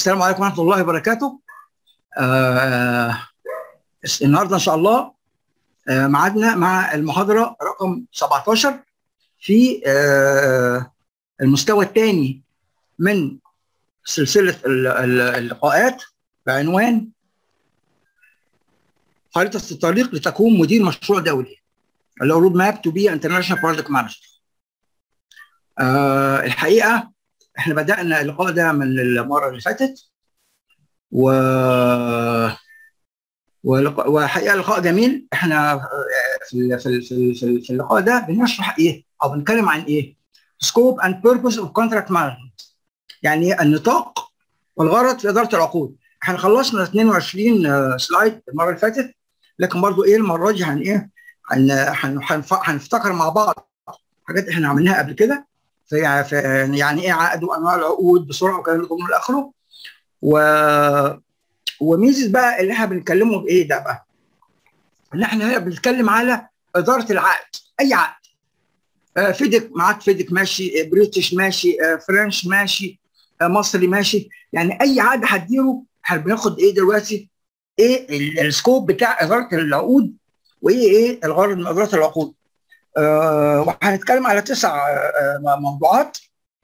السلام عليكم ورحمه الله وبركاته آه النهارده ان شاء الله آه معادنا مع المحاضره رقم 17 في آه المستوى الثاني من سلسله اللقاءات بعنوان خريطه الطريق لتكون مدير مشروع دولي اللي هو رود ماب تو بي انترناشونال بروجكت مانجر الحقيقه احنا بدانا اللقاء ده من المره اللي فاتت و وحقيقه لقاء جميل احنا في في في, في, في اللقاء ده بنشرح ايه او بنتكلم عن ايه سكوب اند بيربز اوف كونتراكت مانجمنت يعني النطاق والغرض في اداره العقود احنا خلصنا 22 سلايد المره اللي فاتت لكن برضو ايه المره دي هن ايه هنفتكر مع بعض حاجات احنا عملناها قبل كده في يعني ايه عقد وانواع العقود بسرعه وكلام لكم من اخره و وميزه بقى اللي احنا بنتكلمه بايه ده بقى؟ ان احنا هنا بنتكلم على اداره العقد اي عقد آه فيدك معاك فيدك ماشي بريتش ماشي آه فرنش ماشي آه مصري ماشي يعني اي عقد هتديره احنا بناخد ايه دلوقتي؟ ايه السكوب بتاع اداره العقود وايه ايه الغرض من اداره العقود آه وهنتكلم على تسع آه موضوعات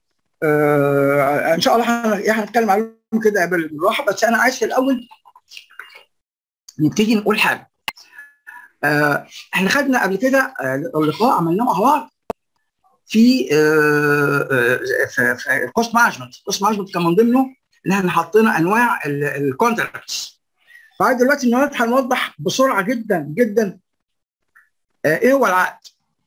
آه ان شاء الله هنتكلم عليهم كده بالراحه بس انا عايز في الاول نبتدي نقول حاجه آه احنا خدنا قبل كده اللقاء عملناه مع بعض في في في الكوست مانجمنت الكوست مانجمنت كان من ضمنه ان احنا حطينا انواع الكونتراكتس بعد دلوقتي النهارده هنوضح بسرعه جدا جدا ايه هو العقد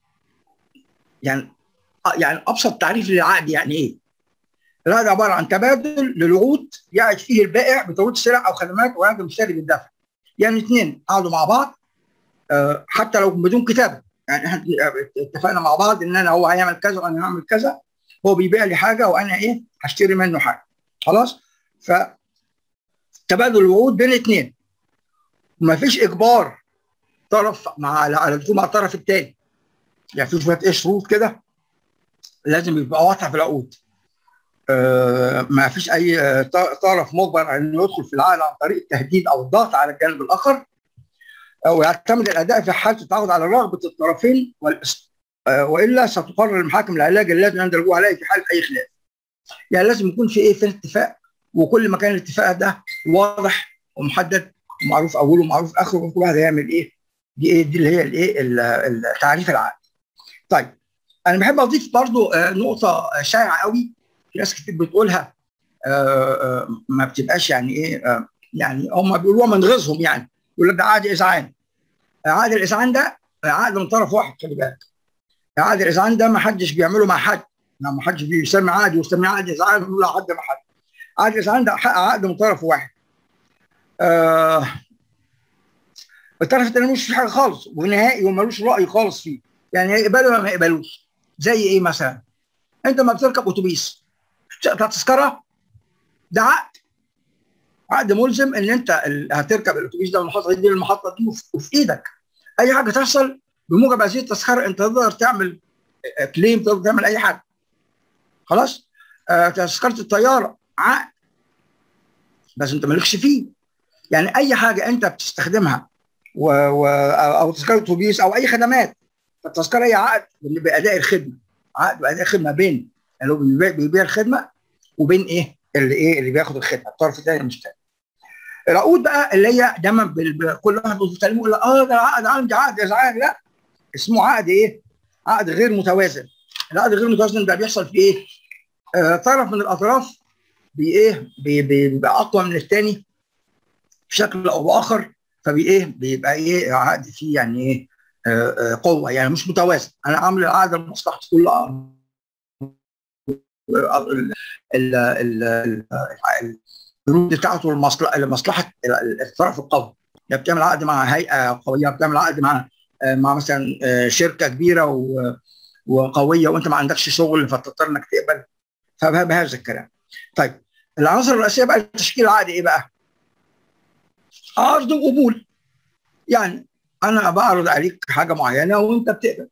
يعني يعني ابسط تعريف للعقد يعني ايه؟ العقد عباره عن تبادل للعقود يعد فيه البائع بتوريد سلع او خدمات ويعد المشتري بالدفع. يعني اثنين قعدوا مع بعض أه حتى لو بدون كتابه يعني احنا اتفقنا مع بعض ان انا هو هيعمل كذا وانا هعمل كذا هو بيبيع لي حاجه وانا ايه هشتري منه حاجه خلاص؟ ف تبادل الوعود بين اثنين وما فيش اجبار طرف مع على الدخول مع الطرف الثاني يعني في شويه ايه شروط كده لازم يبقى واضحه في العقود آه ما فيش اي طرف مجبر انه يدخل في العقد عن طريق التهديد او الضغط على الجانب الاخر ويعتمد الاداء في حاله التعاقد على رغبه الطرفين آه والا ستقرر المحاكم العلاج الذي يندرجوا عليه في حاله اي خلاف. يعني لازم يكون في ايه في اتفاق وكل ما كان الاتفاق ده واضح ومحدد ومعروف اوله ومعروف اخره وكل واحد هيعمل ايه دي ايه دي اللي هي الايه تعريف العقد. طيب انا بحب اضيف برضو نقطه شائعه قوي في ناس كتير بتقولها ما بتبقاش يعني ايه يعني هم بيقولوها من غيظهم يعني يقول لك ده عقد اذعان عقد الاذعان ده عقد من طرف واحد خلي بالك عقد الاذعان ده ما حدش بيعمله مع حد ما حدش بيسمي عقد ويسمي عقد اذعان ويقول حد مع حد عقد الاذعان ده عقد من طرف واحد آه الطرف الثاني مش في حاجه خالص ونهائي ومالوش راي خالص فيه يعني يقبلوا ولا ما يقبلوش زي ايه مثلا انت ما بتركب اتوبيس بتاع تذكره ده عقد عقد ملزم ان انت هتركب الاتوبيس ده من المحطه دي للمحطه دي وفي ايدك اي حاجه تحصل بموجب هذه التذكره انت تقدر تعمل كليم تقدر تعمل اي حاجه خلاص آه تذكره الطياره عقد بس انت مالكش فيه يعني اي حاجه انت بتستخدمها و... و... او تذكره اتوبيس او اي خدمات التذكره هي عقد باداء الخدمه عقد باداء الخدمه بين اللي هو بيبيع, بيبيع الخدمه وبين ايه اللي ايه اللي بياخد الخدمه الطرف الثاني المشتري العقود بقى اللي هي دايما بال... كل واحد بيتكلم يقول اه ده عقد عندي عقد ازعاج لا اسمه عقد ايه؟ عقد غير متوازن العقد غير متوازن ده بيحصل في ايه؟ آه طرف من الاطراف بي ايه بي بيبقى اقوى من الثاني بشكل او باخر فبي ايه بيبقى ايه عقد فيه يعني ايه آه قوه يعني مش متوازن انا عامل العقد لمصلحتي كلها البنود بتاعته لمصلحه الطرف القوي يعني بتعمل عقد مع هيئه قويه بتعمل عقد مع مع مثلا شركه كبيره وقويه وانت ما عندكش شغل فتضطر انك تقبل فبهذا الكلام. طيب العناصر الرئيسيه بقى لتشكيل العقد ايه بقى؟ عرض وقبول يعني انا بعرض عليك حاجه معينه وانت بتقبل.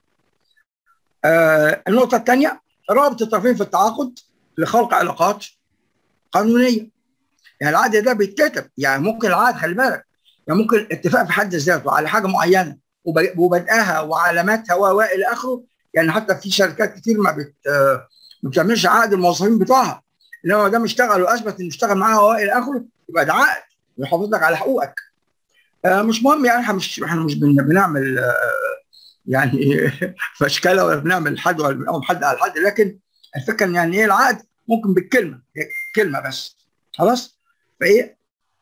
آه النقطه الثانيه رابط الطرفين في التعاقد لخلق علاقات قانونيه يعني العقد ده بيتكتب يعني ممكن العقد خلي بالك يعني ممكن اتفاق في حد ذاته على حاجه معينه وبدأها وعلاماتها والى اخره يعني حتى في شركات كتير ما بت ما بتعملش عقد الموظفين بتوعها انما ما دام اشتغل واثبت انه اشتغل معاها والى اخره يبقى ده عقد يحافظ لك على حقوقك آه مش مهم يعني احنا مش احنا مش بنعمل آه يعني فشكله ولا بنعمل حد ولا بنقوم حد على حد لكن الفكره ان يعني ايه العقد ممكن بالكلمه كلمه بس خلاص فايه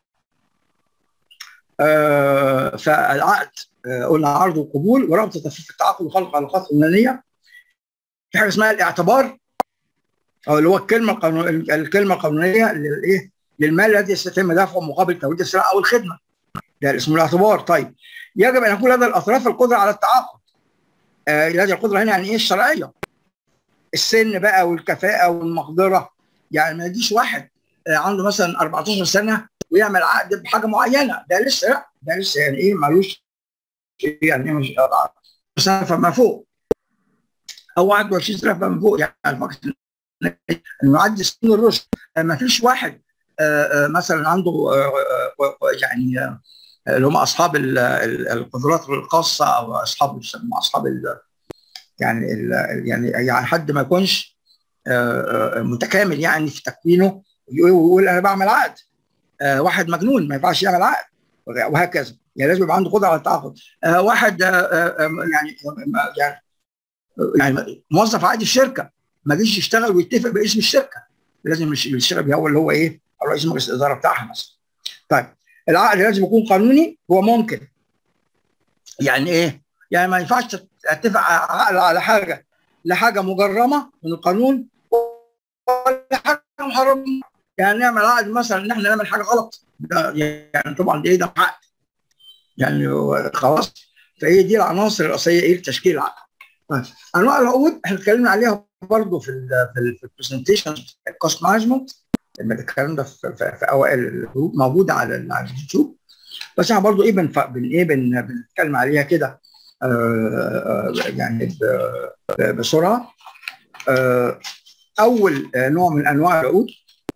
آه فالعقد آه قلنا عرض وقبول ورابطه تفريق التعاقد وخلق علاقات فنيه في حاجه اسمها الاعتبار او اللي هو الكلمه القانون الكلمه القانونيه للايه للمال الذي يتم دفعه مقابل توريد السلعه او الخدمه ده اسمه الاعتبار طيب يجب ان يكون لدى الاطراف القدره على التعاقد آه لدى القدره هنا يعني ايه الشرعيه السن بقى والكفاءه والمقدره يعني ما يجيش واحد آه عنده مثلا 14 سنه ويعمل عقد بحاجه معينه ده لسه لا ده لسه يعني ايه مالوش يعني مش سنه فما فوق او 21 سنه فما فوق يعني انه يعدي سن الرشد ما فيش واحد آآ آآ مثلا عنده آآ يعني اللي هم اصحاب القدرات الخاصه او اصحاب اصحاب ال يعني ال يعني يعني حد ما يكونش متكامل يعني في تكوينه ويقول انا بعمل عقد واحد مجنون ما ينفعش يعمل عقد وهكذا يعني لازم يبقى عنده قدره على التعاقد واحد يعني يعني يعني موظف عادي في شركه ما جيش يشتغل ويتفق باسم الشركه لازم يشتغل هو اللي هو ايه رئيس مجلس الاداره بتاعها مثلا طيب العقد لازم يكون قانوني هو ممكن يعني ايه يعني ما ينفعش تتفق عقد على حاجه لا حاجه مجرمه من القانون ولا حاجه محرمه يعني نعمل عقد مثلا ان احنا نعمل حاجه غلط ده يعني طبعا ده ايه ده عقد يعني خلاص فهي دي العناصر الرئيسيه ايه لتشكيل العقد طيب انواع العقود احنا اتكلمنا عليها برضه في ال في ال في البرزنتيشن الكوست مانجمنت الكلام ده في, في, في اوائل موجوده على على اليوتيوب بس احنا برضه ايه بن بن ايه بن بنتكلم عليها كده آه يعني بسرعه آه اول نوع من انواع العقود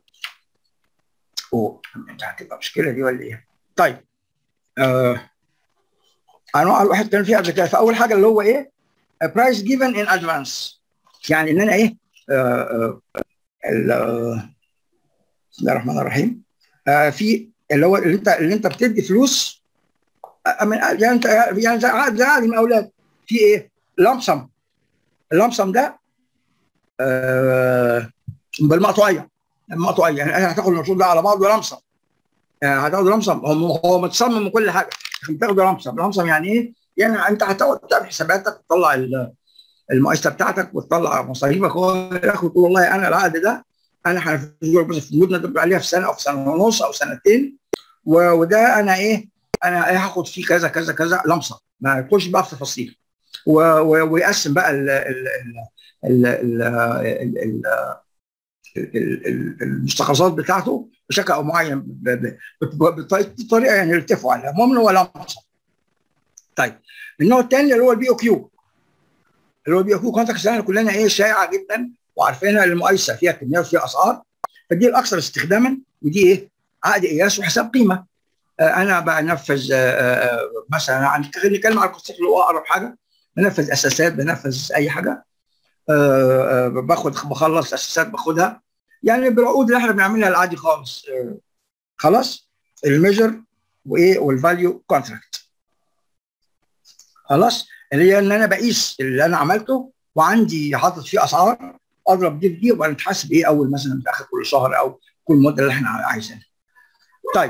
اوه انت هتبقى مشكله دي ولا ايه؟ طيب آه انواع الواحد كان فيها قبل كده فاول حاجه اللي هو ايه؟ برايس جيفن ان ادفانس يعني ان انا ايه آه آه بسم الله الرحمن الرحيم آه في اللي هو اللي انت اللي انت بتدي فلوس من يعني انت يعني زي عقد عادي من اولاد في ايه؟ لمسم اللمسم ده آه بالمقطوعيه المقطوعيه يعني انا هتاخد المشروع ده على بعضه لمسم يعني هتاخد لمسم هو هو متصمم من كل حاجه عشان تاخد لمسم لمسم يعني ايه؟ يعني انت هتقعد تعمل حساباتك تطلع المؤسسه بتاعتك وتطلع مصاريفك وياخد تقول والله انا العقد ده انا هنفذه بس في المده تبقى عليها في سنه او في سنه ونص او سنتين وده انا ايه انا ايه هاخد فيه كذا كذا كذا لمسه ما يخش بقى في تفاصيل ويقسم بقى ال ال ال ال ال المستخلصات بتاعته بشكل او معين بطريقه يعني يتفقوا عليها المهم ان هو لمسه طيب النوع الثاني اللي هو البي او كيو اللي هو البي او كيو كونتاكت احنا كلنا ايه شائعه جدا وعارفينها المقايسه فيها كميات وفيها اسعار فدي الاكثر استخداما ودي ايه عقد قياس وحساب قيمه آه انا بنفذ آه آه مثلا نتكلم على القصه اللي هو اقرب حاجه بنفذ اساسات بنفذ اي حاجه باخد بخلص اساسات باخدها يعني بالعقود اللي احنا بنعملها العادي خالص خلاص الميجر وايه والفاليو كونتراكت خلاص اللي هي ان انا بقيس اللي انا عملته وعندي حاطط فيه اسعار اضرب دي في دي وبقى نتحاسب ايه اول مثلا في اخر كل شهر او كل مده اللي احنا عايزينها. طيب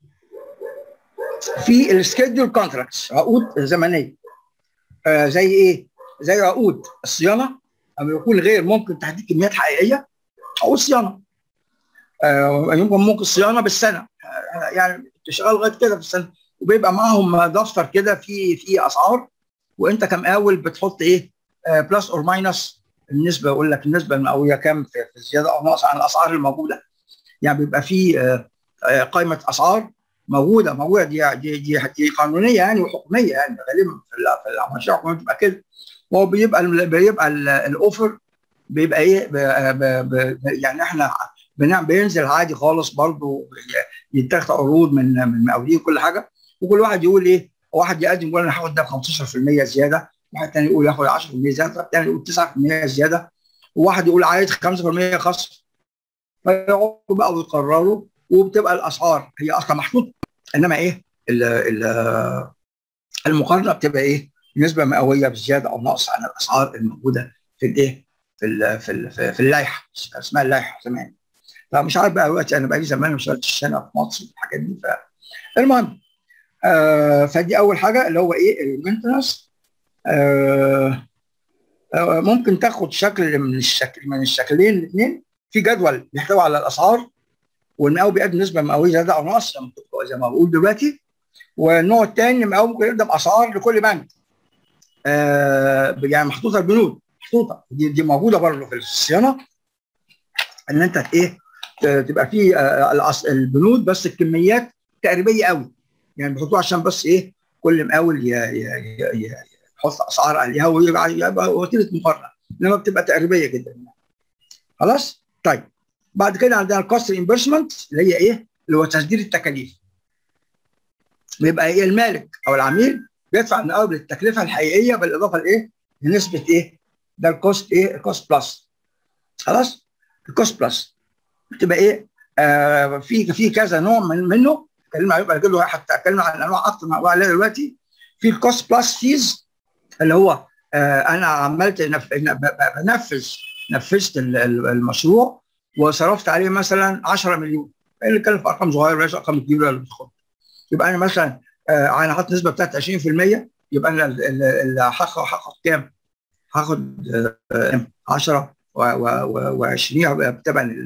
في السكيدول كونتراكتس عقود زمنيه آه زي ايه؟ زي عقود الصيانه اما يكون غير ممكن تحديد كميات حقيقيه عقود صيانه آه يمكن ممكن صيانه بالسنه آه يعني تشتغل لغايه كده في السنه وبيبقى معاهم دفتر كده في في اسعار وانت كمقاول بتحط ايه بلس اور ماينس النسبه يقول لك النسبه المئويه كام في الزياده او نقص عن الاسعار الموجوده يعني بيبقى في قائمه اسعار موجوده موجوده دي دي دي, دي قانونيه يعني وحكوميه يعني غالبا في المنشاه الحكوميه بتبقى كده وهو بيبقى بيبقى الاوفر بيبقى ايه ب ب ب يعني احنا بينزل عادي خالص برضه يتاخد عروض من من مقاولين كل حاجه وكل واحد يقول ايه واحد يقدم يقول انا هاخد ده ب 15% زياده واحد تاني يقول ياخد 10% زياده الثاني يقول 9% زياده وواحد يقول عايز 5% خصم فيقعدوا بقى ويقرروا وبتبقى الاسعار هي اصلا محطوطه انما ايه ال ال المقارنه بتبقى ايه نسبه مئويه بزياده او نقص عن الاسعار الموجوده في الايه في ال في ال في اللائحه اسمها اللائحه زمان فمش عارف بقى دلوقتي انا بقى لي زمان ما اشتغلتش هنا في مصر الحاجات دي فالمهم آه فدي اول حاجه اللي هو ايه المينتنس آه آه ممكن تاخد شكل من الشكل من الشكلين الاثنين في جدول بيحتوي على الاسعار والمقاول بيقدم نسبه مئويه زياده او نقص زي ما بقول دلوقتي والنوع الثاني المقاول ممكن يقدم اسعار لكل بنك آه يعني محطوطه البنود محطوطه دي, دي موجوده برضه في الصيانه ان انت ايه تبقى في آه البنود بس الكميات تقريبيه قوي يعني بيحطوها عشان بس ايه كل مقاول يحط اسعار عليها ويبقى وسيله مقارنه انما بتبقى تقريبيه جدا خلاص طيب بعد كده عندنا الكوست ريمبرسمنت اللي هي ايه اللي هو تسديد التكاليف بيبقى ايه المالك او العميل بيدفع المقاول التكلفه الحقيقيه بالاضافه لايه لنسبه ايه ده الكوست ايه الكوست بلس خلاص الكوست بلس بتبقى ايه آه في في كذا نوع من منه اتكلمنا عليه بعد كده حتى اتكلم عن انواع اكتر من انواع دلوقتي في الكوست بلس فيز اللي هو آه انا عملت بنفذ نفذت المشروع وصرفت عليه مثلا 10 مليون اللي كان في ارقام صغيره ليس ارقام كبيره اللي بتدخل يبقى انا مثلا آه انا حاطط نسبه بتاعت 20% يبقى انا اللي هاخد كام؟ هاخد آه 10 و20 طبعا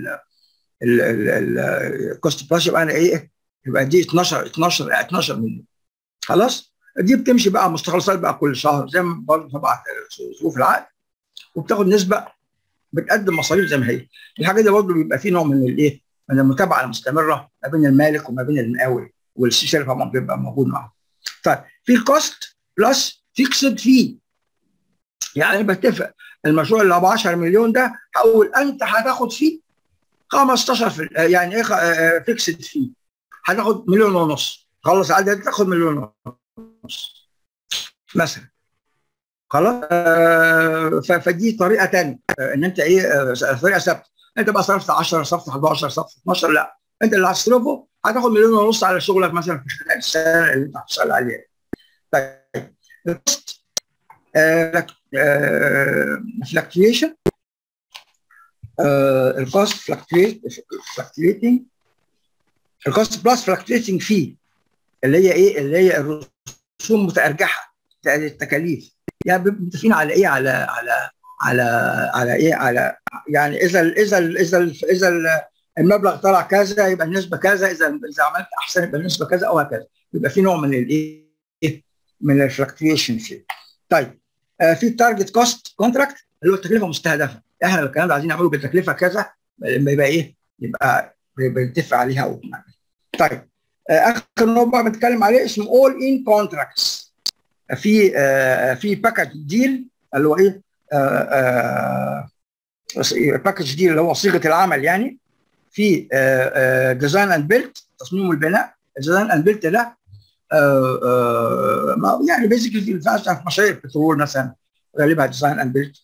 الكوست بلس يبقى انا ايه؟ يبقى دي 12 12 12 مليون خلاص؟ دي بتمشي بقى مستخلصات بقى كل شهر زي ما برضه تبع ظروف العقد وبتاخد نسبه بتقدم مصاريف زي ما هي الحاجه دي برضه بيبقى في نوع من الايه؟ من المتابعه المستمره ما بين المالك وما بين المقاول والشركه طبعا بيبقى موجود معاهم. طيب في الكوست بلس فيكسد في يعني بتفق المشروع اللي ابو 10 مليون ده هقول انت هتاخد فيه 15 في يعني ايه فيكسد فيه هتاخد مليون ونص خلص عدد تاخد مليون ونص مثلا خلاص آه فدي طريقه ثانيه آه ان انت ايه آه طريقه ثابته انت بقى صرفت 10 صرفت 11 صرفت 12 لا انت اللي هتصرفه هتاخد مليون ونص على شغلك مثلا في خلال السنه اللي انت هتشتغل عليها. طيب الكوست فلكتويشن الكوست فلكتويتنج الكوست بلس فلكتويتنج فيه اللي هي ايه اللي هي الرسوم متارجحه التكاليف يعني متفقين على ايه على على على على ايه على يعني اذا اذا اذا اذا المبلغ طلع كذا يبقى النسبه كذا اذا اذا عملت احسن يبقى النسبه كذا او هكذا يبقى في نوع من الايه من الفلكتويشن فيه طيب آه في التارجت كوست كونتراكت اللي هو التكلفه المستهدفه احنا الكلام ده عايزين نعمله بالتكلفه كذا لما يبقى ايه يبقى بنتفق عليها او طيب آه اخر نوع بقى بنتكلم عليه اسمه اول ان كونتراكتس في آه في باكج ديل اللي هو ايه باكج ديل اللي هو صيغه العمل يعني في ديزاين اند بيلت تصميم والبناء الديزاين اند بيلت ده آآ آآ يعني بيزيكلي في مشاريع البترول مثلا غالبا ديزاين اند بيلت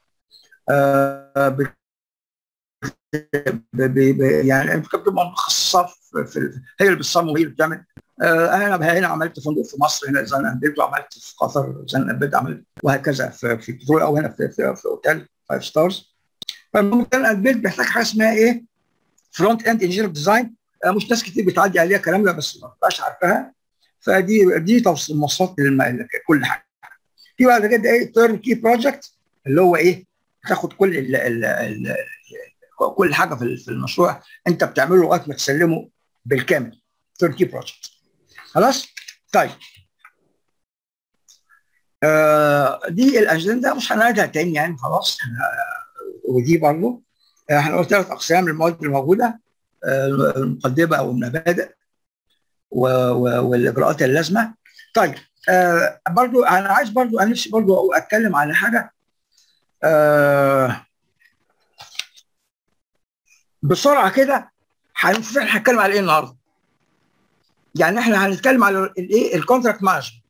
يعني بتبقى متخصصه في هي اللي بتصمم وهي اللي بتعمل انا هنا عملت فندق في مصر هنا ديزاين اند بيلت وعملت في قطر ديزاين اند بيلت عملت وهكذا في في البترول او هنا في في, في اوتيل فايف ستارز فالديزاين اند بيلت بيحتاج حاجه اسمها ايه؟ فرونت اند انجينير ديزاين مش ناس كتير بتعدي عليها الكلام ده بس ما بتبقاش عارفاها فدي دي مواصفات كل حاجه في بعد كده ايه تيرن كي بروجكت اللي هو ايه تاخد كل ال ال ال كل حاجه في المشروع انت بتعمله لغايه ما تسلمه بالكامل تيرن كي بروجكت خلاص طيب آه دي الاجنده مش هنعيدها تاني يعني خلاص ودي برضه احنا قلنا ثلاث اقسام للمواد الموجوده المقدمه او المبادئ والاجراءات اللازمه طيب آه برضو انا عايز برضو انا نفسي برضو اتكلم على حاجه آه بسرعه كده هنشوف احنا هنتكلم على ايه النهارده يعني احنا هنتكلم على الايه الكونتراكت مانجمنت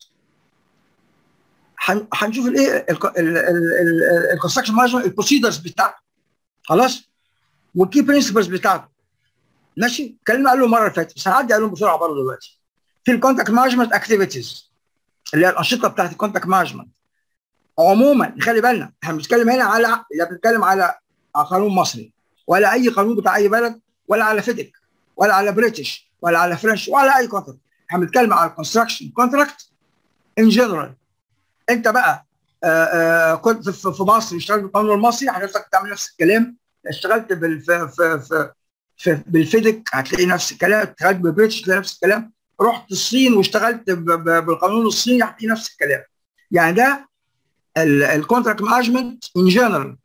هنشوف الايه الكونستراكشن مانجمنت البروسيدرز بتاعته خلاص والكي برنسبلز بتاعته ماشي اتكلمنا عنه المره اللي فاتت بس هنعدي عليهم بسرعه برضه دلوقتي في الكونتاكت مانجمنت اكتيفيتيز اللي هي الانشطه بتاعت الكونتاكت مانجمنت عموما خلي بالنا احنا بنتكلم هنا على لا بنتكلم على قانون مصري ولا اي قانون بتاع اي بلد ولا على فيدك ولا على بريتش ولا على فرنش ولا اي كونتراكت احنا بنتكلم على الكونستراكشن كونتراكت ان جنرال انت بقى آآ آآ كنت في مصر اشتغلت بالقانون المصري حضرتك تعمل نفس الكلام اشتغلت بال في في في في بالفيدك هتلاقي نفس الكلام اشتغلت ببريتش هتلاقي نفس الكلام رحت الصين واشتغلت بالقانون الصيني هتلاقي نفس الكلام يعني ده الكونتراكت مانجمنت ان جنرال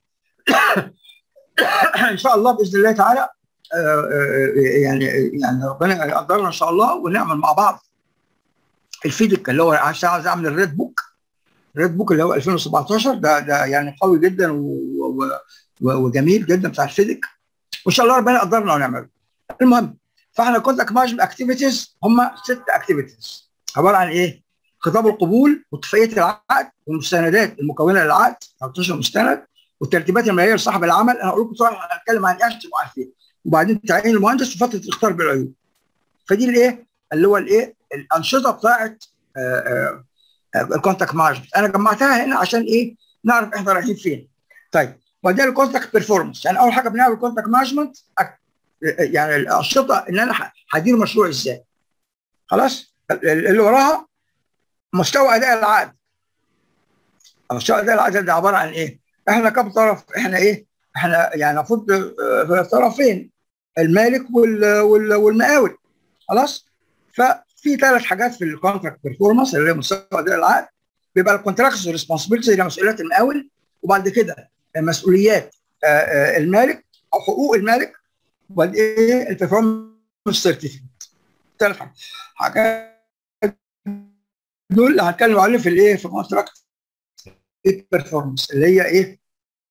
ان شاء الله باذن الله تعالى يعني يعني ربنا يقدرنا ان شاء الله ونعمل مع بعض الفيدك اللي هو عشان عايز اعمل الريد بوك الريد بوك اللي هو 2017 ده ده يعني قوي جدا وجميل جدا بتاع الفيدك وان شاء الله ربنا يقدرنا ونعمله المهم فاحنا كونتاكت مانجمنت اكتيفيتيز هم ست اكتيفيتيز عباره عن ايه؟ خطاب القبول واتفاقيه العقد والمستندات المكونه للعقد 13 مستند والترتيبات الماليه لصاحب العمل انا هقول لكم بصراحه هنتكلم عن ايه عشان تبقوا عارفين وبعدين تعيين المهندس وفتره الاختيار بالعيوب فدي الايه؟ اللي هو الايه؟ الانشطه بتاعت الكونتاكت مانجمنت انا جمعتها هنا عشان ايه؟ نعرف احنا رايحين فين. طيب وبعدين الكونتاكت بيرفورمانس يعني اول حاجه بنعمل كونتاكت مانجمنت يعني الانشطه ان انا هدير مشروع ازاي خلاص اللي وراها مستوى اداء العقد مستوى اداء العقد ده عباره عن ايه؟ احنا كم طرف احنا ايه؟ احنا يعني المفروض طرفين المالك وال وال والمقاول خلاص؟ ففي ثلاث حاجات في الكونتراكت بيرفورمانس اللي هي مستوى اداء العقد بيبقى الكونتراكت ريسبونسبيلتي اللي هي مسؤوليات المقاول وبعد كده مسؤوليات المالك او حقوق المالك وبعدين ايه البرفورمانس سيرتيفيكت ثلاث حاجات دول اللي هنتكلم عليهم في الايه في كونتراكت بيرفورمانس اللي هي ايه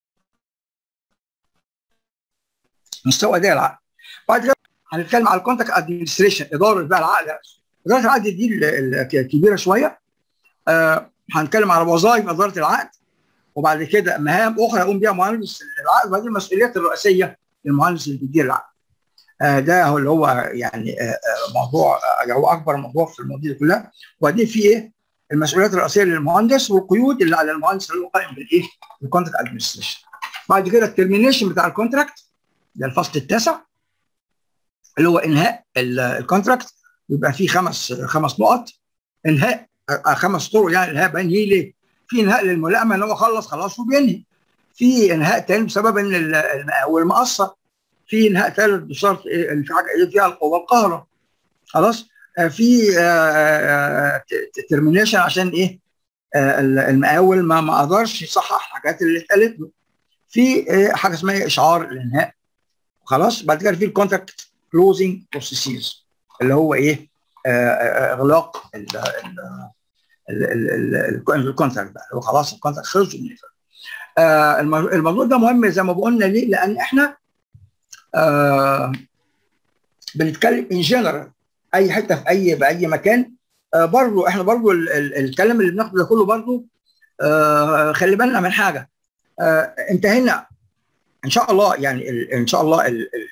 مستوى اداء العقد بعد كده هنتكلم على الكونتراكت ادمنستريشن اداره بقى العقد اداره العقد دي الكبيره شويه آه هنتكلم على وظائف اداره العقد وبعد كده مهام اخرى يقوم بها مهندس العقد وبعدين المسؤوليات الرئيسيه للمهندس اللي بيدير العقد. آه ده هو اللي هو يعني آه موضوع آه هو اكبر موضوع في المواضيع دي كلها وبعدين في ايه؟ المسؤوليات الرئيسيه للمهندس والقيود اللي على المهندس اللي هو قائم بالايه؟ الكونتراكت ادمنستريشن. بعد كده الترمينيشن بتاع الكونتراكت ده الفصل التاسع اللي هو انهاء الكونتراكت بيبقى فيه خمس خمس نقط انهاء خمس طرق يعني انهاء بنهي ليه؟ في انهاء للملائمه ان هو خلص خلاص وبينهي في انهاء تاني بسبب ان المقاول مقصر في انهاء ثالث بشرط في حاجه فيها القوه القاهره خلاص في ترمينيشن عشان ايه المقاول ما ما قدرش يصحح الحاجات اللي اتقالت له في حاجه اسمها اشعار الانهاء خلاص بعد كده في الكونتراكت كلوزنج بروسيسز اللي هو ايه اغلاق الكونتراكت بقى هو خلاص الكونتراكت خلص آه الموضوع ده مهم زي ما قلنا ليه؟ لان احنا آه بنتكلم ان جنرال اي حته في اي باي مكان آه برضه احنا برضه ال ال الكلام اللي بناخده ده كله برضه آه خلي بالنا من حاجه آه انت هنا ان شاء الله يعني ال ان شاء الله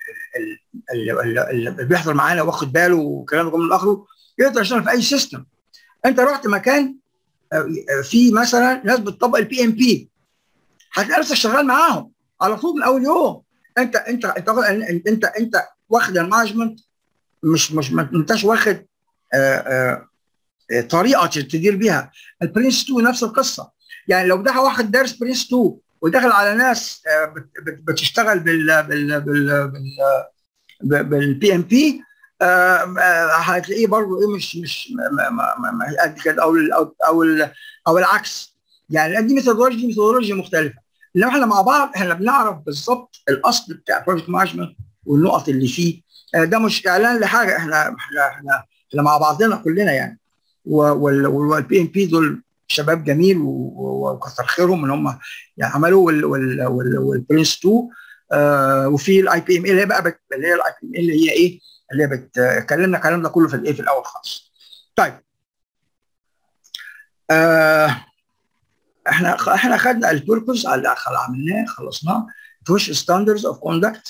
اللي بيحضر معانا واخد باله وكلام ده من اخره يقدر يشتغل في اي سيستم انت رحت مكان في مثلا ناس بتطبق البي ام بي هتلاقي نفسك شغال معاهم على طول من اول يوم انت انت انت انت انت, انت واخد المانجمنت مش مش ما انتش واخد آآ آآ طريقه تدير بيها البرنس 2 نفس القصه يعني لو ده واحد دارس برنس 2 ودخل على ناس بتشتغل بال بال بال بال بالبي ام بي هتلاقيه برضه ايه مش مش ما قد كده او او او, أو العكس يعني دي ميثودولوجي دي ميثودولوجيا مختلفه انما احنا مع بعض احنا بنعرف بالظبط الاصل بتاع بروجكت مانجمنت والنقط اللي فيه ده مش اعلان لحاجه احنا احنا احنا, احنا مع بعضنا كلنا يعني والبي ام بي دول شباب جميل وكتر خيرهم ان هم يعني عملوا والبرنس 2 آه وفي الاي بي ام اللي هي بقى بت... اللي هي الاي بي ام اللي هي ايه اللي هي بتكلمنا الكلام ده كله في الايه في الاول خالص طيب آه احنا احنا خدنا البيربز اللي عملناه خلصناه push standards of conduct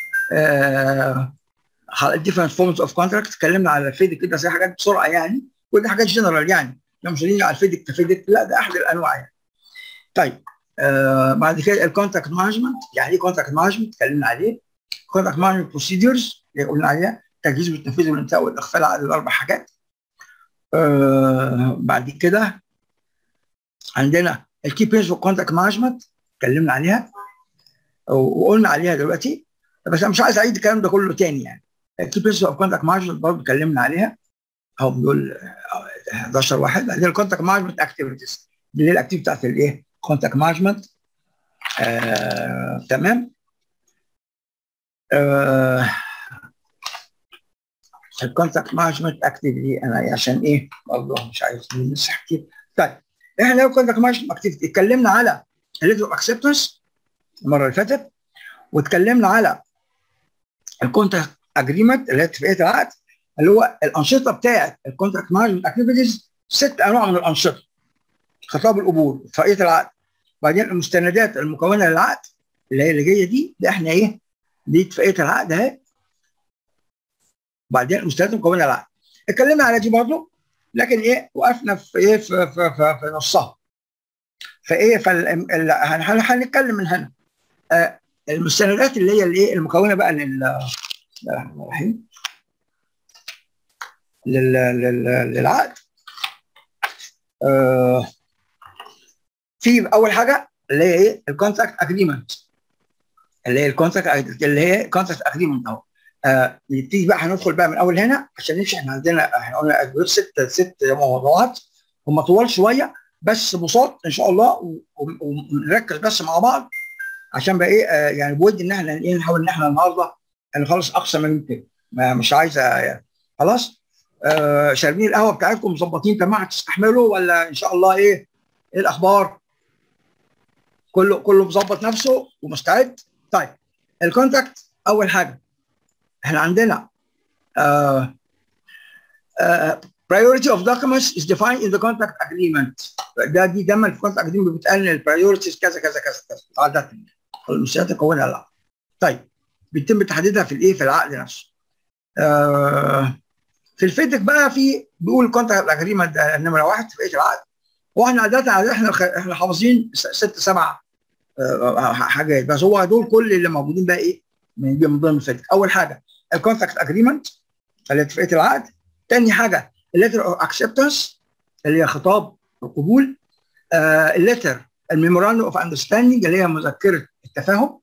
different forms of contract اتكلمنا على الفيدك كده زي حاجات بسرعه يعني ودي حاجات جنرال يعني مش هنيجي على الفيدك كفيدك لا ده احد الانواع يعني طيب آه بعد كده الكونتاكت مانجمنت يعني ايه كونتاكت مانجمنت اتكلمنا عليه كونتاكت مانجمنت بروسيدرز اللي قلنا عليها تجهيز والتنفيذ والانتهاء والاخفاء على الاربع حاجات آه بعد كده عندنا الكي برنسبل كونتاكت مانجمنت اتكلمنا عليها وقلنا عليها دلوقتي بس انا مش عايز اعيد الكلام ده كله تاني يعني الكي برنسبل اوف كونتاكت مانجمنت برضه اتكلمنا عليها هم دول 11 واحد بعدين الكونتاكت مانجمنت اكتيفيتيز دي اللي الاكتيفيتي بتاعت الايه؟ كونتاكت مانجمنت آه، تمام آه، الكونتاكت مانجمنت اكتيفيتي انا عشان ايه؟ برضه مش عايز نمسح كتير طيب احنا لو كونتاكت مانجمنت اكتيفيتي اتكلمنا على الليفل اوف اكسبتنس المره اللي فاتت واتكلمنا على الكونتاكت اجريمنت اللي هي اتفاقيه العقد اللي هو الانشطه بتاعت الكونتراكت مانجمنت اكتيفيتيز ست انواع من الانشطه خطاب القبول اتفاقيه العقد بعدين المستندات المكونه للعقد اللي هي اللي جايه دي ده احنا ايه دي اتفاقيه العقد اهي بعدين المستندات المكونه للعقد اتكلمنا على دي برضه لكن ايه وقفنا في ايه في في, في, في نصها فايه هنتكلم من هنا آه المستندات اللي هي الايه المكونه بقى لل بسم الله الرحمن الرحيم للعقد آه في اول حاجه اللي هي ايه الكونتراكت اجريمنت اللي هي الكونتراكت اللي هي كونتراكت اجريمنت اهو آه نبتدي بقى هندخل بقى من اول هنا عشان نمشي احنا عندنا احنا قلنا ست ست موضوعات هم طوال شويه بس بساط ان شاء الله ونركز بس مع بعض عشان بقى ايه آه يعني بودي ان احنا ايه نحاول ان احنا النهارده نخلص اقصى ما يمكن مش عايزه يعني خلاص آه شاربين القهوه بتاعتكم مظبطين تمام هتستحملوا ولا ان شاء الله ايه ايه الاخبار كله كله مظبط نفسه ومستعد طيب الكونتاكت اول حاجه احنا عندنا آه آه priority of documents is defined in the contract agreement ده دي دايما في الكونتاكت agreement بتقال ان البرايورتيز كذا كذا كذا كذا عاده المسؤوليات تكونها العقد طيب بيتم تحديدها في الايه في العقد نفسه آه في الفيدك بقى في بيقول كونتراكت اجريمنت نمره واحد في بقيه العقد واحنا عاده احنا احنا حافظين ست سبع آه حاجات بس هو دول كل اللي موجودين بقى ايه من ضمن الفيدك اول حاجه الكونتراكت اجريمنت اللي هي اتفاقيه العقد تاني حاجه الليتر اوف اكسبتنس اللي هي خطاب القبول آه الليتر الميموراندوم اوف اندرستاندنج اللي هي مذكره التفاهم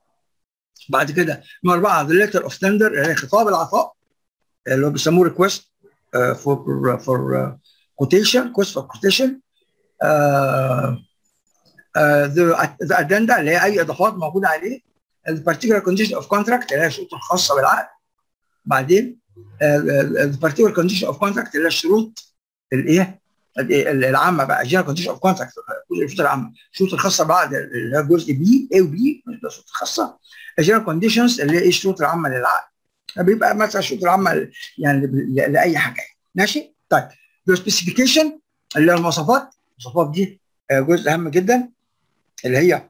بعد كده نمرة أربعة the letter of tender اللي هي خطاب العطاء اللي هو بيسموه request uh, for for uh, quotation request for quotation uh, uh, the, the addenda اللي هي أي إضافات موجودة عليه the particular condition of contract اللي هي الشروط الخاصة بالعقد بعدين uh, the particular condition of contract اللي هي الشروط الإيه العامة بقى general condition of contract الشروط العامة الشروط الخاصة بعد اللي هي الجزء بي A و B الشروط الخاصة الجنرال كونديشنز اللي هي ايه الشروط العامه للعقد بيبقى مثلا الشروط العامه يعني لاي حاجه ماشي طيب السبيسيفيكيشن اللي هي المواصفات المواصفات دي جزء اهم جدا اللي هي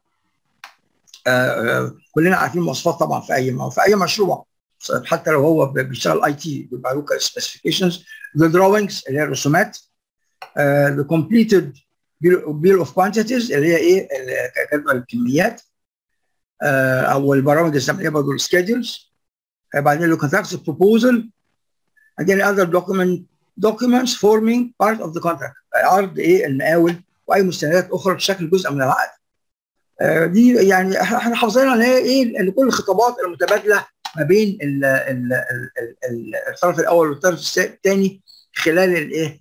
كلنا عارفين المواصفات طبعا في اي في اي مشروع حتى لو هو بيشتغل اي تي بيبقى له سبيسيفيكيشنز ذا دراونجز اللي هي الرسومات ذا كومبليتد بيل اوف كوانتيتيز اللي هي ايه جدول الكميات او البرامج الزمنيه برضه السكيدولز بعدين له contracts proposal بعدين other document documents forming part of the contract عرض ايه المقاول واي مستندات اخرى بشكل جزء من العقد دي يعني احنا حافظينها ان هي ايه ان كل الخطابات المتبادله ما بين ال ال ال الطرف الاول والطرف الثاني خلال الايه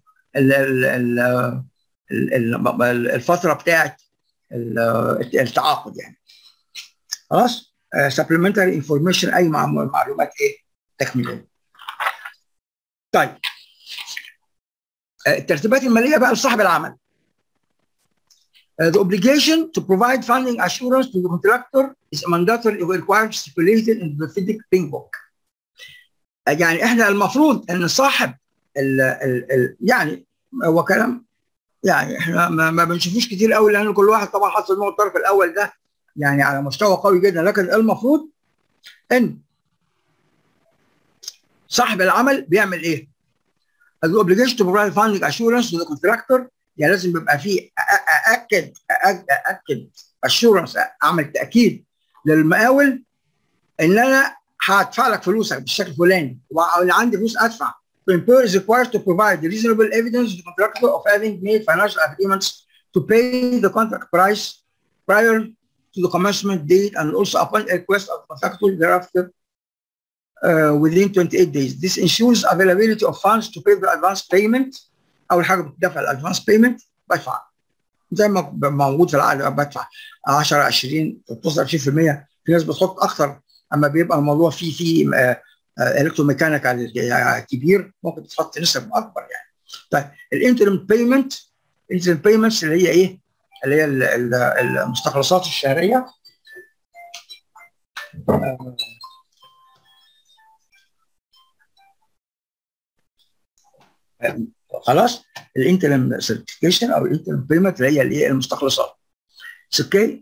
الفتره بتاعت التعاقد يعني خلاص سبلمنتري انفورميشن اي معلومات ايه تكميليه طيب الترتيبات الماليه بقى لصاحب العمل Uh, the obligation to provide funding assurance to the contractor is mandatory required stipulated in the FIDIC pink book. يعني احنا المفروض ان صاحب ال ال ال يعني هو كلام يعني احنا ما, ما بنشوفوش كتير قوي لان كل واحد طبعا حاطط ان هو الطرف الاول ده يعني على مستوى قوي جدا لكن المفروض ان صاحب العمل بيعمل ايه؟ الاوبليجيشن تو بروفايد فاندنج اشورنس تو ذا كونتراكتور يعني لازم يبقى فيه ااكد ااكد اشورنس اعمل تاكيد للمقاول ان انا هدفع لك فلوسك بالشكل الفلاني وانا عندي فلوس ادفع The employer is required to provide reasonable evidence to the contractor of having made financial agreements to pay the contract price prior to the commencement date and also upon request of the contractor thereafter uh, within 28 days. This ensures availability of funds to pay the advance payment. أول حاجة بتدفع الادفانس بيمنت بدفع زي ما موجود في العقد بدفع 10 20 توصل 20% في ناس بتحط أكثر أما بيبقى الموضوع فيه فيه الكتروميكانيكال كبير ممكن تحط نسب أكبر يعني. طيب الانترم بيمنت الانترم بيمنتس اللي هي إيه؟ اللي هي المستخلصات الشهرية خلاص الانترم سيرتيفيكيشن او الانترم بيمنت اللي هي الايه المستخلصات اوكي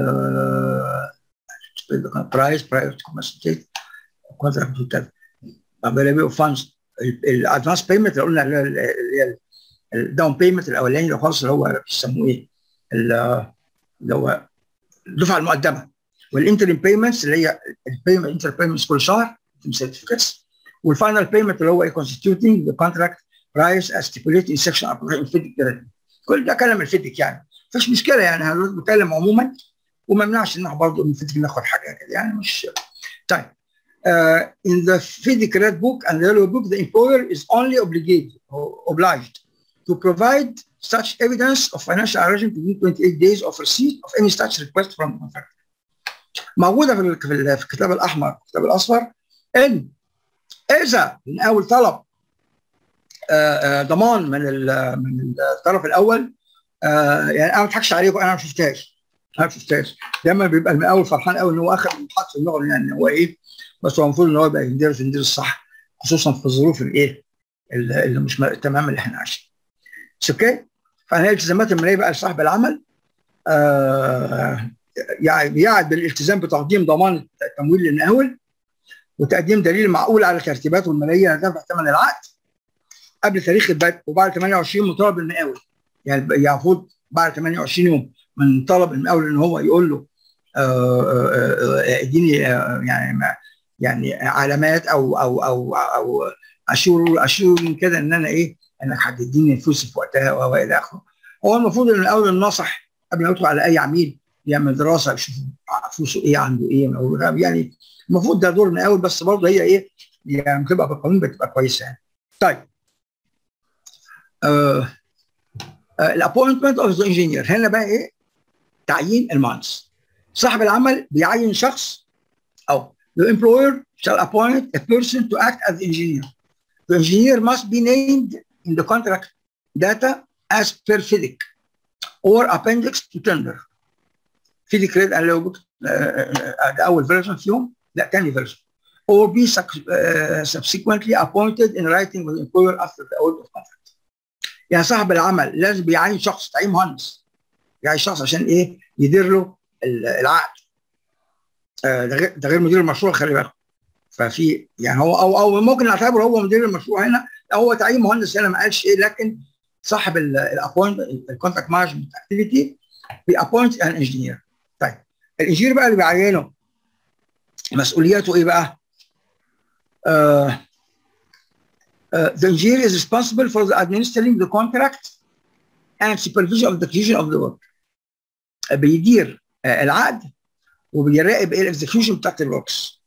برايس برايس كومنسيت كونتراكت كذا افيلابيل فاندز الادفانس بيمنت اللي قلنا اللي هي الداون بيمنت الاولاني اللي خالص اللي هو بيسموه ايه اللي هو الدفعه المقدمه والانترم بيمنتس اللي هي البيمنت انتر بيمنتس كل شهر سيرتيفيكتس والفاينل بيمنت اللي هو كونستيتيوتنج ذا كونتراكت برايس as stipulated in section الفيديك كل ده كلام الفيديك يعني مفيش مشكله يعني انا بتكلم عموما وما يمنعش ان احنا برضه من الفيديك ناخد حاجه كده يعني مش طيب uh, in the FIDIC red book and the yellow book the employer is only obligated or obliged to provide such evidence of financial arrangement within 28 days of receipt of any such request from the contractor. موجوده في في الكتاب الاحمر الكتاب الاصفر ان اذا من اول طلب ضمان من من الطرف الاول يعني انا ما اضحكش عليكم انا ما شفتهاش انا ما شفتهاش دايما بيبقى المقاول فرحان قوي ان هو اخذ حط في دماغه يعني هو ايه بس هو المفروض ان هو يبقى يدير في الدير الصح خصوصا في الظروف الايه اللي مش تمام اللي احنا عايشين اوكي فهي الالتزامات الماليه بقى لصاحب العمل آه يعني بيعد بالالتزام بتقديم ضمان تمويل للمقاول وتقديم دليل معقول على ترتيباته الماليه لدفع ثمن العقد قبل تاريخ البدء وبعد 28 من طلب المقاول يعني المفروض بعد 28 يوم من طلب المقاول ان هو يقول له اديني يعني يعني علامات او او او او اشور اشور كده ان انا ايه انك هتديني فلوسي في وقتها والى اخره هو المفروض ان المقاول الناصح قبل ما يدخل على اي عميل يعمل دراسه يشوف فلوسه ايه عنده ايه يعني المفروض ده دور المقاول بس برضه هي ايه يعني بتبقى بالقانون بتبقى كويسه يعني طيب الابوينتمنت اوف ذا انجينير هنا بقى ايه تعيين المهندس صاحب العمل بيعين شخص او the employer shall appoint a person to act as the engineer the engineer must be named in the contract data as per FIDIC or appendix to tender FIDIC ريد قال له ده اول فيرجن فيهم لا تاني فيرجن or be uh, subsequently appointed in writing with the employer after the award of contract يعني صاحب العمل لازم بيعين شخص تعيين مهندس يعين شخص عشان ايه يدير له العقد آه ده غير ده غير مدير المشروع خلي بالك ففي يعني هو او او ممكن نعتبره هو مدير المشروع هنا هو تعيين مهندس هنا ما قالش ايه لكن صاحب الابوينت الكونتاكت مانجمنت اكتيفيتي بيابوينت ان انجينير طيب الانجينير بقى اللي بيعينه مسؤولياته ايه بقى؟ آه Uh, the engineer is responsible for the administering the contract and supervision of the execution of the work. Uh, بيدير uh, العقد وبيراقب ايه الاكزكيوشن بتاعت الوركس.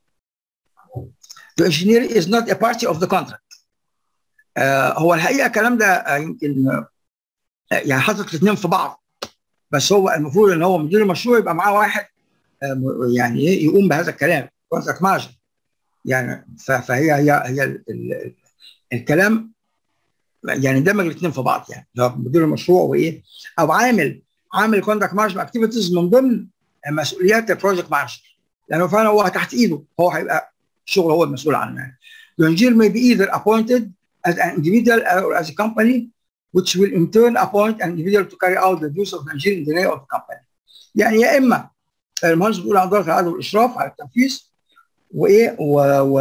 The engineer is not a party of the contract. هو الحقيقه الكلام ده يمكن يعني حاطط الاثنين في بعض بس هو المفروض ان هو مدير المشروع يبقى معاه واحد يعني ايه يقوم بهذا الكلام كونتراكت مانجر يعني فهي هي هي ال ال الكلام يعني دمج الاثنين في بعض يعني مدير المشروع وايه او عامل عامل كونتاكت مانجمنت اكتيفيتيز من ضمن مسؤوليات البروجكت مانجر لانه فعلا هو تحت ايده هو هيبقى شغله هو المسؤول عنه The engineer may be either appointed as an individual or as a company which will in turn appoint an individual to carry out the duties of the engineer in the name of the company. يعني يا اما المهندس بيقول عن اداره العدل والاشراف على التنفيذ وايه و, و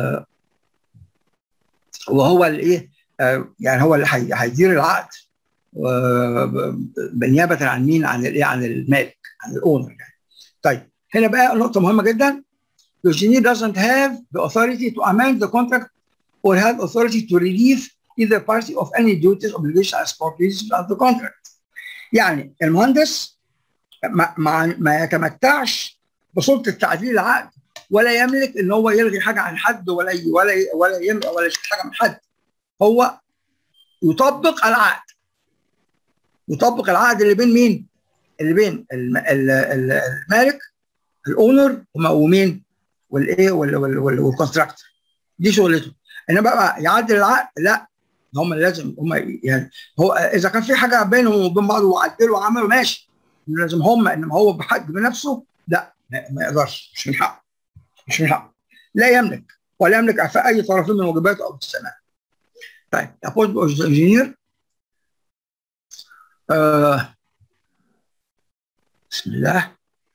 وهو الايه يعني هو اللي هيدير العقد بالنيابه عن مين؟ عن الايه؟ عن المالك عن الاونر يعني. طيب هنا بقى نقطه مهمه جدا The engineer doesn't have the authority to amend the contract or have authority to relieve either party of any duties, obligations, as provisions of the contract. يعني المهندس ما, ما, ما يتمتعش بسلطه تعديل العقد ولا يملك ان هو يلغي حاجه عن حد ولا ي ولا ي ولا يملك ولا يشيل حاجه من حد. هو يطبق العقد. يطبق العقد اللي بين مين؟ اللي بين المالك الاونر ومين؟ والايه والكونتراكتور. دي شغلته. انما بقى يعدل العقد لا هم لازم هم يعني هو اذا كان في حاجه بينهم وبين بعض وعدلوا وعملوا ماشي لازم هم انما هو بحد بنفسه لا ما يقدرش مش من حقه مش من حقه لا يملك ولا يملك اعفاء اي طرفين من واجباته او السماء طيب appointment of the engineer آه بسم الله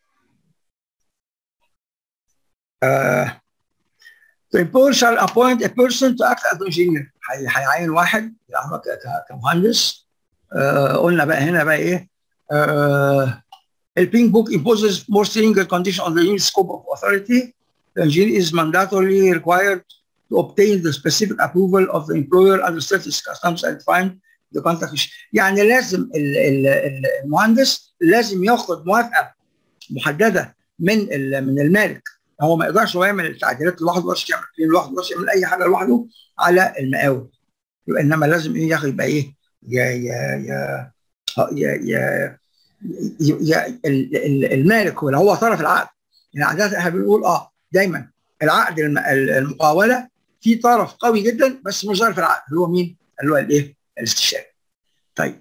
آه The employer shall appoint a person to act as engineer هيعين واحد يعمل كمهندس آه قلنا بقى هنا بقى ايه آه البينج book imposes more stringent condition on the unit scope of authority. The engineer is mandatorily required to obtain the specific approval of the employer under certain customs and find the contract. يعني لازم المهندس لازم ياخد موافقه محدده من من المالك هو ما يقدرش هو يعمل التعديلات لوحده ما يقدرش يعمل لوحده ما يقدرش يعمل اي حاجه لوحده على المقاول انما لازم ايه ياخد يبقى ايه يا يا يا يا يا المالك ولا هو طرف العقد يعني عاده احنا بنقول اه دايما العقد المقاوله في طرف قوي جدا بس مش ظاهر في العقد اللي هو مين؟ اللي هو الايه؟ الاستشاري. طيب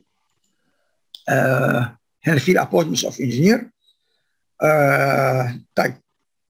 آه هنا في الابوينتمنتس اوف انجينير آه طيب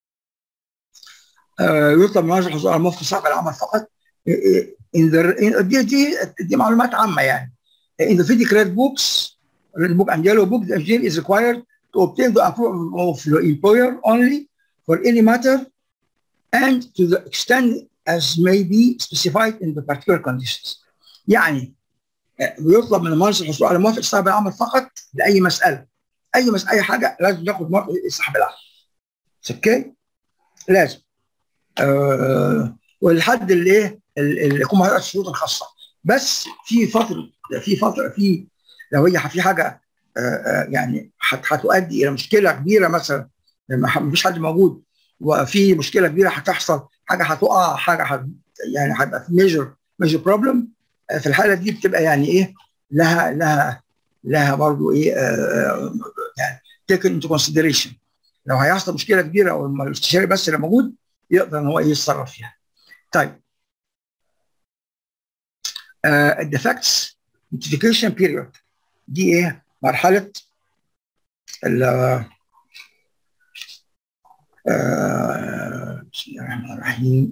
آه يطلب من رجل الحصول على موافقه صاحب العمل فقط in the, دي دي دي معلومات عامه يعني in the FIDIC red books red book and yellow book the engineer is required to obtain the approval of the employer only for any matter and to the extent as may be specified in the particular conditions يعني بيطلب من المهندس الحصول على موافقه صاحب العمل فقط لاي مساله اي مساله اي حاجه لازم ياخد موافقه صاحب العمل اوكي لازم آه ولحد اللي ايه اللي يكون معاه الشروط الخاصه بس في فتره في فتره في لو هي في حاجه آه آه يعني هتؤدي الى مشكله كبيره مثلا ما فيش حد موجود وفي مشكله كبيره هتحصل حاجه هتقع حاجه حت يعني هيبقى في ميجر ميجر بروبلم في الحاله دي بتبقى يعني ايه لها لها لها برضه ايه آه يعني تيكن انتو كونسيدريشن لو هيحصل مشكله كبيره او الاستشاري بس اللي موجود يقدر ان هو يتصرف فيها. طيب الديفكتس نوتيفيكيشن بيريود دي ايه؟ مرحله ال آه بسم الله الرحمن الرحيم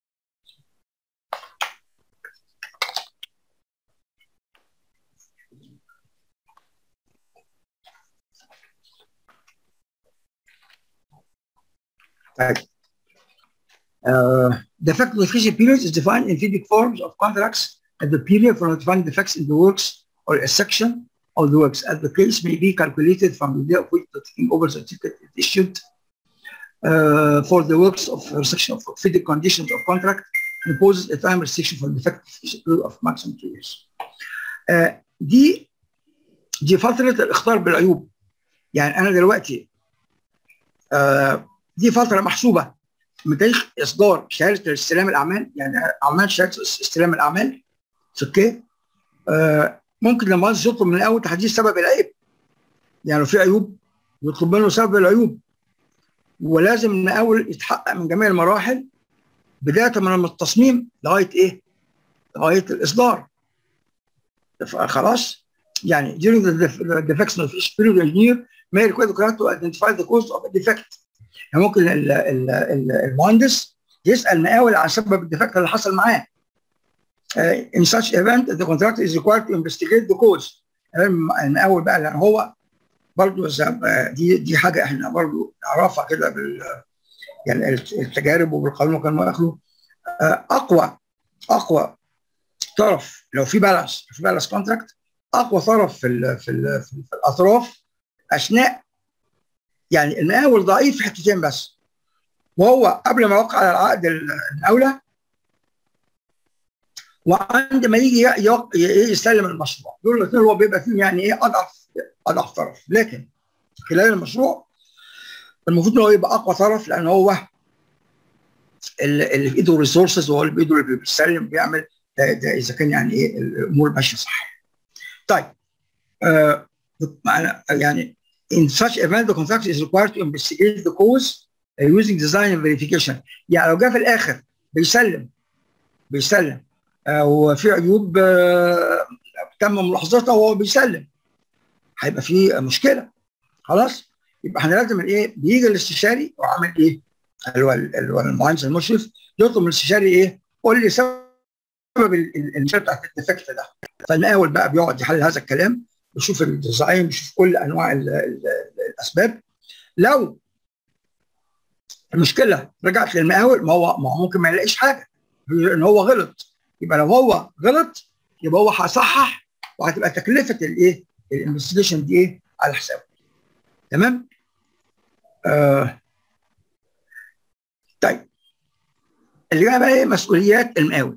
طيب Uh, defect notification period is defined in FIDIC forms of contracts as the period for notifying defects in the works or a section of the works, as the case may be calculated from the day of which the taking over certificate is issued uh, for the works of a section of FIDIC conditions of contract imposes a time restriction for defect period of maximum two years. Uh, دي دي فترة الاخطار بالعيوب. يعني أنا دلوقتي uh, دي فترة محسوبة من تاريخ اصدار شهاده استلام الاعمال يعني اعمال شهاده استلام الاعمال اوكي آه ممكن لما يطلب من الاول تحديد سبب العيب يعني لو في عيوب يطلب منه سبب العيوب ولازم المقاول يتحقق من جميع المراحل بدايه من التصميم لغايه ايه؟ لغايه الاصدار خلاص يعني during the, the defects notification period engineer may require the client to identify the cause of the defect يعني ممكن ال ال ال المهندس يسال مقاول على سبب الديفكت اللي حصل معاه uh, in such event the contractor is required to investigate the cause المقاول بقى لان هو برضه دي دي حاجه احنا برضه نعرفها كده بال يعني التجارب وبالقانون وكان اخره اقوى اقوى طرف لو في بالانس في بالانس كونتراكت اقوى طرف في ال في, ال في, في الاطراف اثناء يعني المقاول ضعيف في حتتين بس وهو قبل ما يوقع على العقد المقاوله وعندما يجي يستلم المشروع دول الاثنين هو بيبقى فيهم يعني ايه اضعف اضعف طرف لكن خلال المشروع المفروض ان هو يبقى اقوى طرف لان هو اللي في ايده ريسورسز وهو اللي بايده اللي بيسلم بيعمل ده, ده اذا كان يعني ايه الامور ماشيه صح. طيب آه يعني in such event the contractor is required to investigate the cause using design and verification يعني لو جه في الاخر بيسلم بيسلم آه وفي عيوب آه تم ملاحظتها وهو بيسلم هيبقى في مشكله خلاص يبقى احنا لازم الايه بيجي الاستشاري وعامل ايه اللي هو المهندس المشرف يطلب من الاستشاري ايه قول لي سبب المشكله بتاعت الديفكت ده فالمقاول بقى بيقعد يحلل هذا الكلام بيشوف الديزاين بيشوف كل انواع ال ال الاسباب لو المشكله رجعت للمقاول ما هو ما هو ممكن ما يلاقيش حاجه ان هو غلط يبقى لو هو غلط يبقى هو هيصحح وهتبقى تكلفه الايه الانفستيجيشن دي ايه على حسابه تمام آه طيب اللي جاي بقى ايه مسؤوليات المقاول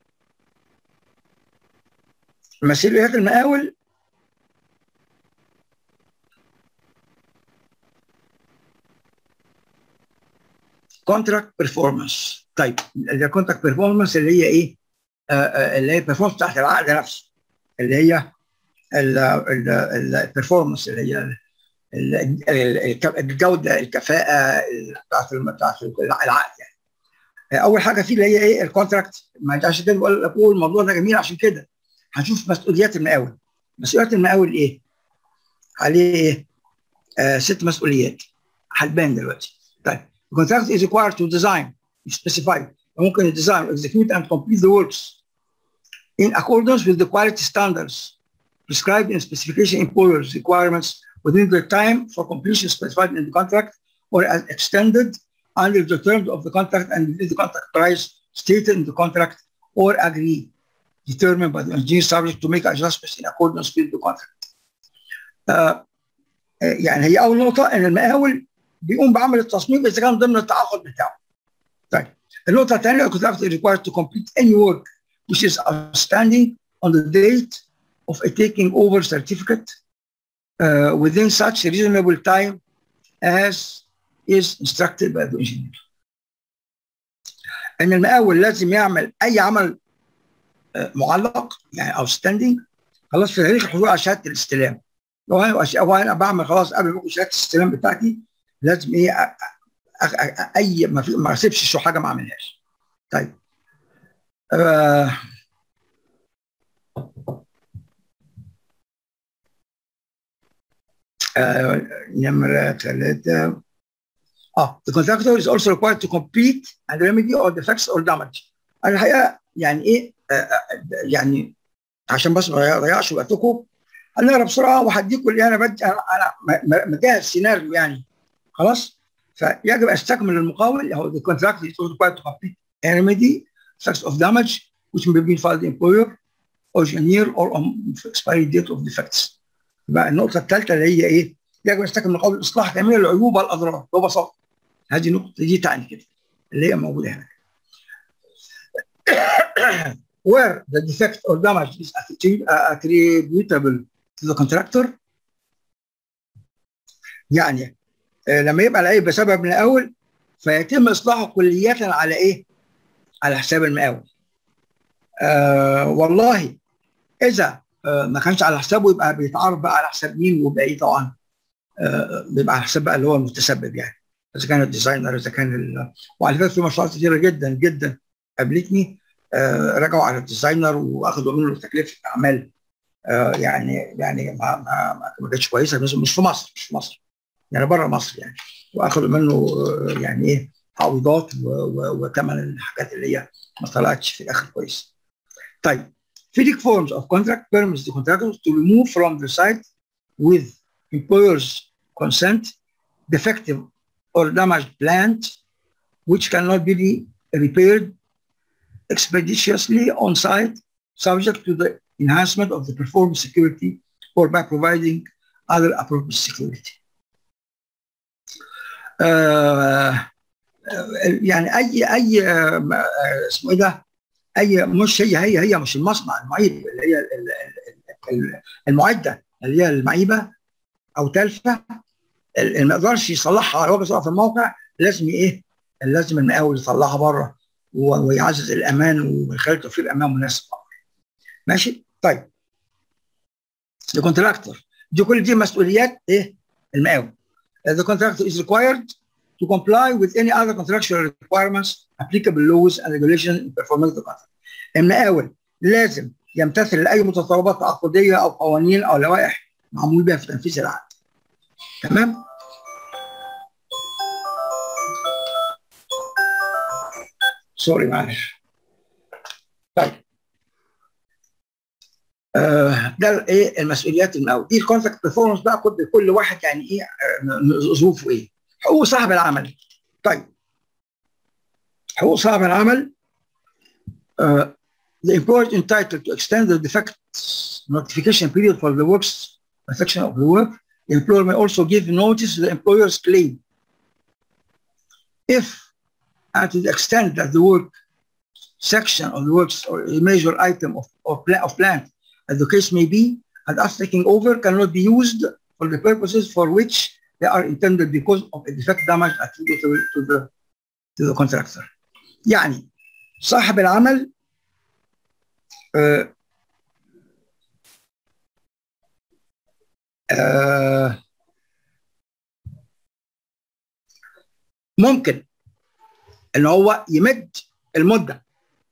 مسؤوليات المقاول كونتراكت بيرفورمانس طيب الكونتراكت بيرفورمانس اللي هي ايه؟ آه آه اللي هي البرفورمانس بتاعت العقد نفسه اللي هي البرفورمانس اللي هي الجوده الكفاءه بتاعت بتاعت العقد يعني اول حاجه فيه اللي هي ايه الكونتراكت ما عشان كده بقول لكم الموضوع ده جميل عشان كده هنشوف مسؤوليات المقاول مسؤوليات المقاول ايه؟ عليه ايه؟ آه ست مسؤوليات هتبان دلوقتي طيب The contractor is required to design, specify, ممكن design, execute and complete the works in accordance with the quality standards prescribed in specification employers requirements within the time for completion specified in the contract or as extended under the terms of the contract and within the contract price stated in the contract or agree determined by the engineer subject to make adjustments in accordance with the contract. Uh, يعني هي اول نقطه ان المقاول بيقوم بعمل التصميم اذا كان ضمن التعاقد بتاعه. طيب النقطه الثانيه the contractor is required to complete any work which is outstanding on the date of a taking over certificate uh, within such reasonable time as is instructed by the engineer. ان المقاول لازم يعمل اي عمل معلق يعني outstanding خلاص في تاريخ الحصول على شهاده الاستلام. لو انا انا بعمل خلاص قبل ما شهاده الاستلام بتاعتي لازم ايه أ... أ... أ... اي ما في ما اسيبش شو حاجه ما اعملهاش. طيب آه... آه... نمرة ثلاثة اه the contractor is also required to complete and remedy all defects or damage. الحقيقة يعني ايه آه يعني عشان بس ما اضيعش وقتكم هنقرا بسرعه وهديكم اللي انا بدي انا انا مجهز سيناريو يعني خلاص فيجب استكمل المقاول هو the contract is required to complete a remedy effects of damage which may be filed the employer or engineer or on expiry date of defects يبقى النقطه الثالثه اللي هي ايه؟ يجب استكمل المقاول الاصلاح تامين العيوب والاضرار ببساطه هذه النقطه دي تعني كده اللي هي موجوده هنا where the defect or damage is attributable to the contractor يعني لما يبقى العيب بسبب من الاول فيتم اصلاحه كلية على ايه؟ على حساب المقاول. آه والله اذا آه ما كانش على حسابه يبقى بيتعرض بقى على حساب مين ويبقى ايه طبعا آه بيبقى على حساب بقى اللي هو المتسبب يعني اذا كان الديزاينر اذا كان ال... وعلى فكره في مشروعات كثيره جدا جدا قابلتني آه رجعوا على الديزاينر واخدوا منه تكلفه اعمال آه يعني يعني ما ما ما كانتش كويسه بس مش في مصر مش في مصر يعني بره مصر يعني واخدوا منه آه يعني ايه تعويضات وثمن الحاجات اللي هي ما طلعتش في الاخر كويس. طيب FIDIC forms of contract permits the contractors to remove from the site with employer's consent defective or damaged plant which cannot be repaired expeditiously on site subject to the enhancement of the performance security or by providing other appropriate security. Uh, يعني اي اي اسمه ايه ده اي مش هي هي هي مش المصنع المعيب اللي هي المعده اللي هي المعيبه او تلفه اللي ما يقدرش يصلحها على وجه في الموقع لازم ايه لازم المقاول يطلعها بره ويعزز الامان ويخلي توفير امان مناسب ماشي طيب الكونتراكتور دي كل دي مسؤوليات ايه المقاول the contractor is required to comply with any other contractual requirements applicable laws and regulations in performance the contract. المقاول لازم يمتثل لاي متطلبات تعاقديه او قوانين او لوائح معمول بها في تنفيذ العقد. تمام؟ سوري معلش. طيب آه ده ايه المسؤوليات المقاول دي الكونتراكت بيرفورمانس بقى كل كل واحد يعني ايه ظروفه ايه حقوق صاحب العمل طيب حقوق صاحب العمل uh, the employer is entitled to extend the defect notification period for the works section of the work the employer may also give notice to the employer's claim if and to the extent that the work section of the works or a major item of, or pla- of plant as the case may be and us taking over cannot be used for the purposes for which they are intended because of a defect damage attributable to the to the contractor. يعني صاحب العمل آه آه ممكن ان هو يمد المده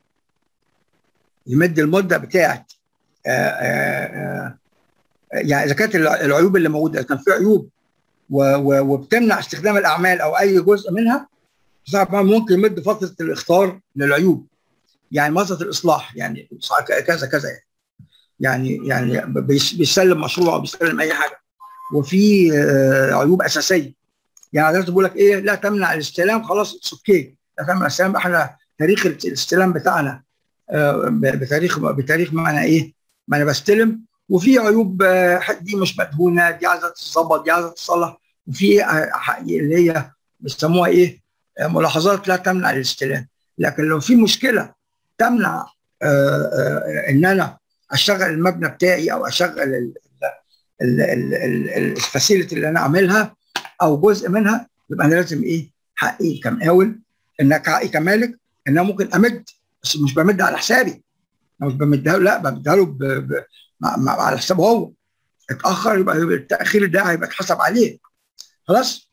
يمد المده بتاعت آه آه يعني اذا كانت العيوب اللي موجوده كان في عيوب وبتمنع استخدام الاعمال او اي جزء منها طبعا ممكن يمد فتره الاختار للعيوب يعني فتره الاصلاح يعني كذا كذا يعني يعني يعني بيسلم مشروع او بيسلم اي حاجه وفي عيوب اساسيه يعني لازم بقول لك ايه لا تمنع الاستلام خلاص اتس اوكي لا تمنع الاستلام احنا تاريخ الاستلام بتاعنا بتاريخ بتاريخ ما انا ايه ما انا بستلم وفي عيوب دي مش مدهونه دي عايزه تتظبط دي عايزه تتصلح وفي اللي هي بيسموها ايه ملاحظات لا تمنع الاستلام لكن لو في مشكله تمنع ان انا اشغل المبنى بتاعي او اشغل الفاسيلتي اللي انا اعملها او جزء منها يبقى انا لازم ايه حقي كمقاول انك حقي كمالك ان انا ممكن امد بس مش بمد على حسابي مش بمدها له لا بمدها له ب... ب... مع... على حسابه هو اتاخر يبقى التاخير ده هيبقى اتحسب عليه خلاص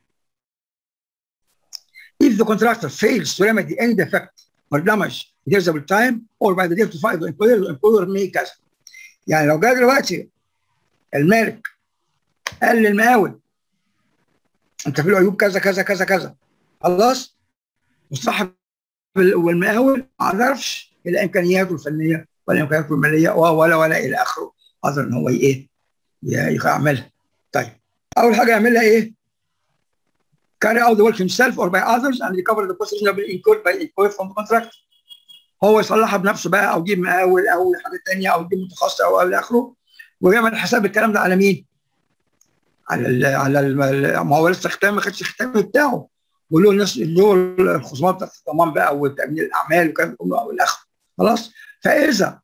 If the contractor fails to remedy any defect or damage in reasonable time or by the notified the employer, the employer may كذا. يعني لو جاء دلوقتي المالك قال للمقاول انت في عيوب كذا كذا كذا كذا خلاص وصاحب والمقاول ما عرفش الى امكانياته الفنيه ولا امكانياته الماليه ولا ولا الى اخره قدر ان هو ايه يعملها طيب اول حاجه يعملها ايه؟ carry out the work himself or by others and recover the cost reasonably incurred by employer from the contractor. هو يصلحها بنفسه بقى او يجيب مقاول او حاجه ثانيه او يجيب متخصص او الى اخره ويعمل حساب الكلام ده على مين؟ على ال على ال ما هو لسه ختام ما خدش الختام بتاعه وله الناس له الخصومات بتاعت الضمان بقى وتامين الاعمال وكلام كله الى اخره خلاص فاذا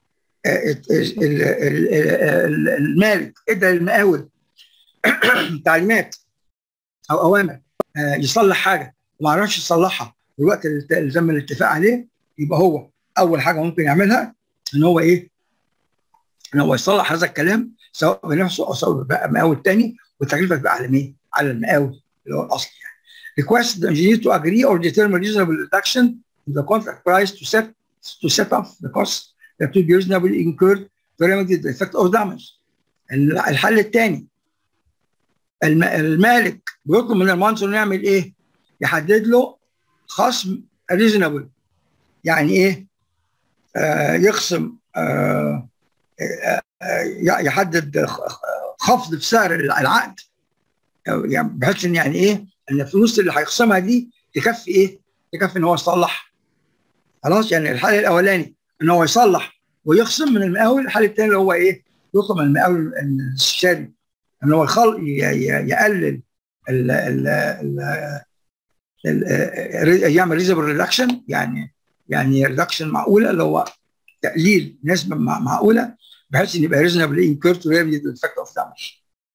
المالك ادى للمقاول تعليمات او اوامر يصلح حاجه وما عرفش يصلحها في الوقت اللي تم الاتفاق عليه يبقى هو اول حاجه ممكن يعملها ان هو ايه؟ ان هو يصلح هذا الكلام سواء بنفسه او سواء بمقاول تاني والتكلفه تبقى على مين؟ على المقاول اللي هو الاصلي يعني. Request the engineer to agree or determine reasonable reduction in the contract price to set to set off the costs that will be reasonably incurred to remedy the effect of damage الحل الثاني المالك بيطلب من المهندس انه يعمل ايه؟ يحدد له خصم ريزونبل يعني ايه؟ آه يخصم آه آه يحدد خفض في سعر العقد يعني بحيث ان يعني ايه؟ ان الفلوس اللي هيخصمها دي تكفي ايه؟ تكفي ان هو يصلح خلاص يعني الحل الاولاني ان هو يصلح ويخصم من المقاول الحل الثاني اللي هو ايه؟ يطلب من المقاول الاستشاري ان هو يخل يقلل ال ال ال يعمل ريزبل ريدكشن يعني يعني ريدكشن معقوله اللي هو تقليل نسبه معقوله بحيث ان يبقى ريزونبل انكير تو ريميدي افكت اوف دامج.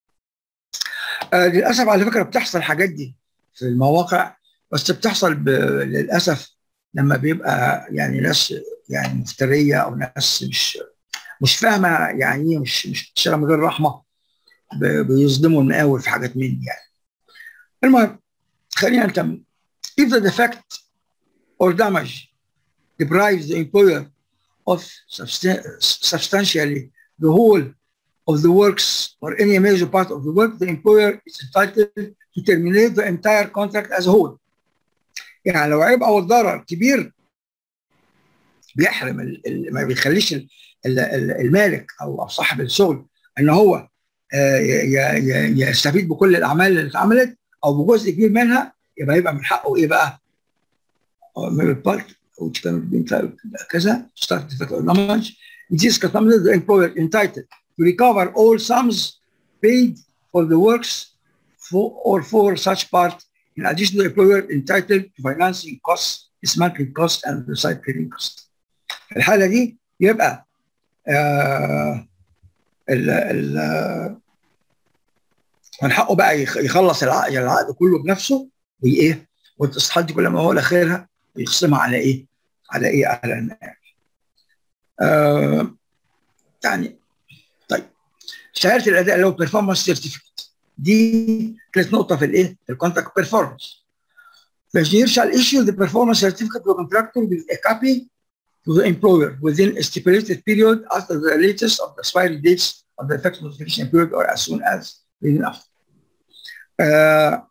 للاسف على فكره بتحصل الحاجات دي في المواقع بس بتحصل للاسف لما بيبقى يعني ناس يعني مفتريه او ناس مش مش فاهمه يعني ايه مش مش بتشتغل من غير رحمه بيصدموا المقاول في حاجات من دي يعني. المهم خلينا نكمل. If the defect or damage deprives the employer of substantially the whole of the works or any major part of the work, the employer is entitled to terminate the entire contract as a whole. يعني لو عيب او الضرر كبير بيحرم ما بيخليش المالك او صاحب الشغل ان هو يستفيد بكل الاعمال اللي اتعملت او بجزء كبير منها يبقى يبقى من حقه ايه بقى؟ part which can be كذا start to damage this contaminated the employer entitled to recover all sums paid for the works for, or for such part in addition the employer entitled to financing costs dismantling costs and recycling costs الحالة دي يبقى آه ال ال من حقه بقى يخلص العقد العقد كله بنفسه وايه والتصحيحات دي كلها ما هو اخرها ويقسمها على ايه؟ على ايه؟ على المال. آه يعني طيب شهاده الاداء اللي هو بيرفورمانس سيرتيفيكت دي كانت نقطه في الايه؟ في الكونتراكت بيرفورمانس. Engineer shall issue the performance certificate to the contractor with a copy to the employer within a stipulated period after the latest of the expiry dates of the effective notification period or as soon as within after. آه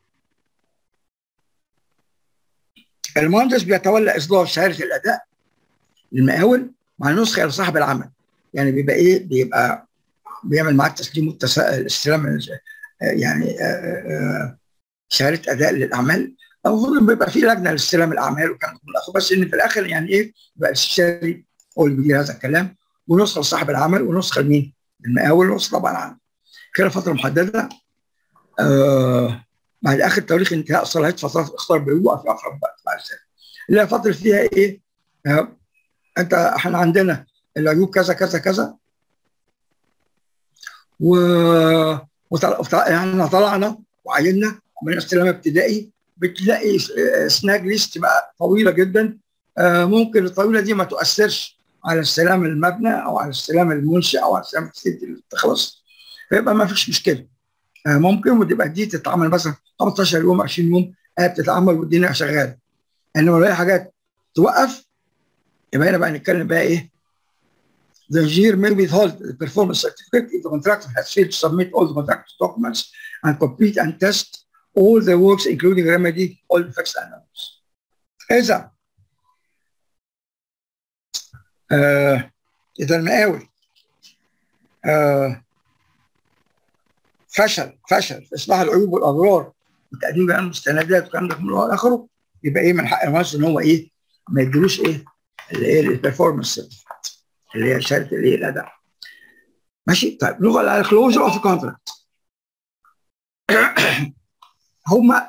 المهندس بيتولى اصدار شهاده الاداء للمقاول مع نسخه لصاحب العمل يعني بيبقى ايه بيبقى بيعمل معاه التسليم والتسا... الاستلام يعني آه شهاده اداء للاعمال المفروض بيبقى في لجنه لاستلام الاعمال والكلام ده بس ان في الاخر يعني ايه يبقى الاستشاري هو اللي بيدير هذا الكلام ونسخه لصاحب العمل ونسخه لمين؟ المقاول ونسخه طبعا عنه كده فتره محدده آه بعد اخر تاريخ انتهاء صلاحيه فترات الاختيار بيوقف في اقرب وقت بعد ذلك اللي هي فتره فيها ايه؟ آه انت احنا عندنا العيوب كذا كذا كذا و احنا طلعنا وعيننا من استلام ابتدائي بتلاقي سناج ليست بقى طويله جدا آه ممكن الطويله دي ما تؤثرش على استلام المبنى او على استلام المنشا او على استلام اللي تخلص فيبقى ما فيش مشكله آه ممكن وتبقى دي تتعمل مثلا 15 يوم 20 يوم آه بتتعمل والدنيا شغاله انما لو حاجات توقف يبقى هنا بقى نتكلم بقى ايه The engineer may withhold the performance certificate if the contractor has failed to submit all the contract documents and complete and test all the works including remedy all defects and errors. إذا آه إذا المقاول آه فشل فشل في إصلاح العيوب والأضرار وتقديم بقى المستندات والكلام ده كله إلى آخره يبقى إيه من حق المهندس إن هو إيه ما يديلوش إيه اللي هي البرفورمانس سيرتيفيكت اللي هي شهاده الايه الاداء ماشي طيب نروح على الكلوجر اوف كونتراكت هما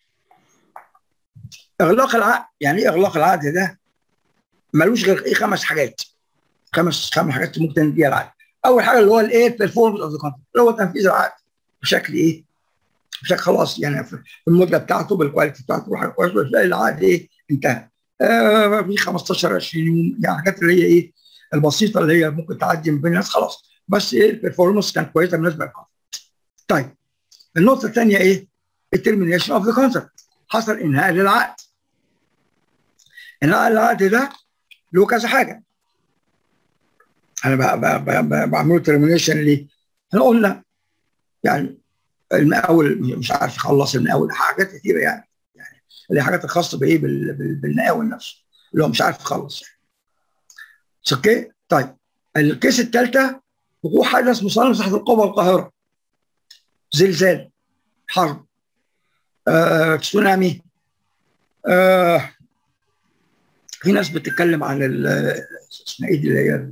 اغلاق العقد يعني ايه اغلاق العقد ده ملوش غير ايه خمس حاجات خمس خمس حاجات ممكن بيها العقد اول حاجه اللي هو الايه بيرفورمانس اوف ذا كونتراكت اللي هو تنفيذ العقد بشكل ايه بشكل خلاص يعني في المده بتاعته بالكواليتي بتاعته وحاجه كويسه تلاقي العقد ايه انتهى آه في 15 20 يوم يعني حاجات اللي هي ايه البسيطه اللي هي ممكن تعدي من بين الناس خلاص بس ايه البرفورمانس كانت كويسه بالنسبه للكونتراكت. طيب النقطه الثانيه ايه؟ الترمينيشن اوف ذا كونتراكت حصل انهاء للعقد. انهاء العقد ده له كذا حاجه. انا بعمله ترمينيشن ليه؟ احنا قلنا يعني المقاول مش عارف يخلص المقاول حاجات كثيره يعني يعني اللي حاجات الخاصه بايه بالمقاول نفسه اللي هو مش عارف يخلص يعني. اوكي طيب الكيس الثالثه وقوع حدث مصنف تحت القوه القاهره زلزال حرب آه، تسونامي آه، في ناس بتتكلم عن اسمها ايه دي اللي هي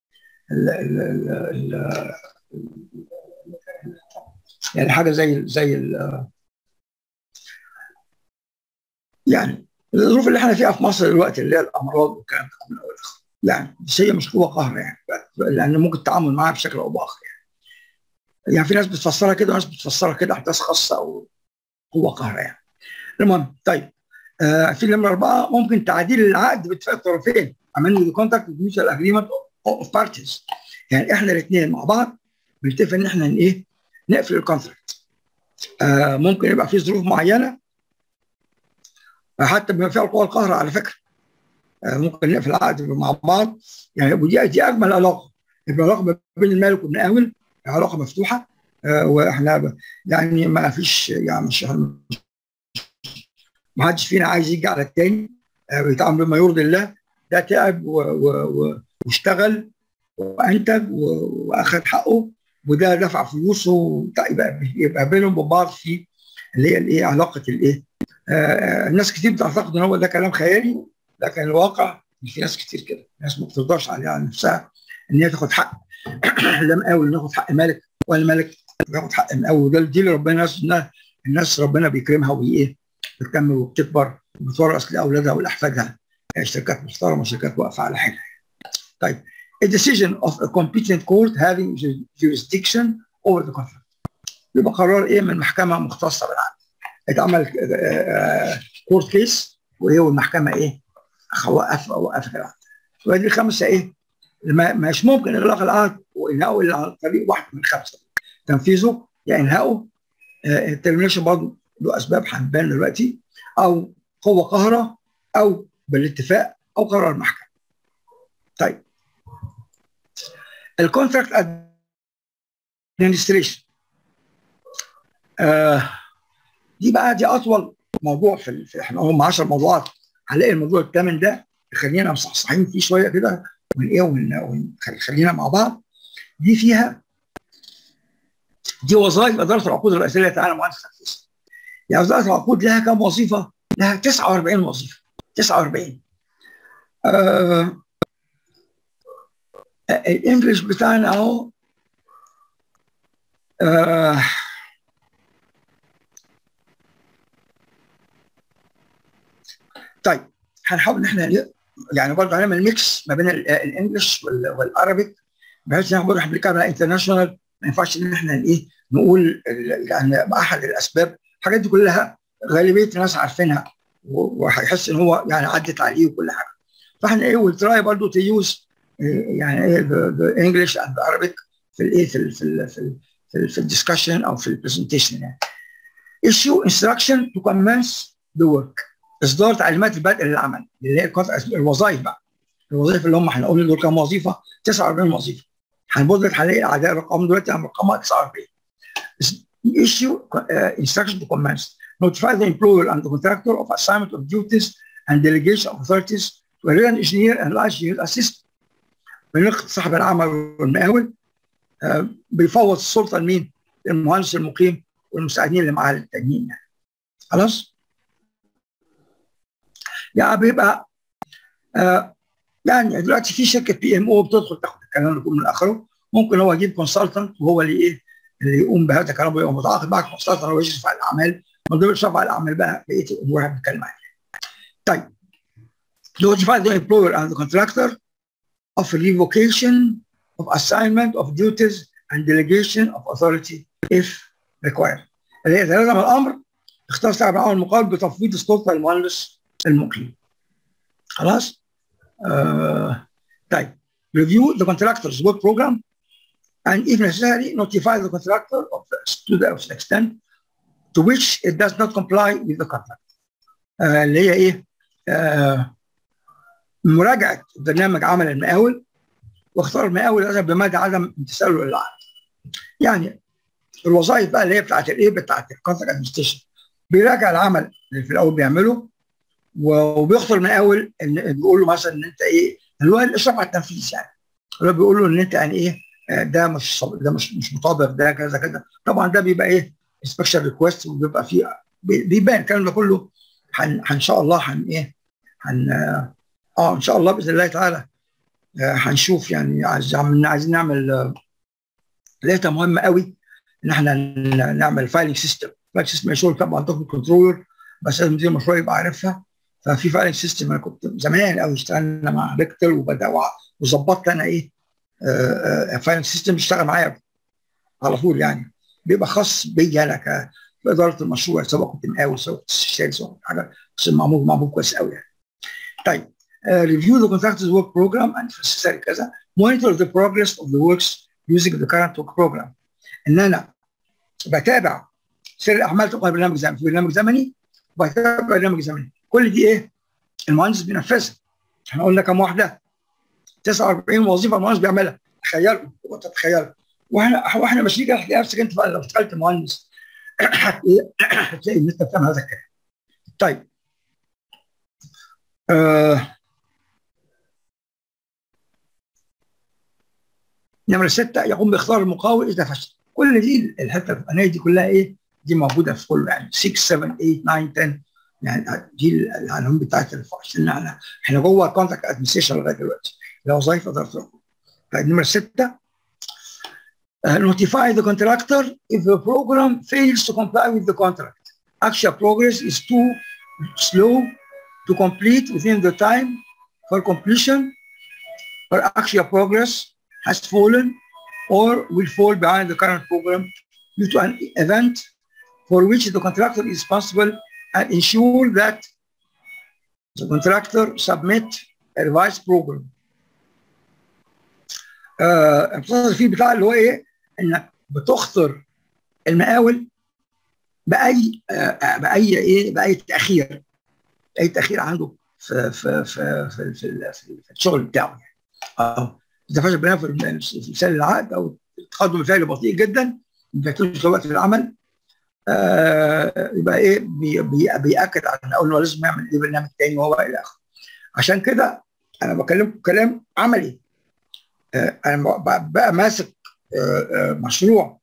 يعني حاجه زي زي يعني الظروف اللي احنا فيها في مصر دلوقتي اللي هي الامراض والكلام ده كله يعني بس هي مش قوه قهر يعني لان ممكن التعامل معاها بشكل او باخر يعني يعني في ناس بتفسرها كده وناس بتفسرها كده احداث خاصه او قوه قهر يعني المهم طيب آه في نمره اربعه ممكن تعديل العقد باتفاق الطرفين عملنا كونتاكت ميوتشوال اجريمنت اوف بارتيز يعني احنا الاثنين مع بعض بنتفق ان احنا ايه نقفل الكونتراكت آه ممكن يبقى في ظروف معينه حتى بما فيها القوى القاهره على فكره آه ممكن نقفل العقد مع بعض يعني ودي دي اجمل علاقه يبقى علاقه بين المالك والمقاول علاقه مفتوحه آه واحنا يعني ما فيش يعني مش ما حدش فينا عايز يجي على الثاني آه بيتعامل بما يرضي الله ده تعب واشتغل وانتج واخذ حقه وده دفع فلوسه يبقى يبقى بينهم وبعض في اللي هي الايه علاقه الايه آه الناس كتير بتعتقد ان هو ده كلام خيالي لكن الواقع في ناس كتير كده ناس ما بترضاش عليها على نفسها ان هي تاخد حق لا مقاول ناخد حق مالك ولا مالك ياخد حق مقاول وده دي اللي ربنا الناس الناس ربنا بيكرمها وايه بتكمل وبتكبر وبتورث لاولادها ولاحفادها شركات محترمه شركات واقفه على حيلها طيب a decision of a competent court having jurisdiction over the contract يبقى قرار ايه من محكمه مختصه بالعقد اتعمل كورت كيس وايه والمحكمه ايه وقف وقفت العقد ودي خمسه ايه ما مش ممكن اغلاق العقد وانهائه الا عن طريق واحد من خمسه تنفيذه يا انهائه الترمينيشن برضه له اسباب هتبان دلوقتي او قوه قاهره او بالاتفاق او قرار المحكمه. طيب الكونتراكت ادمنستريشن آه دي بقى دي اطول موضوع في, في احنا هم 10 موضوعات هنلاقي الموضوع الثامن ده خلينا مصحصحين فيه شويه كده ون ايه ونخلينا مع بعض دي فيها دي وظائف اداره العقود الرئيسيه تعالى مهندس تنفيذ يعني اداره العقود لها كم وظيفه؟ لها 49 وظيفه 49 آه الانجليش بتاعنا اهو آه طيب هنحاول ان احنا يعني برضه هنعمل ميكس ما بين الانجليش والعربي بحيث ان احنا برضه هنبقى انترناشونال ما ينفعش ان احنا ايه نقول يعني احد الاسباب الحاجات دي كلها غالبيه الناس عارفينها وهيحس ان هو يعني عدت عليه وكل حاجه فاحنا ايه ويل تراي برضه تو يوز يعني ايه ذا انجلش اند عربيك في الايه في ال في ال في ال في الدسكشن او في البرزنتيشن يعني issue instruction to commence the work اصدار تعليمات البدء للعمل اللي هي الوظائف بقى الوظائف اللي هم احنا قلنا دول كام وظيفه 49 وظيفه هنبص هنلاقي الاعداء رقم دلوقتي رقمها 49 issue uh, instruction to commence notify the employer and the contractor of assignment of duties and delegation of authorities to a real engineer and large engineer assistant بنلقي صاحب العمل والمقاول آه بيفوض السلطه لمين؟ للمهندس المقيم والمساعدين اللي معاه التانيين يعني خلاص؟ يعني بيبقى آه يعني دلوقتي في شركه بي ام او بتدخل تاخد الكلام ده كله من اخره ممكن هو يجيب كونسلتنت وهو اللي ايه اللي يقوم بهذا الكلام ويبقى متعاقد مع كونسلتنت هو يشرف على الاعمال من ضمن يشرف على الاعمال بقى بقيه الامور اللي بنتكلم عليها. طيب notify the employer and the contractor of revocation of assignment of duties and delegation of authority if required. اللي هي إذا لزم الأمر اختار صاحب العمل المقابل بتفويض السلطة للمهندس المقيم. خلاص؟ آه طيب review the contractor's work program and if necessary notify the contractor of the, to the extent to which it does not comply with the contract. آه اللي هي ايه؟ آه مراجعه برنامج عمل المقاول واختار المقاول بمدى عدم امتثاله للعقد يعني الوظائف بقى اللي هي بتاعت الايه بتاعت الكونتراكت ادمنستريشن بيراجع العمل اللي في الاول بيعمله وبيخطر المقاول ان بيقول له مثلا ان انت ايه اللي هو الاشراف على التنفيذ يعني اللي هو بيقول له ان انت يعني ايه ده مش ده مش مش مطابق ده كذا كذا طبعا ده بيبقى ايه سبيشال ريكوست وبيبقى فيه بيبان الكلام ده كله هن ان شاء الله هن ايه هن اه ان شاء الله باذن الله تعالى هنشوف يعني عايزين نعمل لقيتها مهمه قوي ان احنا نعمل فايلنج سيستم فايلنج سيستم شغل طبعا دوكمنت كنترولر بس لازم مدير المشروع يبقى عارفها ففي فايلنج سيستم انا كنت زمان قوي اشتغلنا مع بيكتل وبدا وظبطت انا ايه فاينانس سيستم بيشتغل معايا على طول يعني بيبقى خاص بيا انا كاداره المشروع سواء كنت مقاول سواء كنت استشاري سواء كنت حاجه بس معمول معمول كويس قوي يعني. طيب ريفيو ذا contractor's work program and if necessary كذا monitor the progress of the works using the current work program ان انا بتابع سير الاعمال تبقى برنامج زمني في برنامج زمني وبتابع برنامج زمني كل دي ايه المهندس بينفذها احنا قلنا كم واحده 49 وظيفه المهندس بيعملها تخيلوا تتخيلوا واحنا واحنا ماشيين كده هتلاقي نفسك انت بقى لو اشتغلت مهندس هتلاقي ان انت بتعمل هذا الكلام. طيب آه نمرة ستة يقوم باختيار المقاول إذا فشل. كل دي الحتة الفلانية دي كلها إيه؟ دي موجودة في كله يعني 6 7 8 9 10 يعني دي العناوين بتاعت الفشل احنا احنا جوه كونتاكت ادمنستريشن لغايه دلوقتي. الوظائف اداره العقود. طيب نمرة ستة uh, notify the contractor if the program fails to comply with the contract. Actual progress is too slow to complete within the time for completion or actual progress has fallen or will fall behind the current program due to an event for which the contractor is responsible and ensure that the contractor submit a revised program. آه فيه بتاع اللي هو ايه انك بتخطر المقاول باي آه باي ايه باي تاخير اي تاخير عنده في في في في, في, في, في الشغل بتاعه يعني اه اذا فشل بناء في مثال العقد او التقدم الفعلي بطيء جدا ما بيعتمدش وقت العمل آه يبقى ايه بي بي بياكد على انه لازم يعمل ايه برنامج تاني وهو الى اخره عشان كده انا بكلمكم كلام عملي آه انا بقى ماسك آه مشروع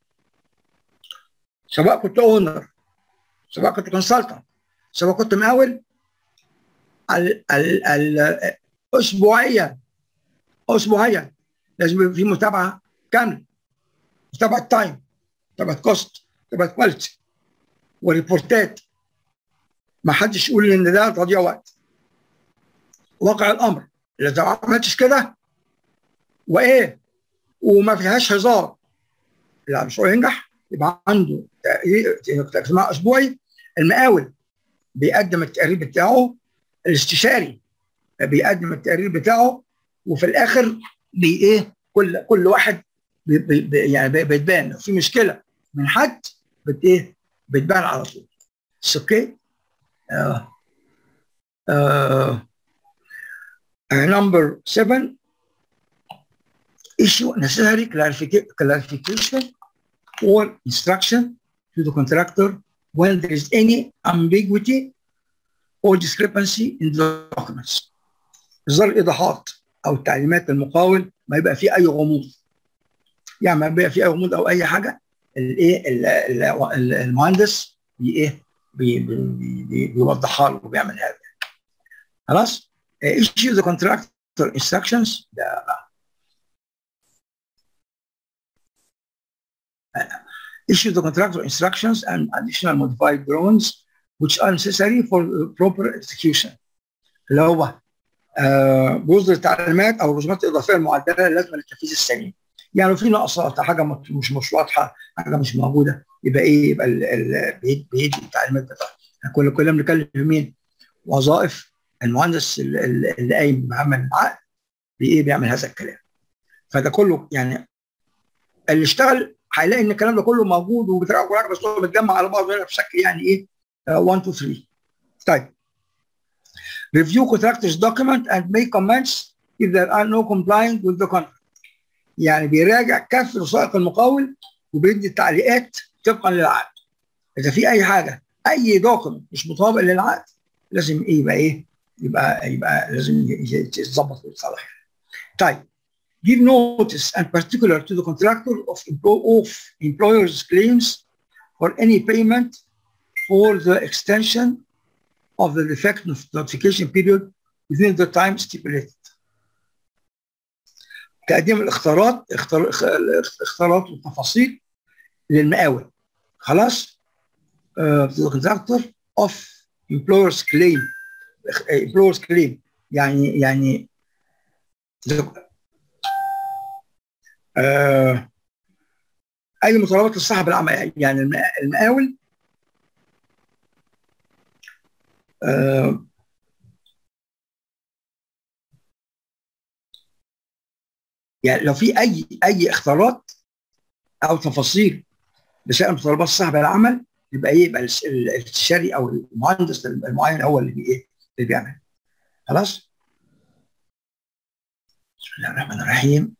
سواء كنت اونر سواء كنت كونسلتنت سواء كنت مقاول ال ال ال اسبوعيا اسبوعيا لازم يبقى في متابعه كامله متابعه تايم متابعه كوست متابعه كواليتي وريبورتات ما حدش يقول ان ده تضييع وقت واقع الامر اذا ما عملتش كده وايه وما فيهاش هزار لا المشروع ينجح يبقى عنده اجتماع اسبوعي المقاول بيقدم التقرير بتاعه الاستشاري بيقدم التقرير بتاعه وفي الاخر بي ايه كل كل واحد بي بي يعني بتبان لو في مشكله من حد بت ايه بتبان على طول اوكي آه. آه. number seven issue necessary clarification or instruction to the contractor when there is any ambiguity or discrepancy in the documents. إصدار الإيضاحات أو التعليمات للمقاول ما يبقى فيه أي غموض. يعني ما يبقى فيه أي غموض أو أي حاجة الإيه المهندس بي إيه بي بي بيوضحها له وبيعمل هذا. خلاص؟ issue the contractor instructions ده issue the contractor instructions and additional modified drawings which are necessary for proper execution اللي هو آه بيصدر التعليمات او الرسومات الاضافيه المعدله اللازمه للتنفيذ السليم يعني لو في نقصات حاجه مش مش واضحه حاجه مش موجوده يبقى ايه يبقى بيدي التعليمات بتاعته كل كلنا بنتكلم في مين؟ وظائف المهندس اللي قايم بعمل العقد بايه بيعمل هذا الكلام فده كله يعني اللي اشتغل هيلاقي ان الكلام ده كله موجود وبتراجع كل حاجه بس هو متجمع على بعضه هنا بشكل يعني ايه 1 2 3 طيب review contractor's document and make comments if there are no complying with the contract يعني بيراجع كافة وثائق المقاول وبيدي التعليقات طبقا للعقد اذا في اي حاجه اي دوكمنت مش مطابق للعقد لازم ايه يبقى ايه يبقى يبقى لازم يتظبط ويتصلح طيب give notice and particular to the contractor of, of employer's claims for any payment for the extension of the defect notification period within the time stipulated. تقديم الاختيارات اختيارات والتفاصيل للمقاول خلاص uh, the contractor of employer's claim employer's claim يعني يعني uh, اي مطالبات لصاحب العمل يعني المقاول uh, يعني لو في اي اي اختيارات او تفاصيل بشان متطلبات صاحب العمل يبقى ايه يبقى الاستشاري او المهندس المعين هو اللي ايه اللي بيعمل خلاص بسم الله الرحمن الرحيم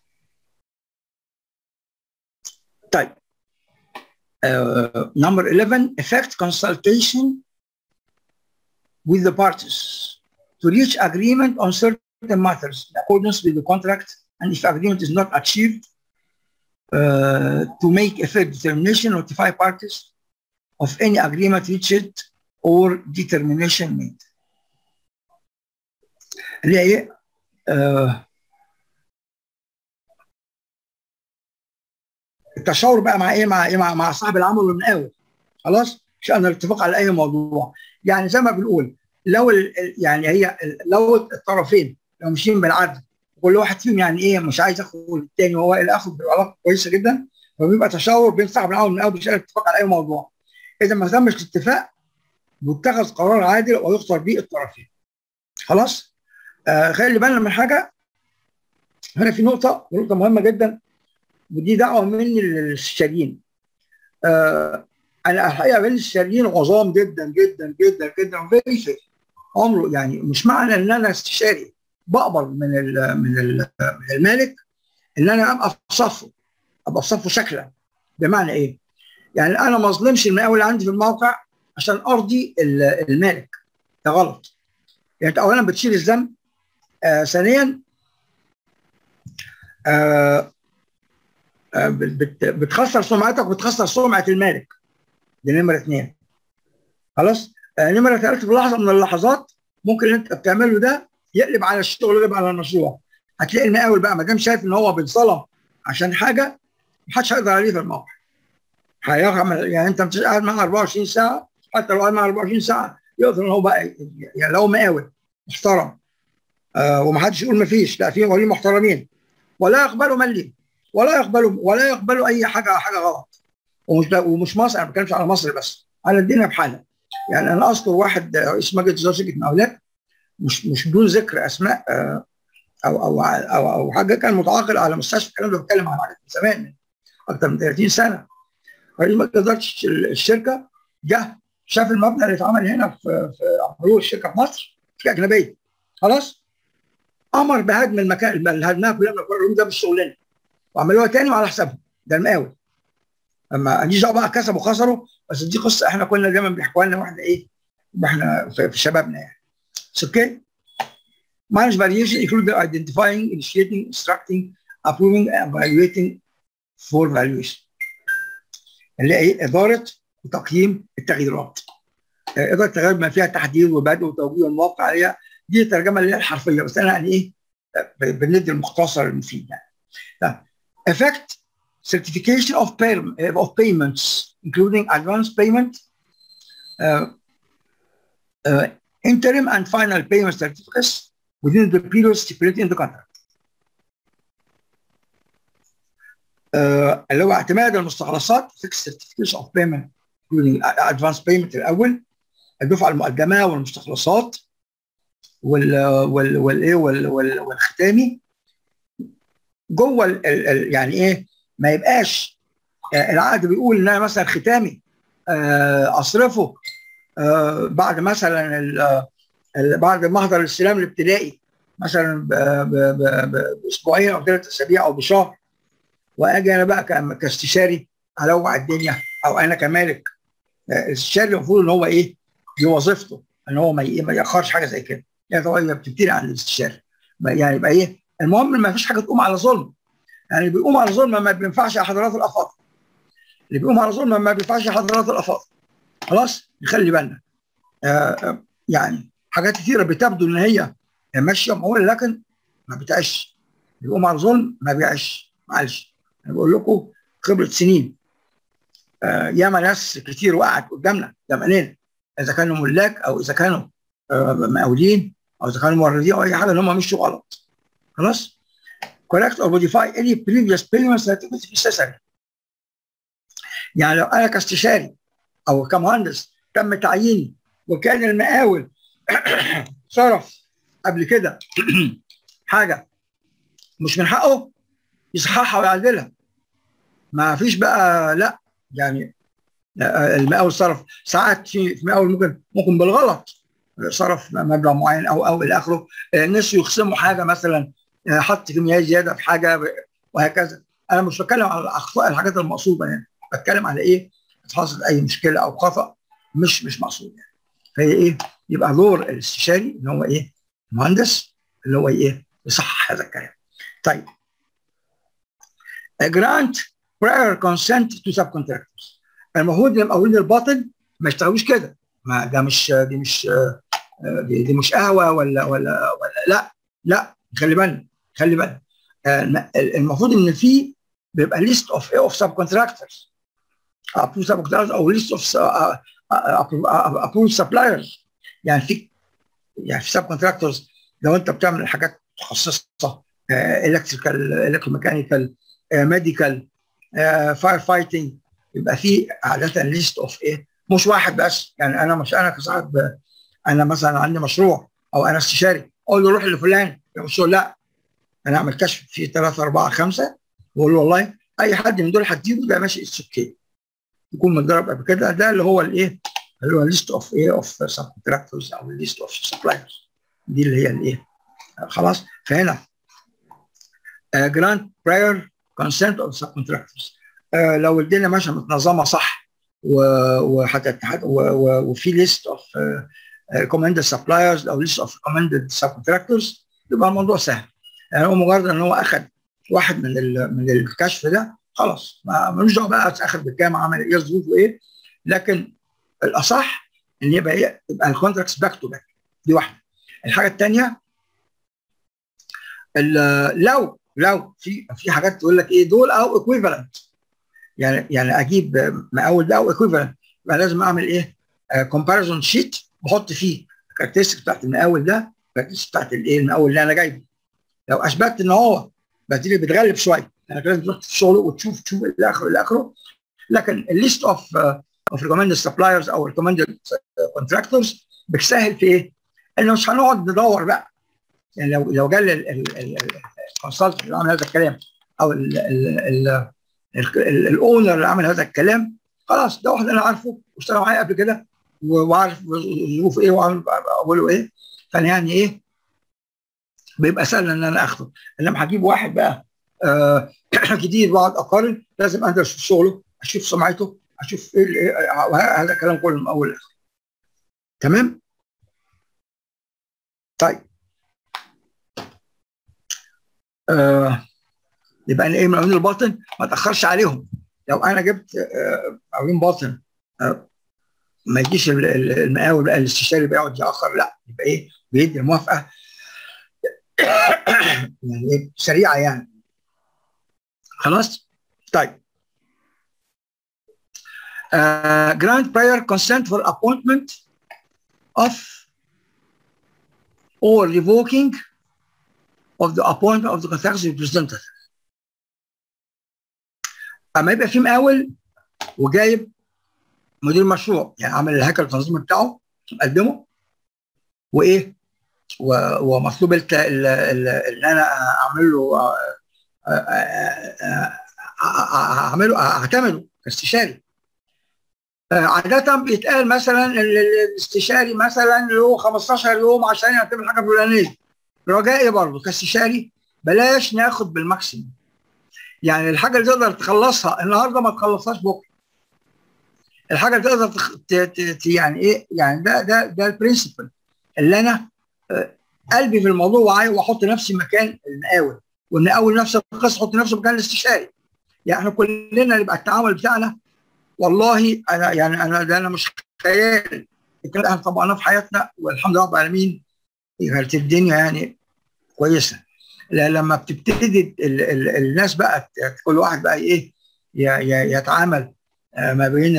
طيب uh, number 11 effect consultation with the parties to reach agreement on certain matters in accordance with the contract and if agreement is not achieved uh, to make a fair determination, notify parties of any agreement reached or determination made. اللي هي ايه؟ آه التشاور بقى مع ايه؟ مع ايه؟ مع, مع صاحب العمل والمقاول خلاص؟ عشان الاتفاق على اي موضوع. يعني زي ما بنقول لو يعني هي لو الطرفين لو ماشيين بالعدل كل واحد فيهم يعني ايه مش عايز ياخد الثاني وهو الى اخره بيبقى علاقه كويسه جدا فبيبقى تشاور بين صاحب العمل من اول بيشارك اتفاق على اي موضوع اذا ما تمش الاتفاق بيتخذ قرار عادل ويختار به الطرفين خلاص آه خلي بالنا من حاجه هنا في نقطه ونقطه مهمه جدا ودي دعوه مني للاستشاريين آه انا الحقيقه بين الاستشاريين عظام جدا جدا جدا جدا وفيري عمره يعني مش معنى ان انا استشاري بقبل من ال من ال من المالك ان انا ابقى في صفه ابقى في صفه شكلا بمعنى ايه؟ يعني انا ما اظلمش المقاول عندي في الموقع عشان ارضي المالك ده غلط يعني انت اولا بتشيل الذنب آه ثانيا آه آه بت بتخسر سمعتك وبتخسر سمعه المالك دي نمره اثنين خلاص آه نمره ثلاثه في لحظه من اللحظات ممكن اللي انت بتعمله ده يقلب على الشغل يقلب على المشروع هتلاقي المقاول بقى ما دام شايف ان هو بيتظلم عشان حاجه محدش هيقدر عليه في الموقع هيعمل يعني انت مش قاعد معاه 24 ساعه حتى لو قاعد معاه 24 ساعه يقدر ان هو بقى يعني لو مقاول محترم آه ومحدش يقول ما فيش لا في مقاولين محترمين ولا يقبلوا ملي ولا يقبلوا ولا يقبلوا اي حاجه حاجه غلط ومش ومش مصر انا ما بتكلمش على مصر بس على الدنيا بحالها يعني انا اذكر واحد رئيس مجلس اداره شركه مقاولات مش مش بدون ذكر اسماء آه او او او, أو حاجه كان متعاقد على مستشفى الكلام ده بتكلم عن حاجه من زمان من اكثر من 30 سنه رئيس مجلس اداره الشركه جه شاف المبنى اللي اتعمل هنا في في عملوه الشركه في مصر شركه اجنبيه خلاص امر بهدم المكان اللي هدمناها كلنا كل ده مش شغلنا وعملوها تاني وعلى حسابهم ده المقاول اما دي بقى كسبوا خسروا بس دي قصه احنا كنا دايما بيحكوا لنا واحنا ايه واحنا في, في شبابنا يعني اوكي Managed variation include identifying, initiating, instructing, approving, and evaluating for valuation. اللي هي إدارة وتقييم التغييرات. إدارة التغييرات ما فيها تحديد وبدء وتوجيه الموقع عليها دي الترجمة اللي هي الحرفية بس أنا يعني إيه بندي المختصر المفيد يعني. Effect certification of, pay, of payments including advance payment uh, uh, interim and final payment certificates within the period stipulated in the contract. اللي هو اعتماد المستخلصات fixed certification of payment including advance payment الاول الدفعه المقدمه والمستخلصات وال وال والايه وال وال والختامي جوه ال ال يعني ايه ما يبقاش العقد بيقول ان انا مثلا ختامي اصرفه بعد مثلا بعد محضر الاستلام الابتدائي مثلا باسبوعين او ثلاث اسابيع او بشهر واجي انا بقى كاستشاري اروع الدنيا او انا كمالك الاستشاري المفروض ان هو ايه دي وظيفته ان هو ما ما ياخرش حاجه زي كده يعني طبعا بتبتدي عن الاستشاري يعني يبقى ايه المهم ما فيش حاجه تقوم على ظلم يعني اللي بيقوم على ظلم ما بينفعش حضرات الافاضل اللي بيقوم على ظلم ما بينفعش حضرات الافاضل خلاص نخلي بالنا آه يعني حاجات كثيره بتبدو ان هي ماشيه معقوله لكن ما بتعيش اللي بيقوم على ظلم ما بيعيش معلش انا بقول لكم خبره سنين آه ياما ناس كتير وقعت قدامنا زمانين اذا كانوا ملاك او اذا كانوا آه مقاولين او اذا كانوا موردين او اي حاجه ان هم مشوا غلط خلاص correct or modify any previous payments that was necessary يعني لو انا كاستشاري او كمهندس تم تعييني وكان المقاول صرف قبل كده حاجه مش من حقه يصححها ويعدلها ما فيش بقى لا يعني المقاول صرف ساعات في مقاول ممكن ممكن بالغلط صرف مبلغ معين او او الى اخره نسوا يخصموا حاجه مثلا حط كميات زياده في حاجه وهكذا انا مش بتكلم على الاخطاء الحاجات المقصوده يعني بتكلم على ايه حصلت اي مشكله او خطا مش مش مقصود يعني فهي ايه يبقى دور الاستشاري ان هو ايه مهندس اللي هو ايه يصحح هذا الكلام طيب grant prior consent to subcontractors المفروض المقاولين الباطن ما يشتغلوش كده ما ده مش دي مش دي, دي مش قهوه ولا ولا ولا لا لا خلي بالنا خلي بالنا المفروض ان في بيبقى ليست اوف اوف سب كونتراكتورز ابروف سب كونتراكتورز او ليست اوف ابروف سبلايرز يعني في يعني في سب كونتراكتورز لو انت بتعمل حاجات متخصصه الكتريكال الكتروميكانيكال ميديكال فاير فايتنج يبقى في عاده ليست اوف ايه مش واحد بس يعني انا مش انا كصاحب انا مثلا عندي مشروع او انا استشاري اقول له روح لفلان مش لا انا اعمل كشف في ثلاثه اربعه خمسه واقول له والله اي حد من دول هتجيبه ده ماشي اتس اوكي يكون متدرب قبل كده ده اللي هو الايه اللي هو ليست اوف ايه اوف سب كونتراكتورز او ليست اوف سبلايرز دي اللي هي الايه خلاص فهنا جرانت براير كونسنت اوف سب كونتراكتورز لو الدنيا ماشيه متنظمه صح وفي ليست اوف recommended suppliers او list of recommended subcontractors يبقى الموضوع سهل يعني هو مجرد ان هو اخذ واحد من من الكشف ده خلاص ما ملوش دعوه بقى اخذ بكام عمل ايه ظروفه ايه لكن الاصح ان يبقى ايه يبقى الكونتراكتس باك تو باك دي واحده الحاجه الثانيه لو لو في في حاجات تقول لك ايه دول او ايكويفالنت يعني يعني اجيب مقاول ده او ايكويفالنت يبقى لازم اعمل ايه كومباريزون شيت بحط فيه الكاركترستيك بتاعت المقاول ده الكاركترستيك بتاعت الايه المقاول اللي انا جايبه لو اثبتت ان هو بتيجي بتغلب شويه يعني لازم تروح في شغله وتشوف تشوف الى اخره الى اخره لكن الليست اوف اوف ريكومندد سبلايرز او ريكومندد كونتراكتورز بتسهل في ايه؟ انه مش هنقعد ندور بقى يعني لو لو جال الكونسلت اللي عمل هذا الكلام او الاونر اللي عمل هذا الكلام خلاص ده واحد انا عارفه واشتغل معايا قبل كده وعارف ظروف ايه وعارف اقوله ايه فانا يعني ايه بيبقى سهل ان انا اخده انما هجيب واحد بقى آه جديد واقعد اقارن لازم ادرس في شغله اشوف سمعته اشوف ايه هذا الكلام كله من اول لاخر تمام طيب آه يبقى انا ايه من عيون الباطن ما اتاخرش عليهم لو انا جبت آه عيون باطن آه ما يجيش المقاول بقى الاستشاري بيقعد ياخر لا يبقى ايه بيدي الموافقه يعني ايه سريعه يعني خلاص طيب uh, grant prior consent for appointment of or revoking of the appointment of the contractor's representative اما يبقى في مقاول وجايب مدير مشروع يعني عامل الهيكل التنظيمي بتاعه مقدمه وايه ومطلوب ان انا اعمل له اعمله اعتمده كاستشاري عادة بيتقال مثلا الاستشاري مثلا له 15 يوم عشان يعتمد حاجه فلانيه رجائي برضه كاستشاري بلاش ناخد بالماكسيموم يعني الحاجه اللي تقدر تخلصها النهارده ما تخلصهاش بكره الحاجه اللي تقدر تخ... ت... ت... يعني ايه يعني ده ده ده البرنسبل اللي انا قلبي في الموضوع واحط نفسي مكان المقاول والمقاول نفس القصه احط نفسي مكان الاستشاري يعني احنا كلنا يبقى التعامل بتاعنا والله انا يعني انا ده انا مش خيال الكلام احنا طبقناه في حياتنا والحمد لله رب العالمين كانت الدنيا يعني كويسه لما بتبتدي ال ال الناس بقى كل واحد بقى ايه يتعامل ما بين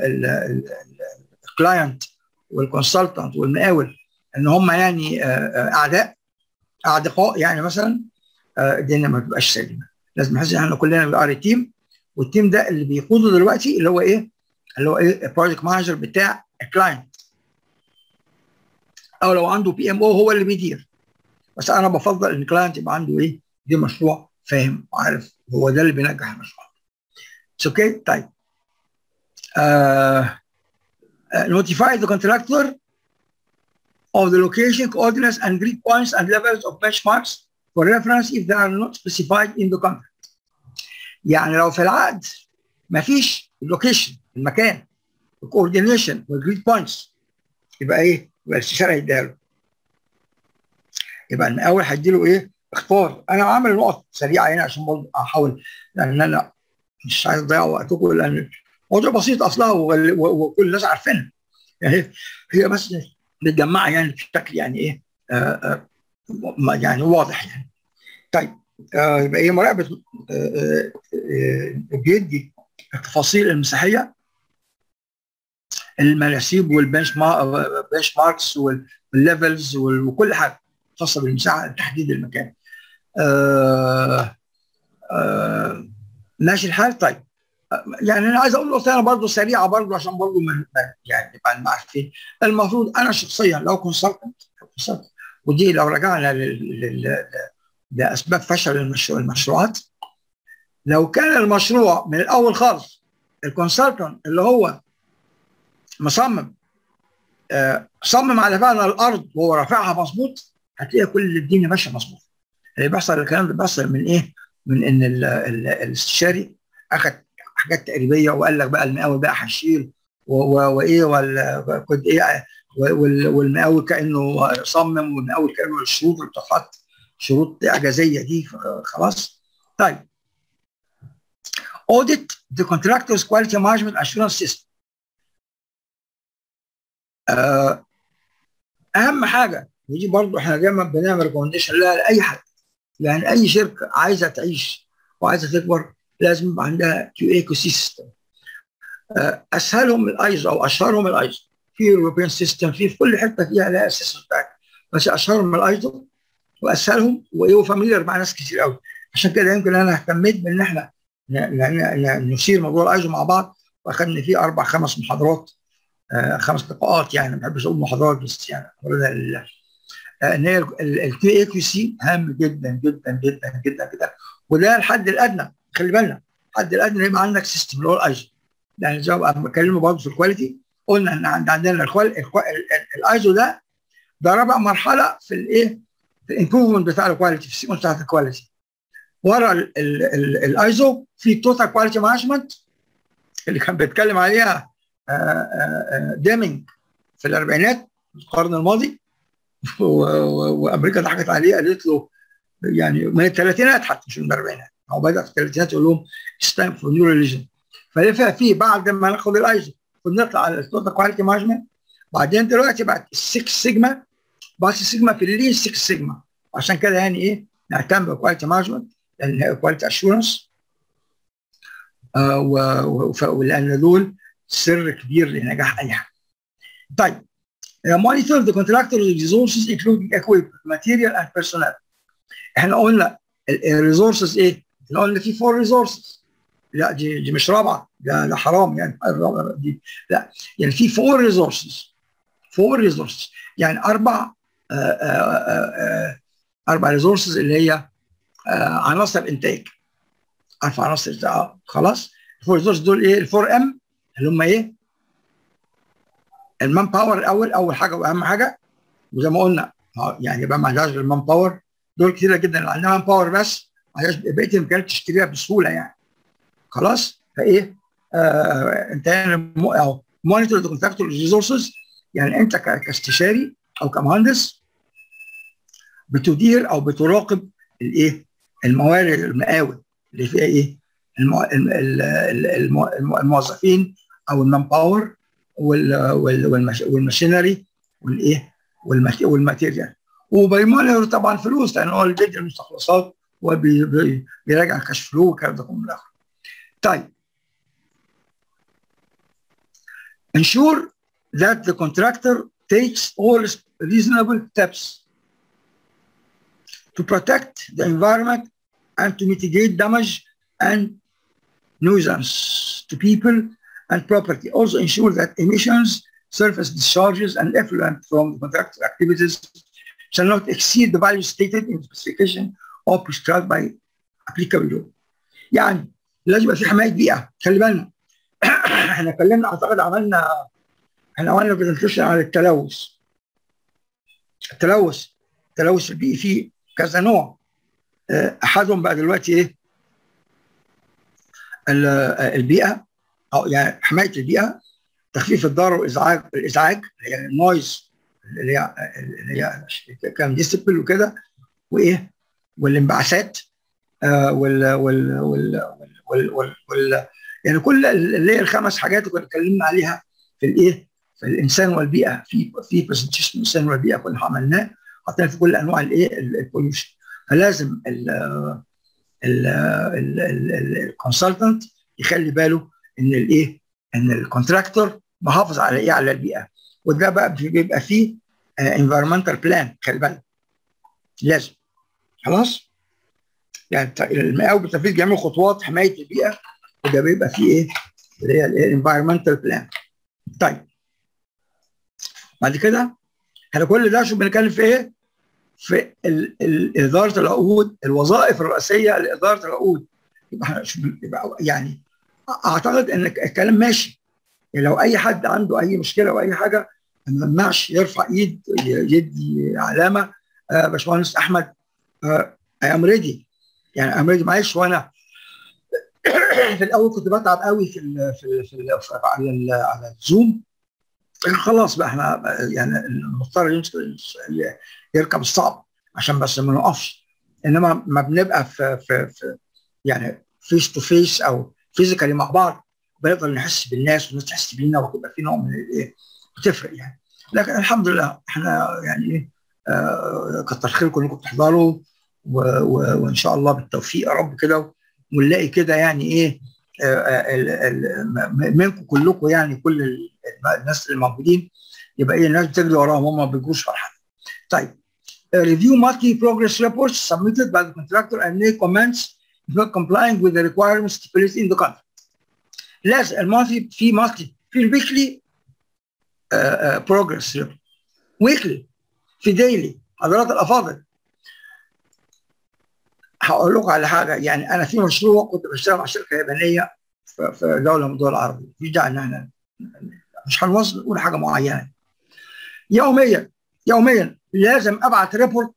الكلاينت والكونسلتنت والمقاول ان هم يعني اعداء اعدقاء يعني مثلا الدنيا ما بتبقاش سليمه لازم نحس ان احنا كلنا بنبقى تيم والتيم ده اللي بيقوده دلوقتي اللي هو ايه؟ اللي هو ايه البروجكت مانجر بتاع الكلاينت او لو عنده بي ام او هو اللي بيدير بس انا بفضل ان الكلاينت يبقى عنده ايه؟ دي مشروع فاهم وعارف هو ده اللي بينجح المشروع. اوكي طيب uh, notify the contractor of the location, coordinates, and grid points and levels of benchmarks for reference if they are not specified in the contract. يعني لو في العقد ما فيش اللوكيشن المكان الكوردينيشن والجريد بوينتس يبقى ايه؟ يبقى الاستشاري هيديها له. يبقى المقاول هيديله ايه؟ اختار انا عامل نقط سريعه هنا عشان برضه احاول لان انا مش عايز اضيع وقتكم لان موضوع بسيط اصلها وكل الناس عارفينها يعني هي بس متجمعه يعني بشكل يعني ايه آآ آآ يعني واضح يعني طيب يبقى ايه مراقبه بيدي التفاصيل المساحيه المناسيب والبنش بنش ماركس والليفلز وكل حاجه خاصه بالمساحه تحديد المكان آآ آآ ماشي الحال طيب يعني انا عايز اقول نقطه انا برضه سريعه برضه عشان برضه يعني نبقى عارفين المفروض انا شخصيا لو كونسلتنت ودي لو رجعنا لاسباب فشل المشروع المشروعات لو كان المشروع من الاول خالص الكونسلتنت اللي هو مصمم آه صمم على فعلا الارض وهو رافعها مظبوط هتلاقي كل الدنيا ماشيه مظبوط اللي بيحصل الكلام ده بيحصل من ايه؟ من ان الاستشاري اخذ حاجات تقريبيه وقال لك بقى المقاول بقى هشيل وايه ولا كنت ايه والمقاول كانه صمم والمقاول كانه الشروط اللي بتتحط شروط اعجازيه دي خلاص طيب audit the contractor's quality management assurance system آه اهم حاجه ودي برضو احنا دايما بنعمل ريكومنديشن لها لاي حد يعني اي شركه عايزه تعيش وعايزه تكبر لازم يبقى عندها كيو ايكو سيستم اسهلهم الايزو او اشهرهم الايزو في يوروبيان سيستم في في كل حته فيها لها سيستم بتاعتها بس اشهرهم الايزو واسهلهم وايه فاميليار مع ناس كتير قوي عشان كده يمكن انا اهتميت بان احنا نثير موضوع الايزو مع بعض واخدنا فيه اربع خمس محاضرات آه خمس لقاءات يعني ما بحبش اقول محاضرات بس يعني لله ان هي الكيو اي كيو سي هام جدا جدا جدا جدا جدا وده الحد الادنى خلي بالنا الحد الادنى يبقى عندك سيستم اللي هو الايزو يعني زي ما بكلمه برضه في الكواليتي قلنا ان عندنا الايزو ده ده رابع مرحله في الايه في الامبروفمنت بتاع الكواليتي في السيكونس بتاعت الكواليتي ورا الايزو في توتال كواليتي مانجمنت اللي كان بيتكلم عليها ديمينج في الاربعينات القرن الماضي وامريكا ضحكت عليه قالت له يعني من الثلاثينات حتى مش من الاربعينات هو بدا في الثلاثينات يقول لهم ستايم فور نيو ريليجن فلفها فيه بعد ما ناخد الايزو ونطلع على التوتال كواليتي مانجمنت بعدين دلوقتي بعد السكس سيجما بعد سيجما في اللين 6 سيجما عشان كده يعني ايه نهتم بالكواليتي مانجمنت لان هي كواليتي اشورنس آه ولان دول سر كبير لنجاح اي حاجه. طيب monitor the contractor's resources including equipment, material and personnel. احنا قلنا الريسورسز ايه؟ احنا قلنا في فور ريسورسز لا دي دي مش رابعه ده ده حرام يعني دي لا يعني في فور ريسورسز فور ريسورسز يعني اربع آآ آآ اربع ريسورسز اللي هي عناصر انتاج اربع عناصر خلاص الفور ريسورسز دول ايه؟ الفور ام اللي هم ايه؟ المان باور الاول اول حاجه واهم حاجه وزي ما قلنا يعني يبقى ما عندهاش غير مان باور دول كتيره جدا اللي عندها مان باور بس ما عندهاش بقيه الامكانيات تشتريها بسهوله يعني خلاص فايه آه انت او مونيتور ذا كونتراكتور ريسورسز يعني انت كاستشاري او كمهندس بتدير او بتراقب الايه الموارد المقاول اللي فيها ايه المو... المو... الموظفين او المان باور والماشينري والايه والماتيريال وبيمونيتور طبعا فلوس لان هو اللي بيدي المستخلصات وبيراجع الكاش فلو والكلام ده كله الاخر. طيب ensure that the contractor takes all reasonable steps to protect the environment and to mitigate damage and nuisance to people and property. Also ensure that emissions, surface discharges, and effluent from the contractor activities shall not exceed the value stated in the specification or prescribed by applicable law. يعني لازم يبقى في حمايه بيئه خلي بالنا احنا اتكلمنا اعتقد عملنا احنا عملنا برزنتيشن عن التلوث التلوث التلوث البيئي فيه كذا نوع احدهم بقى دلوقتي ايه البيئه او يعني حمايه البيئه تخفيف الضرر والازعاج الازعاج اللي هي النويز اللي هي اللي هي كان ديسبل وكده وايه والانبعاثات آه وال وال وال وال, وال, وال يعني كل اللي هي الخمس حاجات اللي اتكلمنا عليها في الايه في الانسان والبيئه في في برزنتيشن الانسان والبيئه كنا عملناه حطينا في كل انواع الايه البوليوشن فلازم الكونسلتنت يخلي باله ان الايه ان الكونتراكتور محافظ على ايه على البيئه وده بقى بيبقى فيه انفيرمنتال بلان خلي بالك لازم خلاص يعني المقاول بالتنفيذ بيعمل خطوات حمايه البيئه وده بيبقى فيه ايه اللي هي الانفيرمنتال بلان طيب بعد كده احنا كل ده شو بنتكلم في ايه؟ في ال ال اداره العقود الوظائف الرئيسيه لاداره العقود يبقى, يبقى يعني اعتقد ان الكلام ماشي يعني لو اي حد عنده اي مشكله او اي حاجه ما يمنعش يرفع ايد يدي علامه آه باشمهندس احمد آه اي ام ريدي يعني ام ريدي معلش وانا في الاول كنت بتعب قوي في ال في ال في, ال في على ال على الزوم خلاص بقى احنا يعني المضطر يركب الصعب عشان بس ما نقفش انما ما بنبقى في في, في يعني فيس تو فيس او فيزيكالي مع بعض بنقدر نحس بالناس والناس تحس بينا وتبقى في نوع من الايه بتفرق يعني لكن الحمد لله احنا يعني ايه آه كتر خيركم انكم بتحضروا وان شاء الله بالتوفيق يا رب كده ونلاقي كده يعني ايه منكم كلكم يعني كل الناس اللي موجودين يبقى ايه الناس بتجري وراهم هم ما بيجروش فرحان. طيب review monthly progress reports submitted by the contractor and make comments if not complying with the requirements stipulated in the contract. لازم الماضي في ماضي في الويكلي بروجرس ويكلي في ديلي حضرات الافاضل هقول لكم على حاجه يعني انا في مشروع كنت بشتغل مع شركه يابانيه في دوله من الدول العربيه مش داعي ان احنا مش هنوصل نقول حاجه معينه يوميا يوميا لازم ابعت ريبورت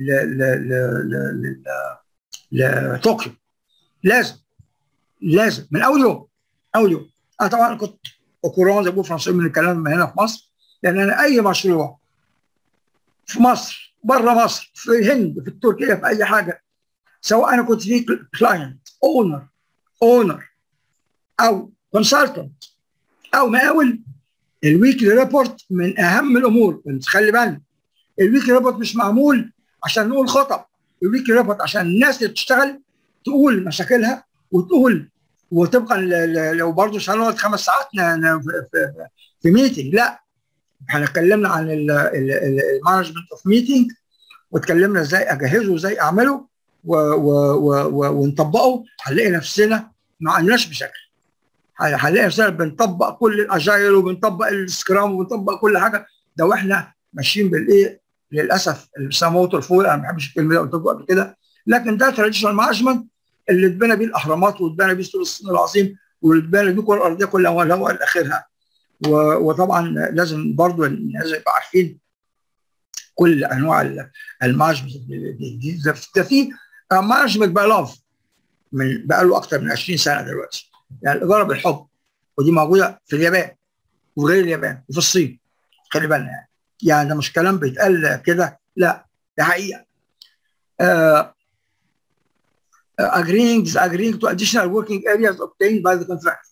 لطوكيو لازم لازم من اول يوم اول يوم انا طبعا كنت اوكورون زي ما فرنسيين من الكلام هنا في مصر لان انا اي مشروع في مصر بره مصر في الهند في تركيا في اي حاجه سواء انا كنت في كلاينت اونر اونر او كونسلتنت او مقاول الويكلي ريبورت من اهم الامور خلي بالك الويكلي ريبورت مش معمول عشان نقول خطا الويكلي ريبورت عشان الناس اللي بتشتغل تقول مشاكلها وتقول وطبقا لو برضه مش هنقعد خمس ساعات في, في, في ميتنج لا احنا اتكلمنا عن المانجمنت اوف ميتنج واتكلمنا ازاي اجهزه وازاي اعمله و و و ونطبقه هنلاقي نفسنا ما عندناش مشاكل هنلاقي نفسنا بنطبق كل الاجايل وبنطبق السكرام وبنطبق كل حاجه ده واحنا ماشيين بالايه للاسف اللي بيسموه ووتر فول انا ما بحبش الكلمه دي قلت لكم قبل كده لكن ده تراديشنال مانجمنت اللي اتبنى بيه الاهرامات واتبنى بيه سور الصين العظيم واللي اتبنى بيه الكره الارضيه كلها وهو الى اخرها وطبعا لازم برضو لازم يبقى عارفين كل انواع المانجمنت ده في مانجمنت باي لاف من بقى له اكثر من 20 سنه دلوقتي يعني الاداره بالحب ودي موجوده في اليابان وغير اليابان وفي الصين خلي بالنا يعني يعني ده مش كلام بيتقال كده لا ده حقيقه uh, agreeing disagreeing to additional working areas obtained by the contract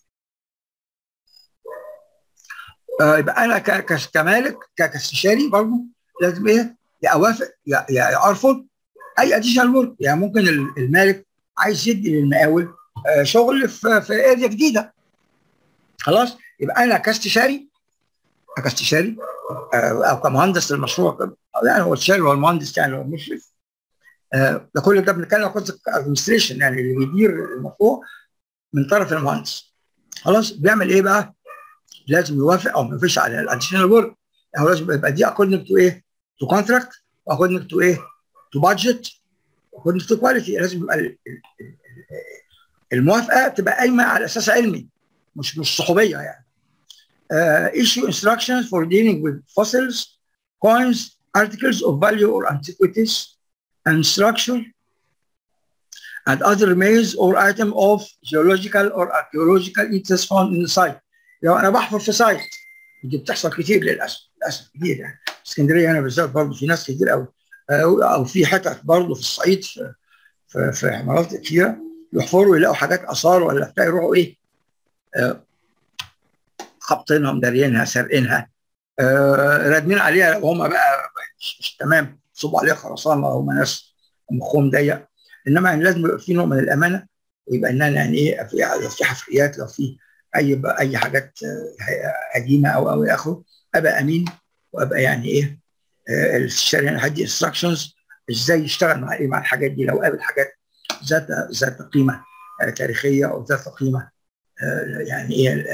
uh, يبقى انا كمالك كاستشاري برضه لازم ايه يا اوافق يا يا ارفض اي اديشنال ورك يعني ممكن المالك عايز يدي للمقاول uh, شغل في في اريا جديده خلاص يبقى انا كاستشاري كاستشاري او كمهندس للمشروع يعني هو الشاري هو المهندس يعني هو المشرف ده كل ده بنتكلم عن ادمنستريشن يعني اللي بيدير المشروع من طرف المهندس خلاص بيعمل ايه بقى؟ لازم يوافق او ما يوافقش على الاديشنال ورك يعني لازم يبقى دي اكوردنج تو ايه؟ تو كونتراكت واكوردنج تو ايه؟ تو بادجت واكوردنج تو كواليتي لازم يبقى الموافقه تبقى قايمه على اساس علمي مش مش صحوبيه يعني uh, issue instructions for dealing with fossils, coins, articles of value or antiquities, and structure, and other remains or item of geological or archaeological interest found in the site. لو انا بحفر في سايت دي بتحصل كتير للاسف للاسف كتير يعني اسكندريه هنا بالذات برضه في ناس كتير قوي او في حتت برضه في الصعيد في في, في مناطق كتيره يحفروا يلاقوا حاجات اثار ولا بتاع يروحوا ايه آه خابطينها مدارينها سارقينها آه رادمين عليها لو هم بقى مش, مش تمام صبوا عليها خرسانه هم ناس مخهم ضيق انما يعني لازم يبقى في نوع من الامانه ويبقى اننا يعني ايه في لو في حفريات لو في اي اي حاجات قديمه او او الى اخره ابقى امين وابقى يعني ايه آه الاستشاري يعني هدي انستراكشنز ازاي يشتغل مع ايه مع الحاجات دي لو قابل حاجات ذات ذات قيمه آه تاريخيه او ذات قيمه آه يعني ايه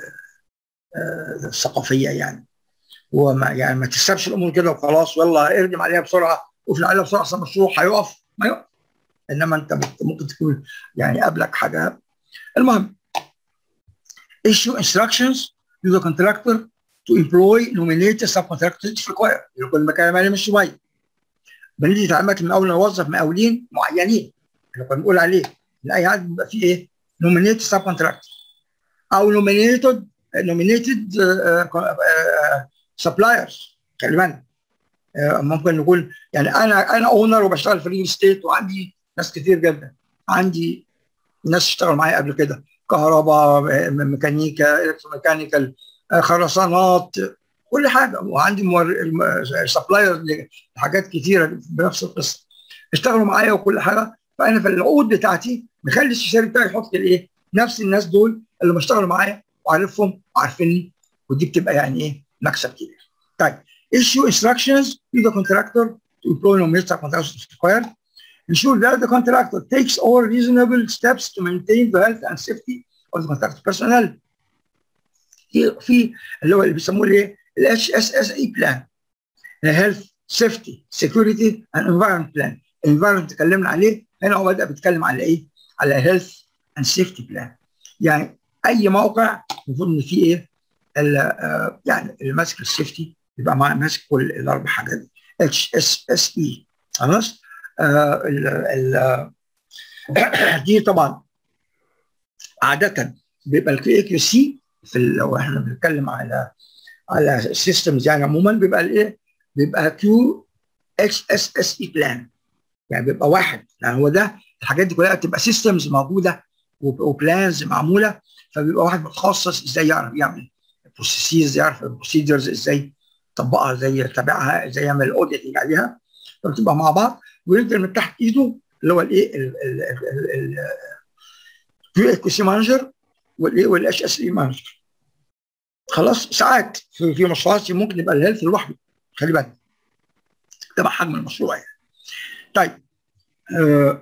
الثقافيه يعني وما يعني ما تسيبش الامور كده وخلاص والله اردم عليها بسرعه وفي عليها بسرعه اصل المشروع هيقف ما يقف انما انت ممكن تكون يعني قبلك حاجه المهم issue instructions to the contractor to employ nominate subcontractors if required كل ما كان مالي مش شويه بندي تعليمات من اول نوظف مقاولين معينين اللي كنا بنقول عليه ان اي حد بيبقى فيه ايه nominate subcontractor او nominated nominated uh, uh, suppliers خلي بالك uh, ممكن نقول يعني انا انا اونر وبشتغل في ريل ستيت وعندي ناس كتير جدا عندي ناس اشتغلوا معايا قبل كده كهرباء ميكانيكا الكتروميكانيكال خرسانات كل حاجه وعندي سبلاير لحاجات كتيره بنفس القصه اشتغلوا معايا وكل حاجه فانا في العقود بتاعتي مخلي الاستشاري بتاعي يحط الايه نفس الناس دول اللي بيشتغلوا معايا وعارفهم وعارفيني ودي بتبقى يعني ايه مكسب كبير. طيب issue instructions to the contractor to employ no major contractors required. Ensure that the contractor takes all reasonable steps to maintain the health and safety of the contractor personnel. في في اللي هو اللي بيسموه الايه؟ الاتش اس اس اي بلان. الهيلث سيفتي سكيورتي اند انفايرمنت بلان. الانفايرمنت اتكلمنا عليه هنا هو بدا بيتكلم على ايه؟ على هيلث اند سيفتي بلان. يعني اي موقع المفروض ان فيه ايه آه يعني اللي ماسك السيفتي يبقى ماسك كل الاربع حاجات اتش اس اس اي خلاص آه ال ال دي طبعا عاده بيبقى الكي كيو سي في لو احنا بنتكلم على على السيستمز يعني عموما بيبقى الايه بيبقى كيو اتش اس اس اي بلان يعني بيبقى واحد يعني هو ده الحاجات دي كلها بتبقى سيستمز موجوده وبلانز معموله فبيبقى واحد متخصص ازاي يعرف يعمل بروسيسز يعرف البروسيجرز ازاي يطبقها ازاي يتابعها ازاي يعمل الاوديتنج عليها فبتبقى مع بعض وينزل من تحت ايده اللي هو الايه الكيو اي سي مانجر والايه والاتش اس اي مانجر خلاص ساعات في, في مشروعات ممكن يبقى الهيلث لوحده خلي بالك تبع حجم المشروع يعني طيب آه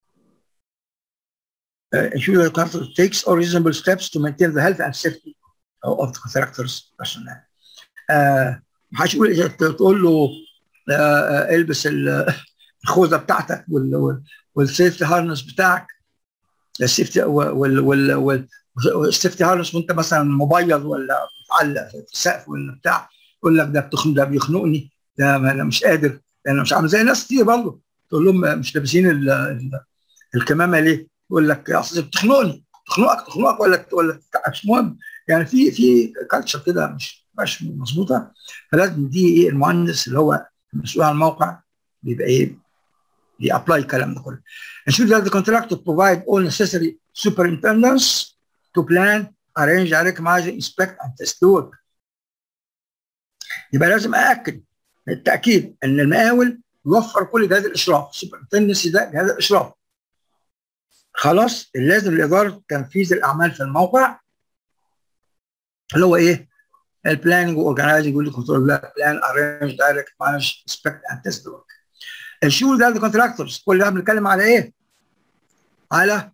ensure the contractor takes all reasonable steps to maintain the health and safety of the contractor's personnel. آه محدش يقول تقول له آه البس الخوذه بتاعتك والسيفتي هارنس بتاعك السيفتي والسيفتي هارنس وانت مثلا مبيض ولا متعلق في السقف ولا بتاع يقول لك ده ده بيخنقني ده انا مش قادر انا مش عامل زي ناس كتير برضه تقول لهم مش لابسين ال- ال- الكمامه ليه؟ يقول لك اصل بتخنقني تخنقك تخنقك ولا ولا مش مهم يعني في في كالتشر كده مش مش مظبوطه فلازم دي ايه المهندس اللي هو المسؤول عن الموقع بيبقى ايه بيابلاي الكلام ده كله. Ensure that the contractor provide all necessary superintendents to plan, arrange, recognize, inspect and test the work. يبقى لازم ااكد بالتاكيد ان المقاول يوفر كل جهاز الاشراف السوبرنتندنسي ده جهاز الاشراف خلاص لازم لاداره تنفيذ الاعمال في الموقع اللي هو ايه البلاننج واورجنايزنج والكنترول بلان ارينج دايركت مانج انسبكت اند تيست ورك الشغل ده الكونتراكتورز كل ده بنتكلم على ايه؟ على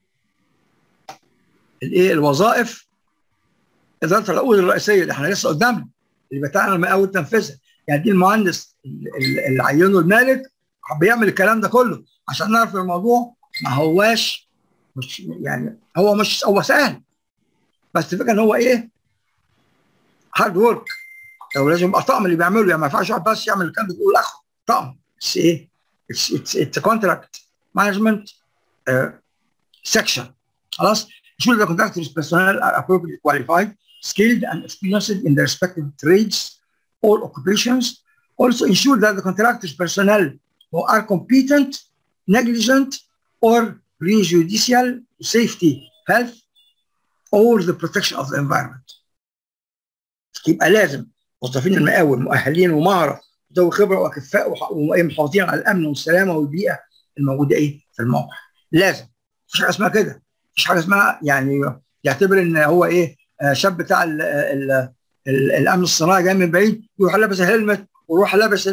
الايه الوظائف اداره العقود الرئيسيه اللي احنا لسه قدامنا اللي بتاعنا المقاول تنفيذها يعني دي المهندس اللي عينه المالك بيعمل الكلام ده كله عشان نعرف الموضوع ما هواش مش يعني هو مش هو سهل بس الفكره ان هو ايه هارد ورك لو لازم يبقى طقم اللي بيعمله يعني ما ينفعش واحد بس يعمل الكلام ده يقول اخره طقم اتس ايه اتس اتس اتس كونتراكت مانجمنت section خلاص ensure the contractors personnel are appropriately qualified skilled and experienced in their respective trades or occupations also ensure that the contractors personnel who are competent negligent or prejudicial to safety health or the protection of the environment يبقى لازم موظفين المقاول مؤهلين ومهره ذوي خبره واكفاء ومحافظين على الامن والسلامه والبيئه الموجوده ايه في الموقع لازم مفيش حاجه اسمها كده مفيش حاجه اسمها يعني يعتبر ان هو ايه شاب بتاع ال ال ال الامن الصناعي جاي من بعيد يروح لابس الهلمت ويروح لابس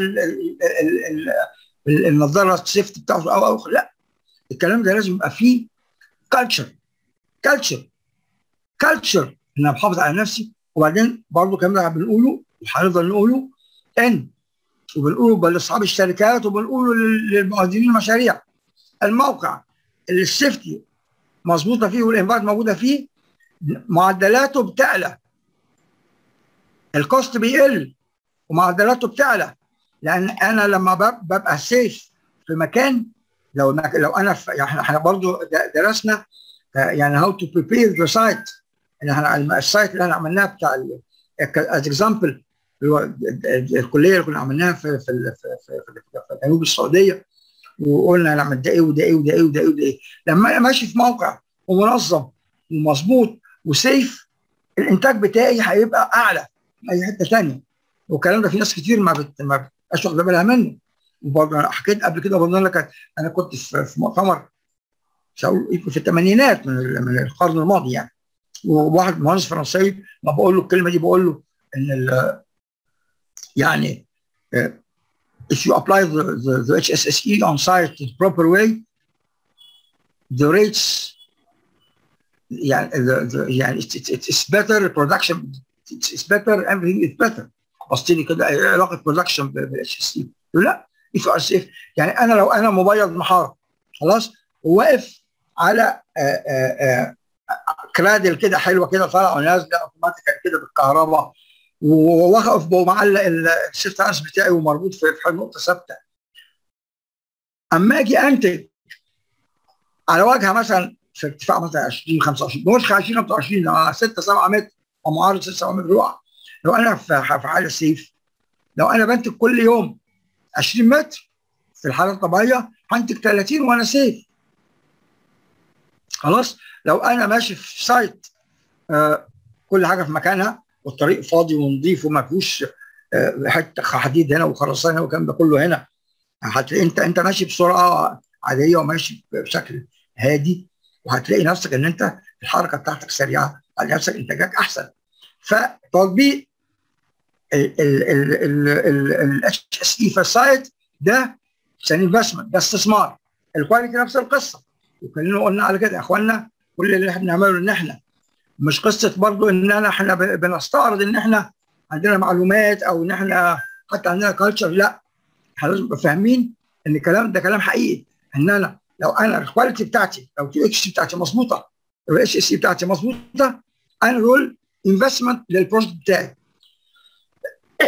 النظاره السيفت بتاعته او او لا الكلام ده لازم يبقى فيه كالتشر كالتشر كالتشر ان انا بحافظ على نفسي وبعدين برضه الكلام ده بنقوله وهنفضل نقوله ان وبنقوله لاصحاب الشركات وبنقوله للمقدمين المشاريع الموقع اللي السيفتي مظبوطه فيه والانفايرمنت موجوده فيه معدلاته بتعلى الكوست بيقل ومعدلاته بتعلى لان انا لما ببقى سيف في مكان لو لو انا في يعني احنا برضه درسنا يعني هاو تو بريبير ذا سايت احنا السايت اللي احنا عملناه بتاع از اكزامبل الكليه اللي كنا عملناها في في في, في, في, في جنوب السعوديه وقلنا نعمل ده ايه وده ايه وده ايه وده ايه وده ايه لما انا ماشي في موقع ومنظم ومظبوط وسيف الانتاج بتاعي هيبقى اعلى من اي حته ثانيه والكلام ده في ناس كتير ما بت ما بتبقاش واخده بالها منه وبرضه انا حكيت قبل كده برضه لك انا كنت في, في مؤتمر في الثمانينات من من القرن الماضي يعني وواحد مهندس فرنسي ما بقول له الكلمه دي بقول له ان ال يعني if you apply the, the, the HSSE on site the proper way the rates يعني the, the, يعني it's, it's, it's better production it's, it's better everything is better بص لي كده علاقه برودكشن بالاتش اس سي لا if you are safe يعني انا لو انا مبيض محاره خلاص وواقف على آآ آآ كرادل كده حلوه كده طالعه ونازله اوتوماتيكال كده بالكهرباء وواقف معلق الشيفت هاوس بتاعي ومربوط في نقطه ثابته اما اجي انتج على واجهه مثلا في ارتفاع مثلا 20 25 مش 20 25 لو 6 7 متر او معارض 6 7 متر يقع لو انا في حاله سيف لو انا بنتج كل يوم 20 متر في الحاله الطبيعيه هنتج 30 وانا سيف خلاص لو انا ماشي في سايت آه كل حاجه في مكانها والطريق فاضي ونظيف وما فيهوش آه حته حديد هنا وخرسانه والكلام ده كله هنا هتلاقي انت انت ماشي بسرعه عاديه وماشي بشكل هادي وهتلاقي نفسك ان انت الحركه بتاعتك سريعه هتلاقي نفسك انتاجك احسن فتطبيق الاتش اس اي في السايت ده انفستمنت ده استثمار الكواليتي نفس القصه وكلنا قلنا على كده يا اخوانا كل اللي احنا بنعمله ان احنا مش قصه برضو ان انا احنا بنستعرض ان احنا عندنا معلومات او ان احنا حتى عندنا كلتشر لا احنا لازم نبقى فاهمين ان الكلام ده كلام حقيقي ان انا لو انا الكواليتي بتاعتي لو التي اتش بتاعتي مظبوطه لو الاتش اس سي بتاعتي مظبوطه انا رول انفستمنت للبروجكت بتاعي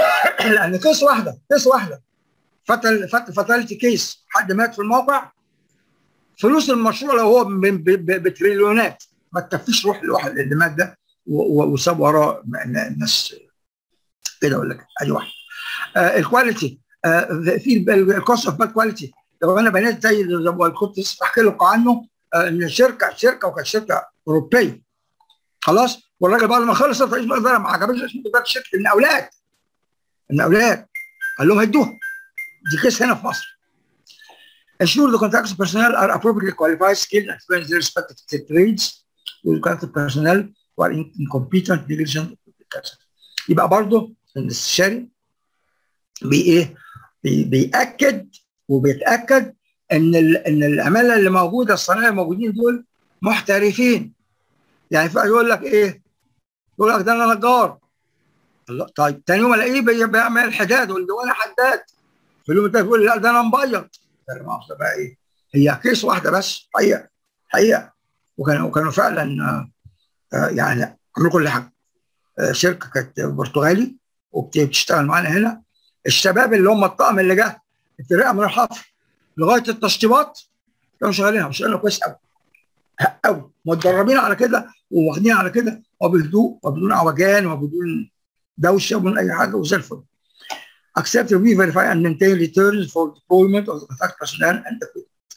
لان كيس واحده كيس واحده فتل فتاليتي كيس حد مات في الموقع فلوس المشروع لو هو بتريليونات ما تكفيش روح الواحد اللي مات ده وساب وراه الناس كده ولا كده ادي واحد آه الكواليتي آه في الكوست اوف باد كواليتي لو انا بنيت زي ما كنت بحكي لكم عنه آه ان شركه شركه وكانت شركه اوروبيه خلاص والراجل بعد ما خلص رئيس الاداره ما عجبوش اسم اداره الشركه المقاولات المقاولات قال لهم هدوها دي كيس هنا في مصر ensure the contractors personnel are appropriately qualified, skilled, and experienced in their respective trades with contractor personnel who are incompetent, negligent, يبقى برضه الاستشاري بي ايه بي بيأكد وبيتأكد ان ان العماله اللي موجوده الصنايعيه الموجودين دول محترفين يعني في يقول لك ايه؟ يقول لك ده انا نجار الله طيب تاني يوم الاقيه بيعمل حداد واللي وانا حداد في اليوم التاني يقول لا ده انا مبيض المؤاخذه بقى ايه؟ هي كيس واحده بس حقيقه حقيقه وكانوا وكانوا فعلا آه يعني عملوا كل حاجه آه شركه كانت برتغالي وبتشتغل معانا هنا الشباب اللي هم الطقم اللي جه ابتداء من الحفر لغايه التشطيبات كانوا شغالين شغالين كويس قوي قوي متدربين على كده وواخدين على كده وبهدوء وبدون عوجان وبدون دوشه وبدون اي حاجه وزي الفل. Accept, review, verify, and maintain returns for deployment of the contact personnel and equipment.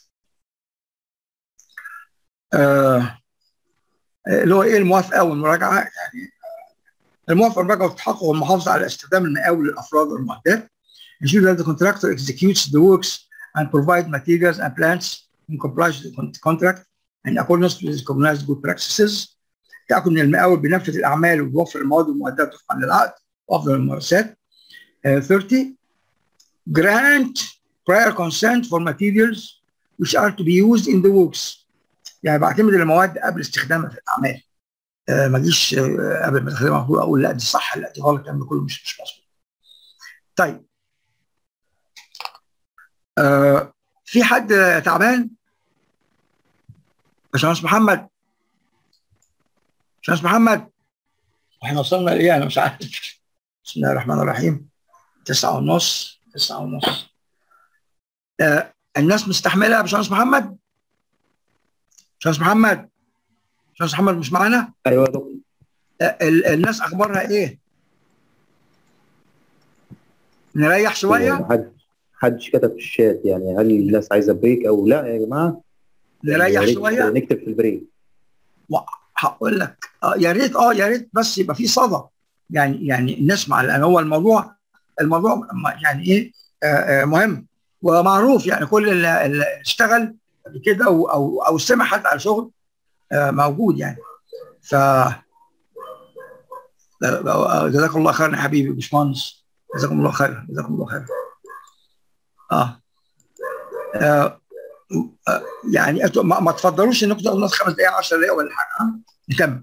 آه اللي هو ايه الموافقه والمراجعه يعني الموافقه والمراجعه والتحقق والمحافظه على استخدام المقاول للافراد والمعدات. Ensure that the contractor executes the works and provide materials and plants in compliance with the contract in accordance with recognized good practices تأكد أن المقاول بينفذ الأعمال وبيوفر المواد والمعدات وفقا للعقد وأفضل الممارسات. Uh, 30 grant prior consent for materials which are to be used in the works. يعني بعتمد المواد قبل استخدامها في الأعمال. uh, ما اجيش uh, قبل ما استخدمها أقول لا دي صح لا دي غلط الكلام ده كله مش مش مظبوط. طيب uh, في حد تعبان؟ باشمهندس محمد باشمهندس محمد احنا وصلنا لايه انا مش عارف بسم الله الرحمن الرحيم تسعة ونص تسعة ونص آه الناس مستحملة يا باشمهندس محمد باشمهندس محمد باشمهندس محمد مش معانا؟ ايوه يا دكتور آه الناس اخبارها ايه؟ نريح شوية؟ حد حدش كتب في الشات يعني هل الناس عايزه بريك او لا يا جماعه؟ نريح يا ريت شوية؟ نكتب في البريك هقول لك آه يا ريت اه يا ريت بس يبقى في صدى يعني يعني نسمع لان هو الموضوع الموضوع يعني ايه آه آه مهم ومعروف يعني كل اللي, اللي اشتغل قبل كده او او او سمع حتى على شغل آه موجود يعني ف جزاك الله خير يا حبيبي باشمهندس جزاكم الله خير جزاكم الله خير اه, آه يعني انتوا ما, ما تفضلوش انكم تاخدوا نص خمس دقائق 10 دقائق ولا حاجه ها نكمل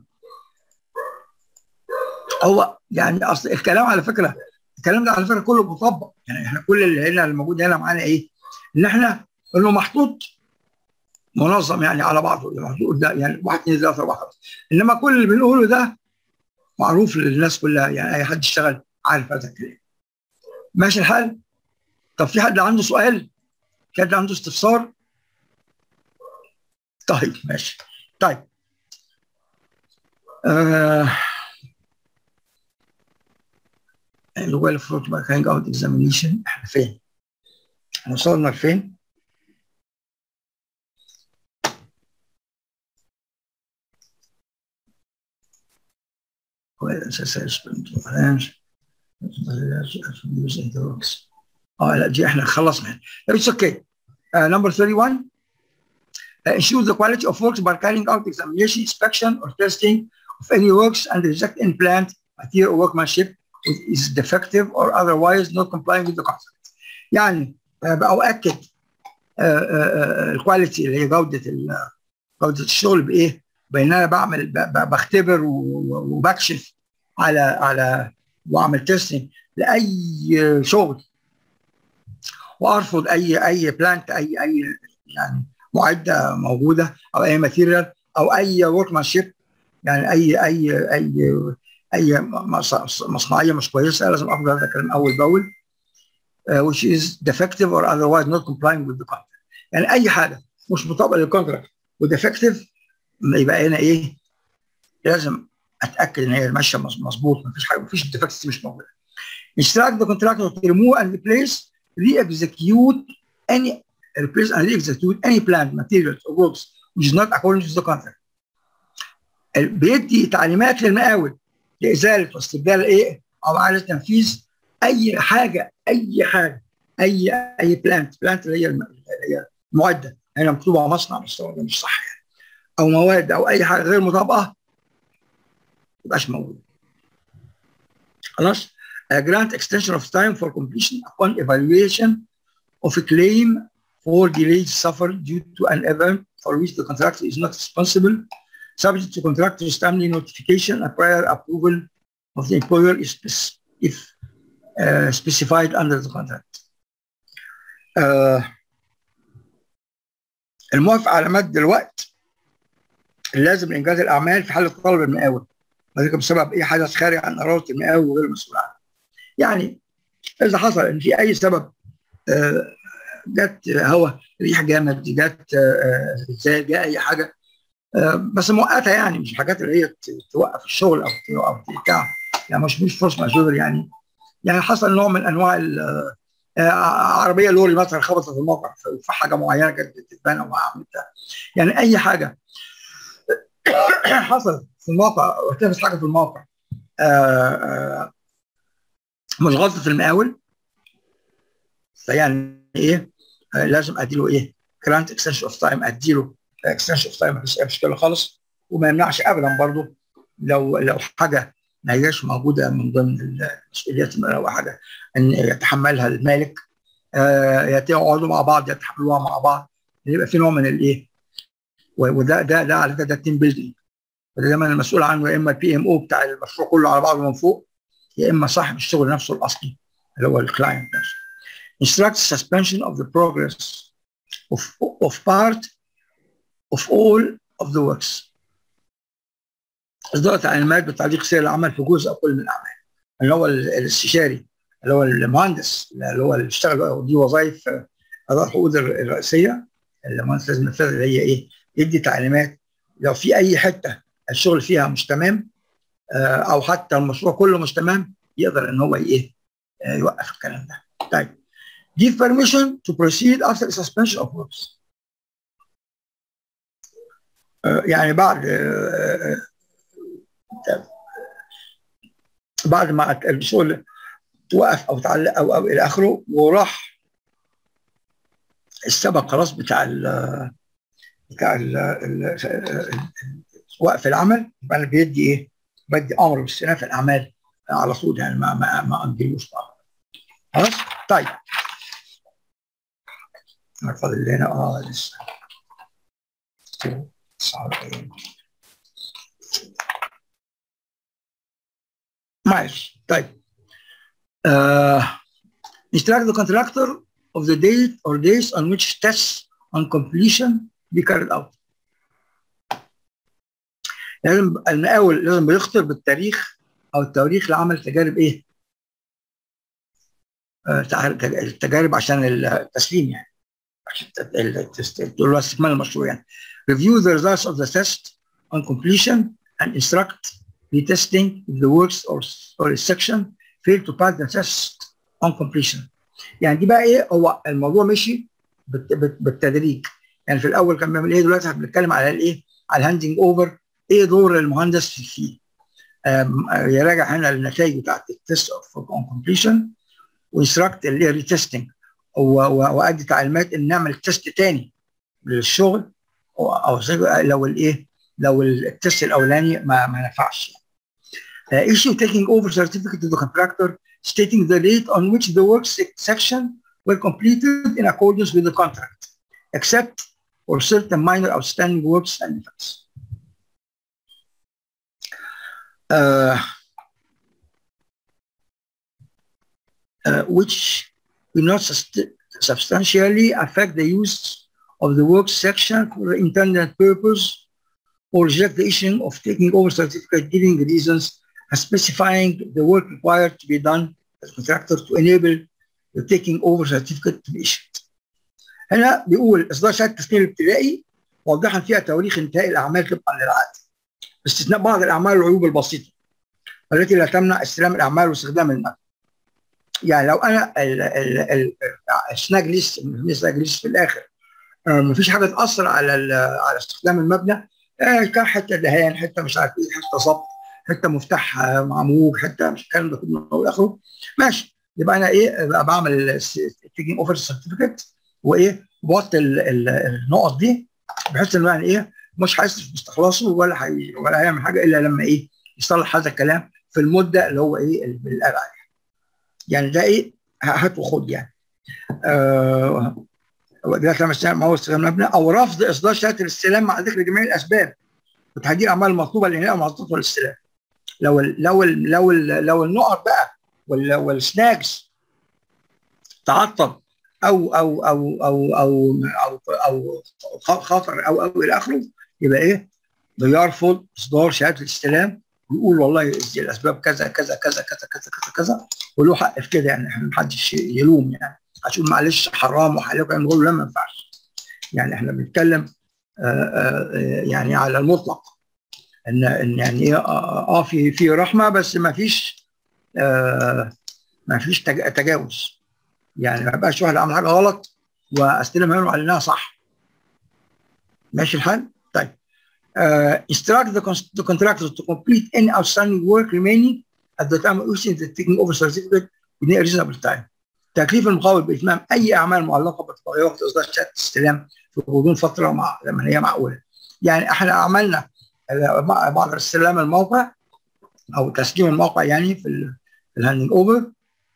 هو يعني اصل الكلام على فكره الكلام ده على فكره كله مطبق يعني احنا كل اللي هنا الموجود هنا معانا ايه؟ ان احنا انه محطوط منظم يعني على بعضه محطوط ده يعني واحد اثنين ثلاثه اربعه خمسه انما كل اللي بنقوله ده معروف للناس كلها يعني اي حد اشتغل عارف هذا الكلام ماشي الحال؟ طب في حد عنده سؤال؟ في حد عنده استفسار؟ طيب ماشي طيب آه اللي هو المفروض بقى كان اوت اكزامينيشن احنا فين؟ احنا وصلنا لفين؟ اه لا دي احنا خلصنا اتس اوكي نمبر 31 uh, ensure the quality of works by carrying out examination, inspection, or testing of any works and reject any plant, material, or workmanship is defective or otherwise not complying with the contract. يعني uh, بأؤكد الكواليتي اللي هي جودة جودة الشغل بإيه؟ بإن أنا بعمل بختبر وبكشف على على واعمل تيستنج لاي شغل وارفض اي اي بلانت اي اي يعني معده موجوده او اي ماتيريال او اي ورك شيب يعني اي اي اي اي مص- مصنعيه مش كويسه لازم اخد هذا الكلام اول باول uh, which is defective or otherwise not complying with the contract يعني اي حاجه مش مطابقه للكونتراكت وديفكتيف يبقى هنا ايه لازم اتاكد ان هي ماشيه مظ- مظبوط مفيش حاجه مفيش ديفكتس مش موجوده instruct the contractor to remove and replace re-execute any replace and re-execute any plant materials or works which is not according to the contract ال- بيدي تعليمات للمقاول لازاله واستبدال ايه او اعاده تنفيذ اي حاجه اي حاجه اي اي بلانت بلانت اللي هي الم- اللي هي معده هنا مكتوبه مصنع بس هو ده مش صح يعني او مواد او اي حاجه غير مطابقه ما تبقاش موجوده خلاص a grant extension of time for completion upon evaluation of a claim for delays suffered due to an event for which the contractor is not responsible subject to contractor's timely notification and prior approval of the employer if, spec- if uh, specified under the contract. Uh, الموافقة على مد الوقت اللازم لإنجاز الأعمال في حالة طلب المقاول وذلك بسبب أي حدث خارج عن إرادة المقاول وغير المسؤول عنه. يعني إذا حصل إن في أي سبب آه، جت هواء ريح جامد جت آه، زلزال جاء أي حاجة آه، بس مؤقتة يعني مش الحاجات اللي هي ت- توقف الشغل أو ت- أو بتاع يعني مش مش فورس ماجور يعني يعني حصل نوع من انواع ال- آه، عربيه لوري مثلا خبطت في الموقع في- في حاجه معينه كانت بتتبان او عملت يعني اي حاجه حصلت في الموقع وتنفذ حاجه في الموقع آه، آه، مش غلطه المقاول فيعني ايه آه، لازم اديله ايه جرانت اكستنشن اوف تايم اديله اكستنشن اوف تايم مفيش اي مشكله خالص وما يمنعش ابدا برضه لو لو حاجه ما هياش موجوده من ضمن المسؤوليات لو حاجه ان يتحملها المالك آه، يقعدوا مع بعض يتحملوها مع بعض يبقى في نوع من الايه و- وده ده ده على فكره ده التيم بيلدينج وده دايما المسؤول عنه يا اما البي ام او بتاع المشروع كله على بعضه من فوق يا اما صاحب الشغل نفسه الاصلي اللي هو الكلاينت نفسه instructs suspension of the progress of, of part of all of the works إصدار تعليمات بتعليق سير العمل في جزء أو كل من الأعمال اللي هو ال- الاستشاري اللي هو المهندس اللي هو اللي بيشتغل دي وظائف آه، أداء الحقوق الر- الرئيسية المهندس لازم ينفذ اللي هي إيه يدي تعليمات لو في أي حتة الشغل فيها مش تمام آه، أو حتى المشروع كله مش تمام يقدر إن هو إيه آه، يوقف الكلام ده طيب give permission to proceed after suspension of works آه، يعني بعد آه، آه، بعد ما الشغل توقف او تعلق او او الى اخره وراح السبب خلاص بتاع ال بتاع ال ال- ال- وقف العمل يبقى انا بيدي ايه؟ بدي امر باستئناف الاعمال على طول يعني ما ما ما اجلوش بقى. خلاص؟ طيب أنا فاضل لنا اه لسه 49 ماشي طيب uh, instruct the contractor of the date or days on which tests on completion be carried out. لازم المقاول لازم بيخطر بالتاريخ او التواريخ لعمل تجارب ايه؟ آه، تع- التجارب عشان التسليم يعني عشان الت- التست- اللي هو استكمال المشروع يعني. Review the results of the test on completion and instruct retesting if the works or, or a section fail to pass the test on completion. يعني دي بقى ايه هو الموضوع مشي بالت- بالت- بالتدريج يعني في الاول كان بيعمل ايه دلوقتي احنا بنتكلم على الايه على الهاندنج اوفر ايه دور المهندس في فيه آم، آه، يراجع هنا النتائج بتاعت التست اوف كومبليشن وينستراكت اللي هي ريتستنج وادي تعليمات ان نعمل تيست تاني للشغل او أو زي- لو الايه لو التست الاولاني ما ما نفعش uh, issue taking over certificate to the contractor stating the date on which the work sec- section were completed in accordance with the contract, except for certain minor outstanding works and defects. Uh, uh, which will not sust- substantially affect the use of the work section for the intended purpose or reject the issue of taking over certificate giving reasons specifying the work required to be done as contractor to enable the taking over certificate to be issued. هنا بيقول اصدار شهاده التسليم الابتدائي موضحا فيها تواريخ انتهاء الاعمال طبقا للعقد باستثناء بعض الاعمال والعيوب البسيطه التي لا تمنع استلام الاعمال واستخدام المبنى. يعني لو انا السناج ليست السناج ليست في الاخر ما فيش حاجه تاثر على على استخدام المبنى كان حته دهان حته مش عارف ايه حته ظبط حته مفتاح معموج حته مش الكلام ده كله والى اخره ماشي يبقى انا ايه بقى بعمل تيجين اوفر سيرتيفيكت وايه بوطي النقط دي بحيث انه يعني ايه مش هيصرف مستخلصه ولا حي ولا هيعمل حاجه الا لما ايه يصلح هذا الكلام في المده اللي هو ايه اللي قال عليها يعني ده ايه هات وخد يعني آه ده خمس سنوات ما هو استخدام المبنى او رفض اصدار شهاده الاستلام مع ذكر جميع الاسباب وتحديد الاعمال المطلوبه لانهاء محطات الاستلام لو ال لو ال لو ال لو النقط بقى والسناكس تعطل او او او او او او, أو خطر او او الى اخره يبقى ايه بيرفض اصدار شهاده الاستلام ويقول والله الاسباب كذا كذا كذا كذا كذا كذا كذا وله حق في كده يعني احنا محدش يلوم يعني هتقول معلش حرام وحلال نقول لا ما ينفعش يعني احنا بنتكلم يعني على المطلق ان ان يعني ايه اه في في رحمه بس ما فيش آه ما فيش تجاوز يعني ما يبقاش واحد عمل حاجه غلط واستلمها له على انها صح ماشي الحال؟ طيب uh, instruct the, the contractor to complete any outstanding work remaining at the time of issuing the taking over certificate within a reasonable time. تكليف المقاول باتمام اي اعمال معلقه باتفاقيه وقت اصدار شهاده الاستلام في غضون فتره مع لما هي معقوله. يعني احنا عملنا بعد استلام الموقع او تسليم الموقع يعني في الهاندنج اوفر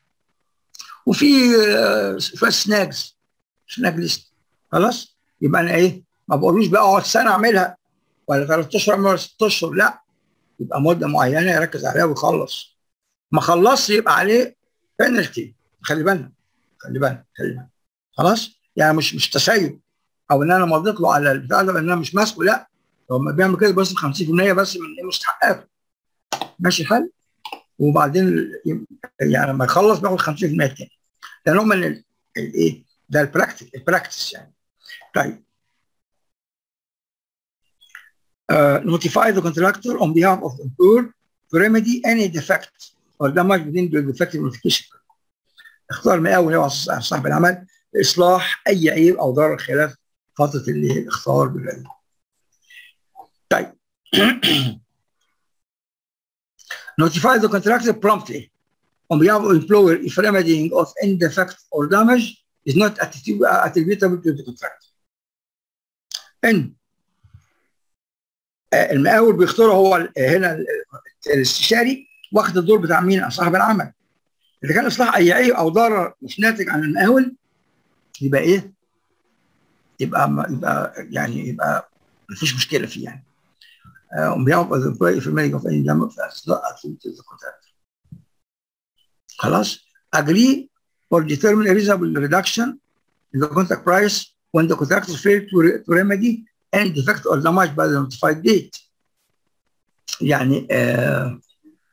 وفي شويه سناجز سناج ليست خلاص يبقى انا ايه ما بقولوش بقى اقعد سنه اعملها ولا ثلاث اشهر ولا ست اشهر لا يبقى مده معينه يركز عليها ويخلص ما خلصش يبقى عليه بنالتي خلي بالنا خلي بالنا خلي بالنا خلاص يعني مش مش تسيب او ان انا مضيت له على البتاع ده ان انا مش ماسكه لا هو ما بيعمل كده بس 50% بس من مستحقاته ماشي الحال وبعدين يعني لما يخلص بياخد 50% تاني ده نوع من الايه ده البراكتس البراكتس يعني طيب Uh, notify the contractor on behalf of the employer to remedy any defect or damage within the defective notification. اختار مقاول هو صاحب العمل لاصلاح اي عيب او ضرر خلاف فتره اللي الاختار بالعلم. طيب notify the contractor promptly on behalf of the employer if remedying of any defect or damage is not attributable to the contractor. ان المقاول بيختاره هو هنا الاستشاري واخد الدور بتاع مين؟ صاحب العمل. اذا كان اصلاح اي عيب او ضرر مش ناتج عن المقاول يبقى ايه؟ يبقى يبقى يعني يبقى مفيش مشكله فيه يعني. Uh, on behalf of the employee if remaining of any damage that's not attributed to the contractor. خلاص؟ agree or determine a reasonable reduction in the contract price when the contractor failed to, re to remedy any defect or damage by the notified date. يعني آه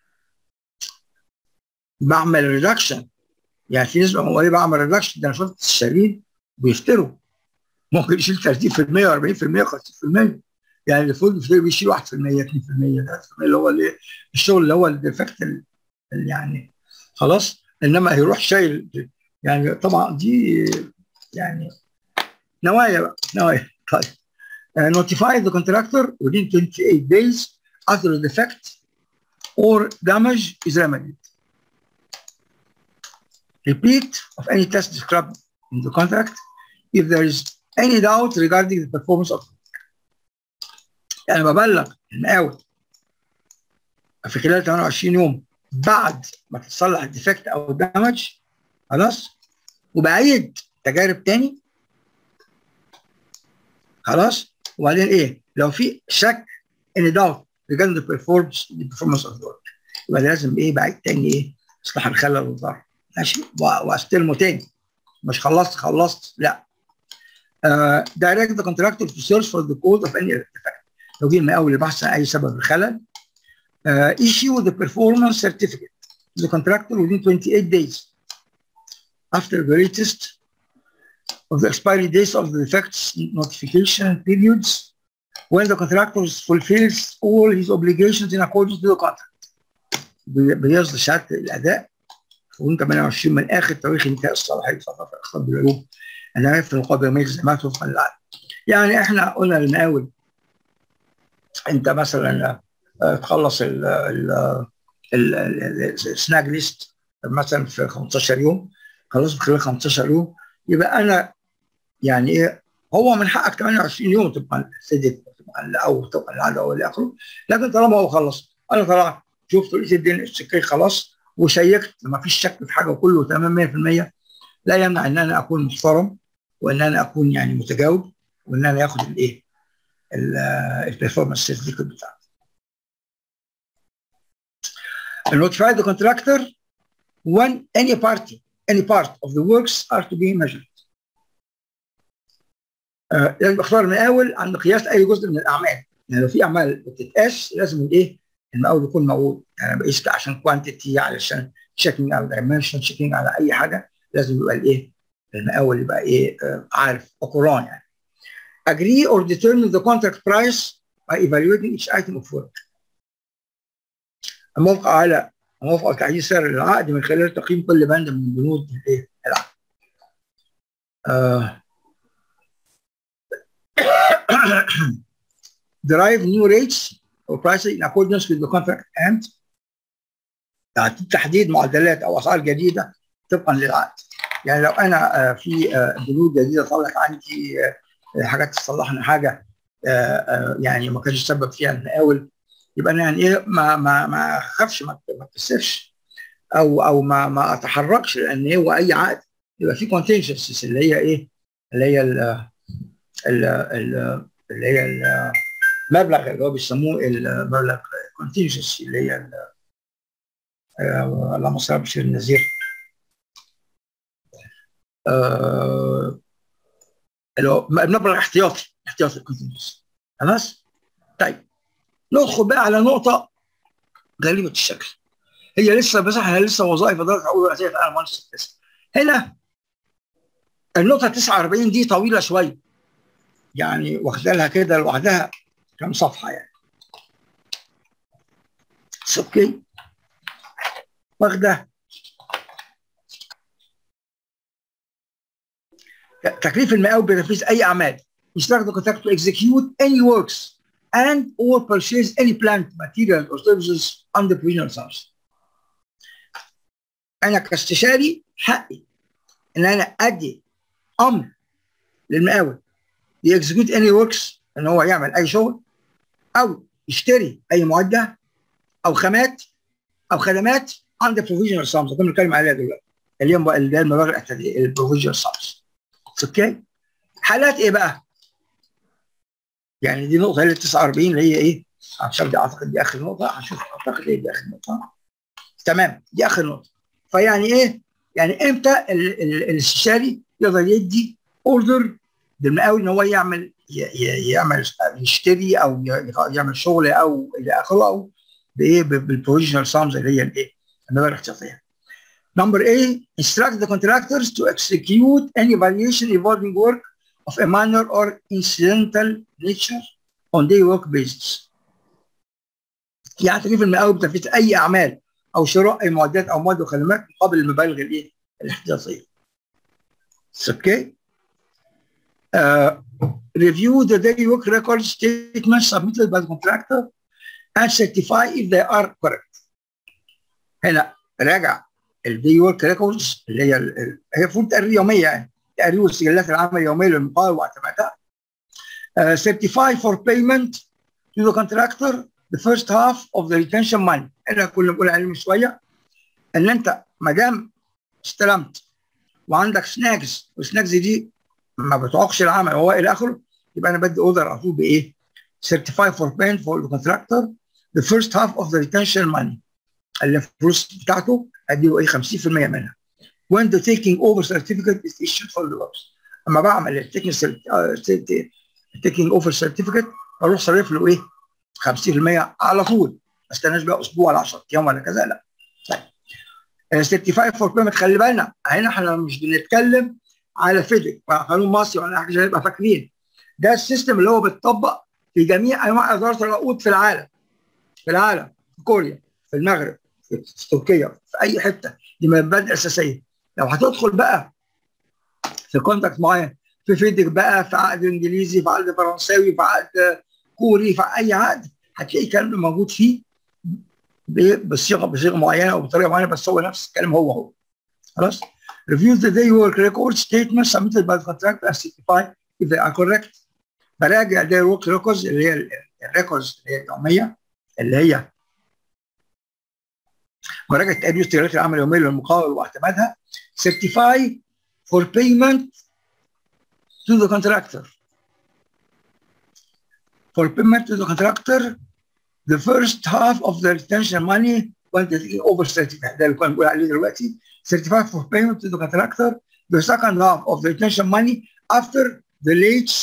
بعمل ريدكشن يعني في نسبه هو ايه بعمل ريدكشن ده انا شفت الشرير بيفتروا ممكن يشيل 30% 40% 50% يعني المفروض بيشيل 1% 2% 3% اللي هو الايه الشغل اللي هو الديفكت يعني خلاص انما هيروح شايل يعني طبعا دي يعني نوايا بقى نوايا طيب uh, notify the contractor within 28 days after the defect or damage is remedied. Repeat of any test described in the contract if there is any doubt regarding the performance of يعني ببلغ المقاول في خلال 28 يوم بعد ما تتصلح الديفكت او الدمج خلاص وبعيد تجارب تاني خلاص وبعدين ايه لو في شك ان داوت regarding the performance the performance of the work يبقى لازم ايه بعيد تاني ايه اصلاح الخلل والضرر ماشي واستلمه تاني مش خلصت خلصت لا uh, direct the contractor to search for the cause of any defect لو جه المقاول البحث عن اي سبب الخلل uh, issue the performance certificate to the contractor within 28 days after the latest of the expiry dates of the defects notification periods when the contractor fulfills all his obligations in accordance to the contract. بي- بيصدر شهاده الاداء وانت 28 من اخر تاريخ انتهاء الصلاحيه فقط الاخطاء بالعلوم انا في المقابل يوميه الزمات وفقا للعقد. يعني احنا قلنا للمقاول انت مثلا آه، تخلص ال ال ال- ال- السناج ليست مثلا في 15 يوم خلص في خلال 15 يوم يبقى انا يعني ايه هو من حقك 28 يوم تبقى سدد تبقى او تبقى العاده او الى اخره لكن طالما هو خلص انا طلعت شفت لقيت الدنيا الشكايه خلاص وشيكت ما فيش شك في حاجه وكله تمام 100% لا يمنع ان انا اكون محترم وان انا اكون يعني متجاوب وان انا اخد الايه البرفورمانس سيرتيفيكت بتاعتي. notify the contractor when any party any part of the works are to be measured. آه، لازم اختار المقاول عند قياس اي جزء من الاعمال يعني لو في اعمال بتتقاس لازم الايه المقاول يكون موجود يعني أنا بقيس عشان كوانتيتي علشان تشيكينج على دايمنشن تشيكينج على اي حاجه لازم يبقى الايه المقاول يبقى ايه آه، عارف قران يعني agree or determine the contract price by evaluating each item of work الموافقه على موافقه تعيين سعر العقد من خلال تقييم كل بند من بنود الايه العقد آه derive new rates or prices in accordance with the contract and تحديد معدلات او اسعار جديده طبقا للعقد يعني لو انا آه، في آه، بنود جديده طلعت عندي آه، حاجات تصلحنا حاجه آه، آه، يعني ما كانش سبب فيها المقاول يبقى انا يعني ايه ما ما ما اخافش ما ما اتكسفش او او ما ما اتحركش لان هو اي عقد يبقى فيه كونتنجنسيز اللي هي ايه؟ اللي هي ال ال ال اللي هي المبلغ اللي هو بيسموه المبلغ كونتنجنسي اللي هي ال- آه، اللهم صل على بشير النذير آه، اللي هو المبلغ احتياطي احتياطي الكونتنجنسي خلاص؟ طيب ندخل بقى على نقطة غريبة الشكل هي لسه بس احنا لسه وظائف اداره الحقوق الرئاسيه في المهندس لسه هنا النقطه 49 دي طويله شويه يعني واخده لها كده لوحدها كم صفحه يعني بس اوكي واخده تكليف المقاول بتنفيذ اي اعمال يستخدم contract to execute any works and or purchase any plant material or services under provisional terms. انا كاستشاري حقي ان انا ادي امر للمقاول يكزكيوت اني وركس ان هو يعمل اي شغل او يشتري اي معده او خامات او خدمات عند بروفيجنال سامز كنا بنتكلم عليها دلوقتي اللي هي اللي هي المبالغ الاعتياديه البروفيجنال سامز اوكي حالات ايه بقى؟ يعني دي نقطه هي 49 اللي هي ايه؟ عشان دي اعتقد دي اخر نقطه هنشوف اعتقد ايه دي اخر نقطه تمام دي اخر نقطه فيعني ايه؟ يعني امتى ال- ال- الاستشاري يقدر يدي اوردر للمقاول ان هو يعمل ي- ي- يعمل يشتري او ي- يعمل شغل او الى اخره او بايه بالبروفيشنال سامز اللي هي الايه؟ المبالغ الاحتياطيه. Number A, instruct the contractors to execute any variation involving work of a minor or incidental nature on day work basis. يعني تكليف المقاول بتنفيذ اي اعمال او شراء اي معدات او مواد وخدمات مقابل المبالغ الايه؟ الاحتياطيه. اوكي؟ Uh, review the daily work record statements submitted by the contractor and certify if they are correct. هنا راجع الدي ورك ريكوردز اللي هي ال- ال- هي المفروض تقرير يوميه يعني تقرير السجلات العامه اليوميه للمقاول واعتمادها. Uh, certify for payment to the contractor the first half of the retention money احنا كنا بنقول عليه من شويه ان انت ما دام استلمت وعندك سناكس والسناكس دي ما بتعوقش العمل وهو الى اخره يبقى انا بدي اوردر على طول بايه؟ certify for payment for the contractor the first half of the retention money اللي الفلوس بتاعته اديله ايه 50% منها when the taking over certificate is issued for the works اما بعمل التيكنج taking over certificate بروح صرف له ايه 50% على طول ما استناش بقى اسبوع ولا 10 ايام ولا كذا لا طيب سيرتيفايد فور بيمنت خلي بالنا هنا احنا مش بنتكلم على فيديك ولا قانون مصري ولا حاجه عشان نبقى فاكرين ده السيستم اللي هو بيتطبق في جميع انواع اداره العقود في العالم في العالم في كوريا في المغرب في تركيا في اي حته دي من المبادئ الاساسيه لو هتدخل بقى في كونتاكت معين في فيدك بقى في عقد انجليزي في عقد فرنساوي في عقد كوري في اي عقد هتلاقي الكلام ده موجود فيه بصيغه بصيغه معينه او بطريقه معينه بس هو نفس الكلام هو هو خلاص review the day work record statements submitted by the contractor and certify if they are correct براجع day work records اللي هي الريكوردز اللي هي اليوميه اللي هي مراجعه تقرير استغلال العمل اليوميه للمقاول واعتمادها certify for payment to the contractor for payment to the contractor the first half of the retention money quantity over certified ده اللي كنا بنقول عليه دلوقتي certified for payment to the contractor the second half of the retention money after the dates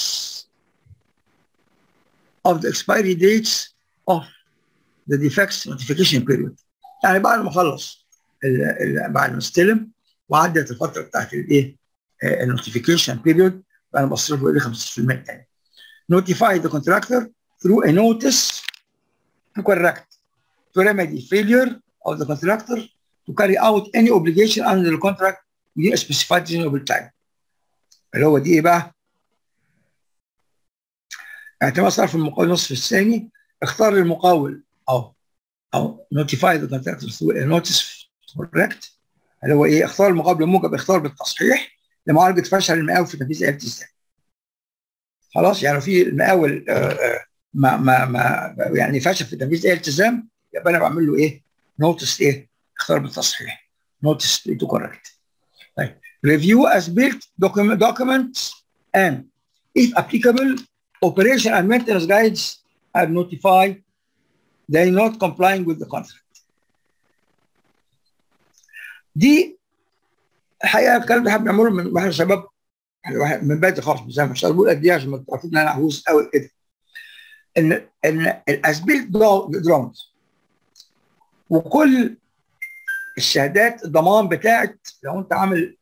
of the expiry dates of the defects notification period يعني بعد ما خلص بعد ما استلم وعدت الفتره بتاعت الايه النوتيفيكيشن بيريود فانا بصرف له 15% تاني notify the contractor through a notice to correct to remedy failure of the contractor to carry out any obligation under the contract within a specified reasonable time اللي هو دي ايه بقى؟ اعتماد صرف المقاول النصف الثاني اختار للمقاول او او notify the contractor through a notice correct اللي هو ايه؟ اختار المقاول بموجب اختار بالتصحيح لمعالجه فشل المقاول في تنفيذ الالتزام. خلاص يعني في المقاول ما ما ما يعني فشل في تنفيذ الالتزام يبقى انا بعمل له ايه؟ نوتس ايه؟ اختار بالتصحيح. نوتس تو كوركت. طيب review as built document, documents and if applicable operation and maintenance guides are notified they not complying with the contract. دي الحقيقه الكلام ده احنا بنعمله من واحنا شباب من بدري خالص زي ما مش بقول قد ايه عشان ما تعرفوش ان انا عجوز قوي كده ان ان الاسبيل دراونز وكل الشهادات الضمان بتاعت لو انت عامل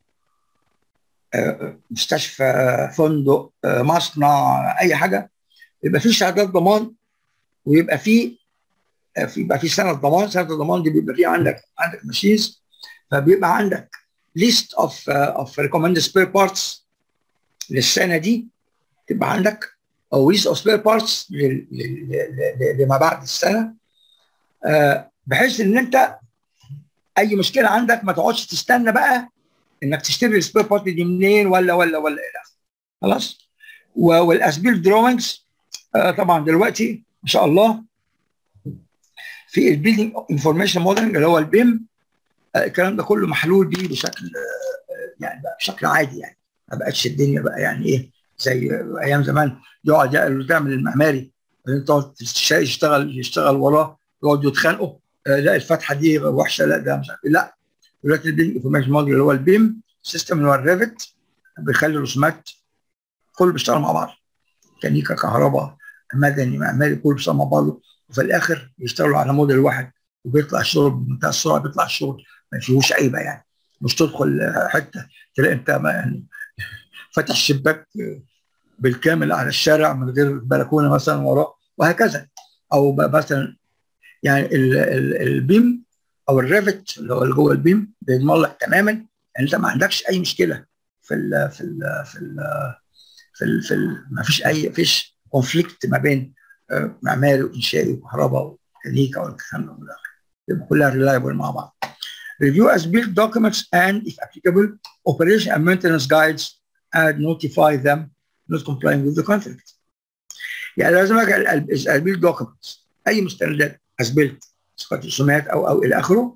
مستشفى فندق مصنع اي حاجه يبقى في شهادات ضمان ويبقى في يبقى في سنه ضمان سنه الضمان دي بيبقى في عندك عندك ماشينز فبيبقى عندك ليست اوف اوف ريكومندد سبير بارتس للسنه دي تبقى عندك او ليست اوف سبير بارتس لما بعد السنه بحيث ان انت اي مشكله عندك ما تقعدش تستنى بقى انك تشتري السبير بارت دي منين ولا ولا ولا الى اخره خلاص والاسبيل دروينجز طبعا دلوقتي ما شاء الله في البيلدينج انفورميشن موديلنج اللي هو البيم الكلام ده كله محلول بيه بشكل يعني بقى بشكل عادي يعني ما بقتش الدنيا بقى يعني ايه زي ايام زمان يقعد تعمل المعماري تقعد يشتغل يشتغل وراه يقعدوا يتخانقوا لا الفتحه دي وحشه لا ده مش عارف لا دلوقتي البيم انفورميشن موديل اللي هو البيم سيستم اللي هو الريفت بيخلي الرسومات كله بيشتغل مع بعض ميكانيكا كهرباء مدني معماري كله بيشتغل مع بعضه وفي الاخر يشتغلوا على موديل واحد وبيطلع الشغل بمنتهى السرعه بيطلع الشغل ما فيهوش عيبه يعني مش تدخل حته تلاقي انت ما يعني فتح شباك بالكامل على الشارع من غير بلكونه مثلا وراه وهكذا او مثلا يعني ال ال البيم او الريفت اللي هو اللي جوه البيم بيضمن لك تماما ان انت ما عندكش اي مشكله في ال في ال في ال في ال في ال ما فيش اي فيش كونفليكت ما بين معماري وانشائي وكهرباء وميكانيكا والكلام ده يبقى كلها ريلايبل مع بعض. Review as built documents and if applicable operation and maintenance guides and notify them not complying with the contract. يعني لازم اجي البيلد دوكيومنتس اي مستندات as built صفات رسومات او او الى اخره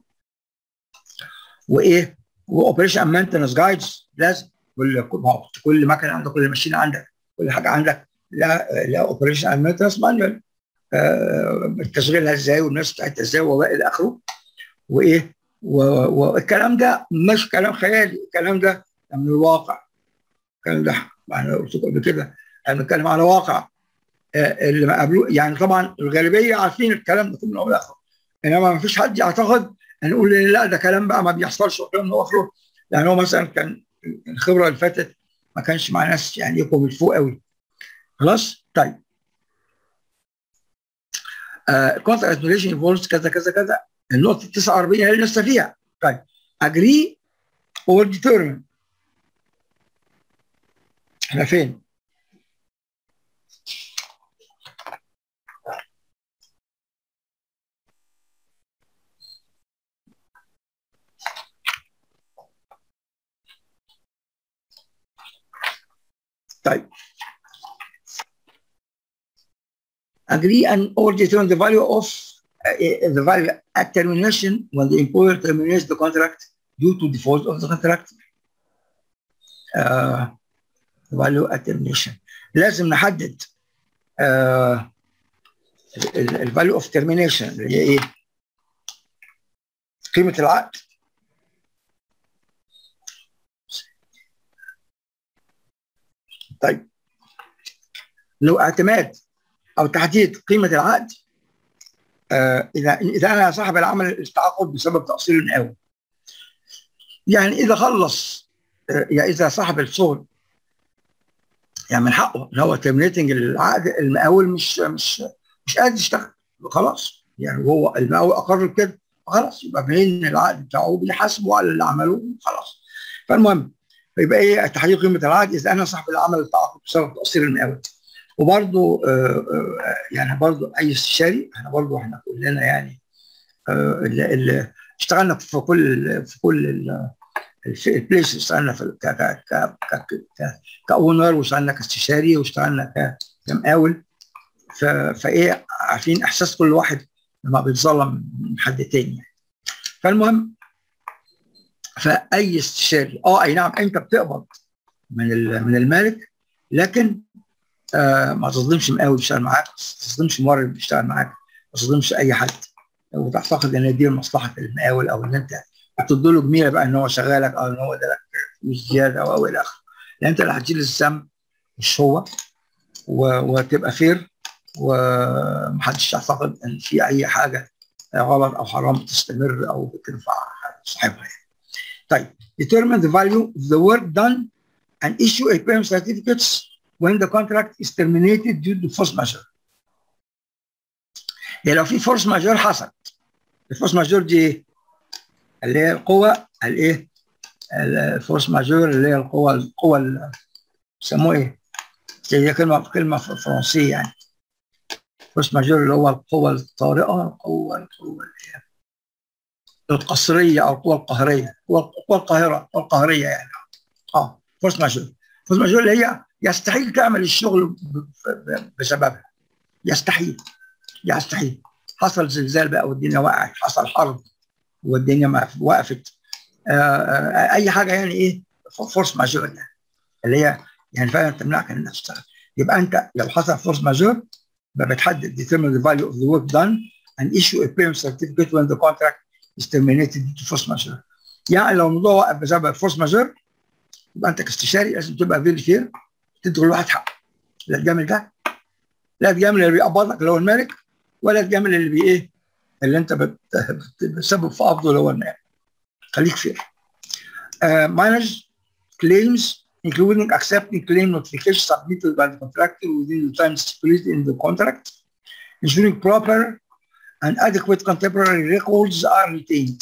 وايه واوبريشن اند مينتنس جايدز لازم كل كل مكنه عندك كل ماشينه عندك كل حاجه عندك لا لا اوبريشن اند مينتنس مانوال تشغيلها ازاي والناس بتاعتها ازاي والى اخره وايه والكلام ده مش كلام خيالي الكلام ده من الواقع الكلام ده انا قلت قبل كده انا بنتكلم على واقع اللي ما قابلوه يعني طبعا الغالبيه عارفين الكلام ده كله من اخره انما ما فيش حد يعتقد ان نقول لا ده كلام بقى ما بيحصلش وكلام اخره لان هو مثلا كان الخبره اللي فاتت ما كانش مع ناس يعني يبقوا من فوق قوي خلاص طيب كونتراكت ريليشن انفولز كذا كذا كذا النقطه 49 اللي لسه فيها طيب اجري اور ديترمين احنا فين؟ طيب agree and or determine the value of uh, the value at termination when the employer terminates the contract due to default of the contract uh, value at termination لازم نحدد uh, الفاليو اوف ترمينيشن اللي هي ايه؟ قيمه العقد طيب لو اعتماد او تحديد قيمه العقد آه اذا اذا انا صاحب العمل التعاقد بسبب تقصير المقاول يعني اذا خلص آه يعني اذا صاحب الشغل يعني من حقه ان هو ترمينيتنج العقد المقاول مش مش مش قادر يشتغل خلاص يعني هو المقاول اقر بكده خلاص يبقى منين العقد بتاعه بيحاسبه على اللي عمله خلاص فالمهم يبقى ايه تحديد قيمه العقد اذا انا صاحب العمل التعاقد بسبب تقصير المقاول وبرضه يعني برضه اي استشاري احنا برضه احنا كلنا يعني اللي, اللي اشتغلنا في كل في كل البليس اشتغلنا في ك ك ك ك كاونر واشتغلنا كاستشاري واشتغلنا كمقاول فايه عارفين احساس كل واحد لما بيتظلم من حد تاني يعني. فالمهم فاي استشاري اه اي نعم انت بتقبض من من المالك لكن آه ما تظلمش مقاول بيشتغل معاك ما تظلمش مورد بيشتغل معاك ما تظلمش اي حد وتعتقد ان دي مصلحه المقاول او ان انت هتدي له جميله بقى ان هو شغالك او ان هو ده لك فلوس زياده او او الى اخره لان انت اللي هتشيل الذنب مش هو وتبقى فير ومحدش يعتقد ان في اي حاجه غلط او حرام تستمر او بتنفع صاحبها يعني. طيب determine the value of the work done and issue a payment certificates when the contract is terminated due to force majeure. يعني لو في فورس ماجور حصل الفورس ماجور دي اللي هي القوة الايه؟ الفورس ماجور اللي هي القوة القوة بيسموه ايه؟ هي كلمة كلمة فرنسية يعني فورس ماجور اللي هو القوة الطارئة القوة القوة اللي هي القصرية أو القوة القهرية القوة القاهرة القوة القهرية يعني اه فورس ماجور فورس ماجور اللي هي يستحيل تعمل الشغل بسببها يستحيل يستحيل حصل زلزال بقى والدنيا وقعت حصل حرب والدنيا وقفت آه اي حاجه يعني ايه فورس ماجور يعني اللي هي يعني فعلا تمنعك انك تشتغل يبقى انت لو حصل فورس ماجور بتحدد determine the value of the work done and issue a payment certificate when the contract is terminated due to force majeure يعني لو الموضوع وقف بسبب فورس ماجور يبقى انت كاستشاري لازم تبقى فيري فير تدي كل واحد حقه لا تجامل ده لا تجامل اللي بيقبضك اللي هو المالك ولا تجامل اللي بي ايه اللي انت بتسبب في قبضه اللي هو المالك خليك فير uh, manage claims including accepting claim notification submitted by the contractor within the time stipulated in the contract ensuring proper and adequate contemporary records are retained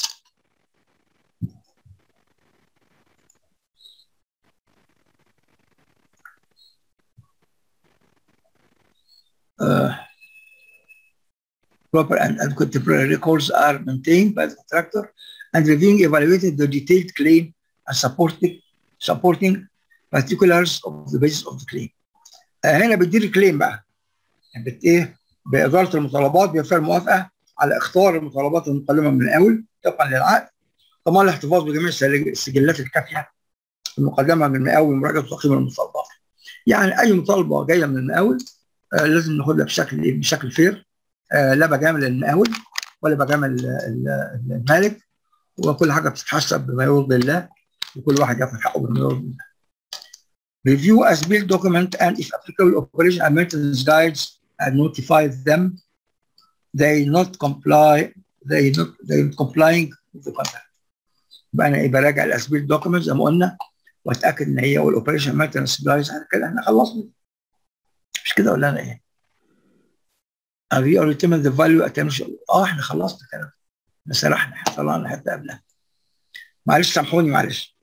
uh, proper and adequate temporary records are maintained by the contractor and reviewing evaluated the detailed claim and supporting supporting particulars of the basis of the claim. uh, هنا بتدير الكليم بقى بت ايه باداره المطالبات بيرفع الموافقه على اختار المطالبات المقدمه من المقاول طبقا للعقد طبعا الاحتفاظ بجميع السجلات الكافيه المقدمه من المقاول ومراجعه وتقييم المطالبات. يعني اي مطالبه جايه من المقاول آه لازم ناخدها بشكل بشكل فير آه لا بجامل المقاول ولا بجامل المالك وكل حاجه بتتحسب بما يرضي الله وكل واحد ياخد حقه بما يرضي الله. Review as built document and if applicable operation and maintenance guides and notify them they not comply they not they not complying with the contract يبقى انا ايه براجع الاسبيل دوكيومنت زي ما قلنا واتاكد ان هي والاوبريشن ماتريال سبلايز كده احنا خلصنا مش كده ولا انا ايه؟ ابي اوريتمنت ذا فاليو اتنشن اه احنا خلصنا كده احنا سرحنا احنا طلعنا حتى قبلها معلش سامحوني معلش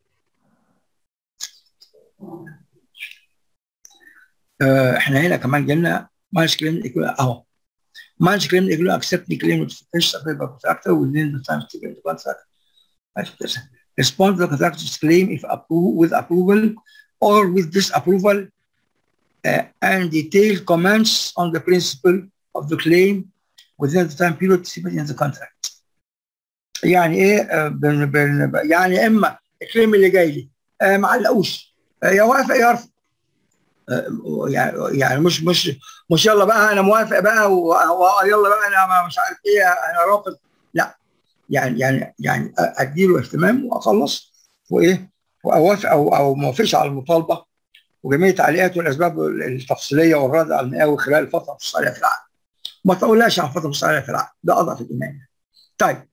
آه احنا هنا كمان جبنا مانش كليم اهو مانش كليم ايكوال اكسبت كليم نوتيفيكيشن افيلبل كونتراكتور within the time to get the contract respond to the contractor's claim if approved with approval or with disapproval uh, and detailed comments on the principle of the claim within the time period specified in the contract. يعني ايه آه، بن بن يعني اما الكليم اللي جاي لي آه، ما علقوش آه، يا وافق يا يرفض آه، يعني يعني مش مش مش يلا بقى انا موافق بقى و- ويلا بقى انا ما- مش عارف ايه انا رافض لا يعني يعني يعني اديله اهتمام واخلص وايه واوافق او او ما اوافقش على المطالبه وجميع التعليقات والاسباب التفصيليه والرد على المقاوي خلال الفتره المستعليه في العقد. ما تقولهاش عن الفتره المستعليه في العقد ده اضعف الايمان. طيب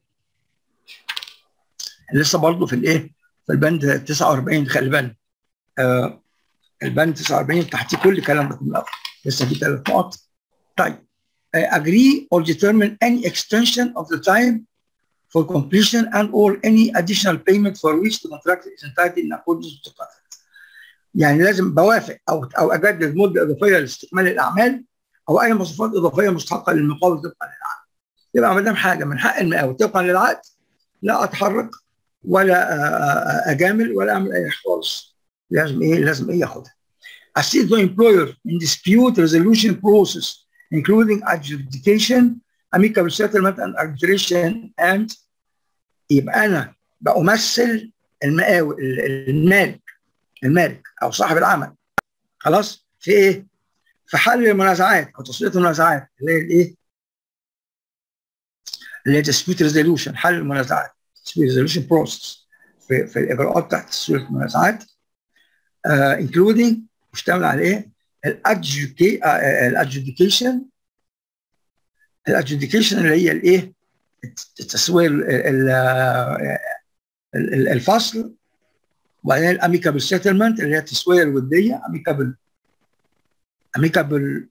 لسه برضه في الايه؟ في البند 49 خلي بالك آه البند 49 تحتيه كل الكلام ده من الاول لسه في ثلاث نقط. طيب uh, agree or determine any extension of the time for completion and or any additional payment for which the contractor is entitled in accordance with the contract. يعني لازم بوافق او او اجدد مده اضافيه لاستكمال الاعمال او اي مصروفات اضافيه مستحقه للمقاول طبقا للعقد. يبقى ما دام حاجه من حق المقاول طبقا للعقد لا اتحرك ولا آه، آه، اجامل ولا اعمل اي حاجه خالص. لازم ايه؟ لازم ايه ياخدها. Assist the employer in dispute resolution process including adjudication, amicable settlement and arbitration and يبقى انا بمثل المقاول المالك المالك او صاحب العمل خلاص في ايه؟ في حل المنازعات او تصفيه المنازعات اللي هي الايه؟ اللي هي dispute resolution حل المنازعات dispute resolution process في في الاجراءات بتاعت تصفيه المنازعات uh, including مشتمل على ايه؟ الادجوديكيشن الادجوديكيشن اللي هي الايه؟ التسويه ال- ال- ال- الفصل وبعدين الاميكابل سيتلمنت اللي هي التسويه الوديه اميكابل اميكابل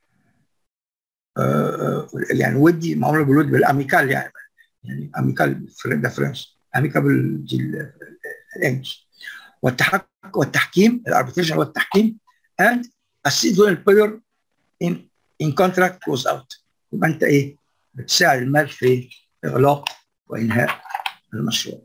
يعني ودي معموله بالود بالاميكال يعني يعني اميكال ده فرنش اميكابل دي ال- الانجلش والتحك والتحكيم الاربيتريشن والتحكيم and assist the employer in in contract goes out يبقى انت ايه بتساعد المال في اغلاق وانهاء المشروع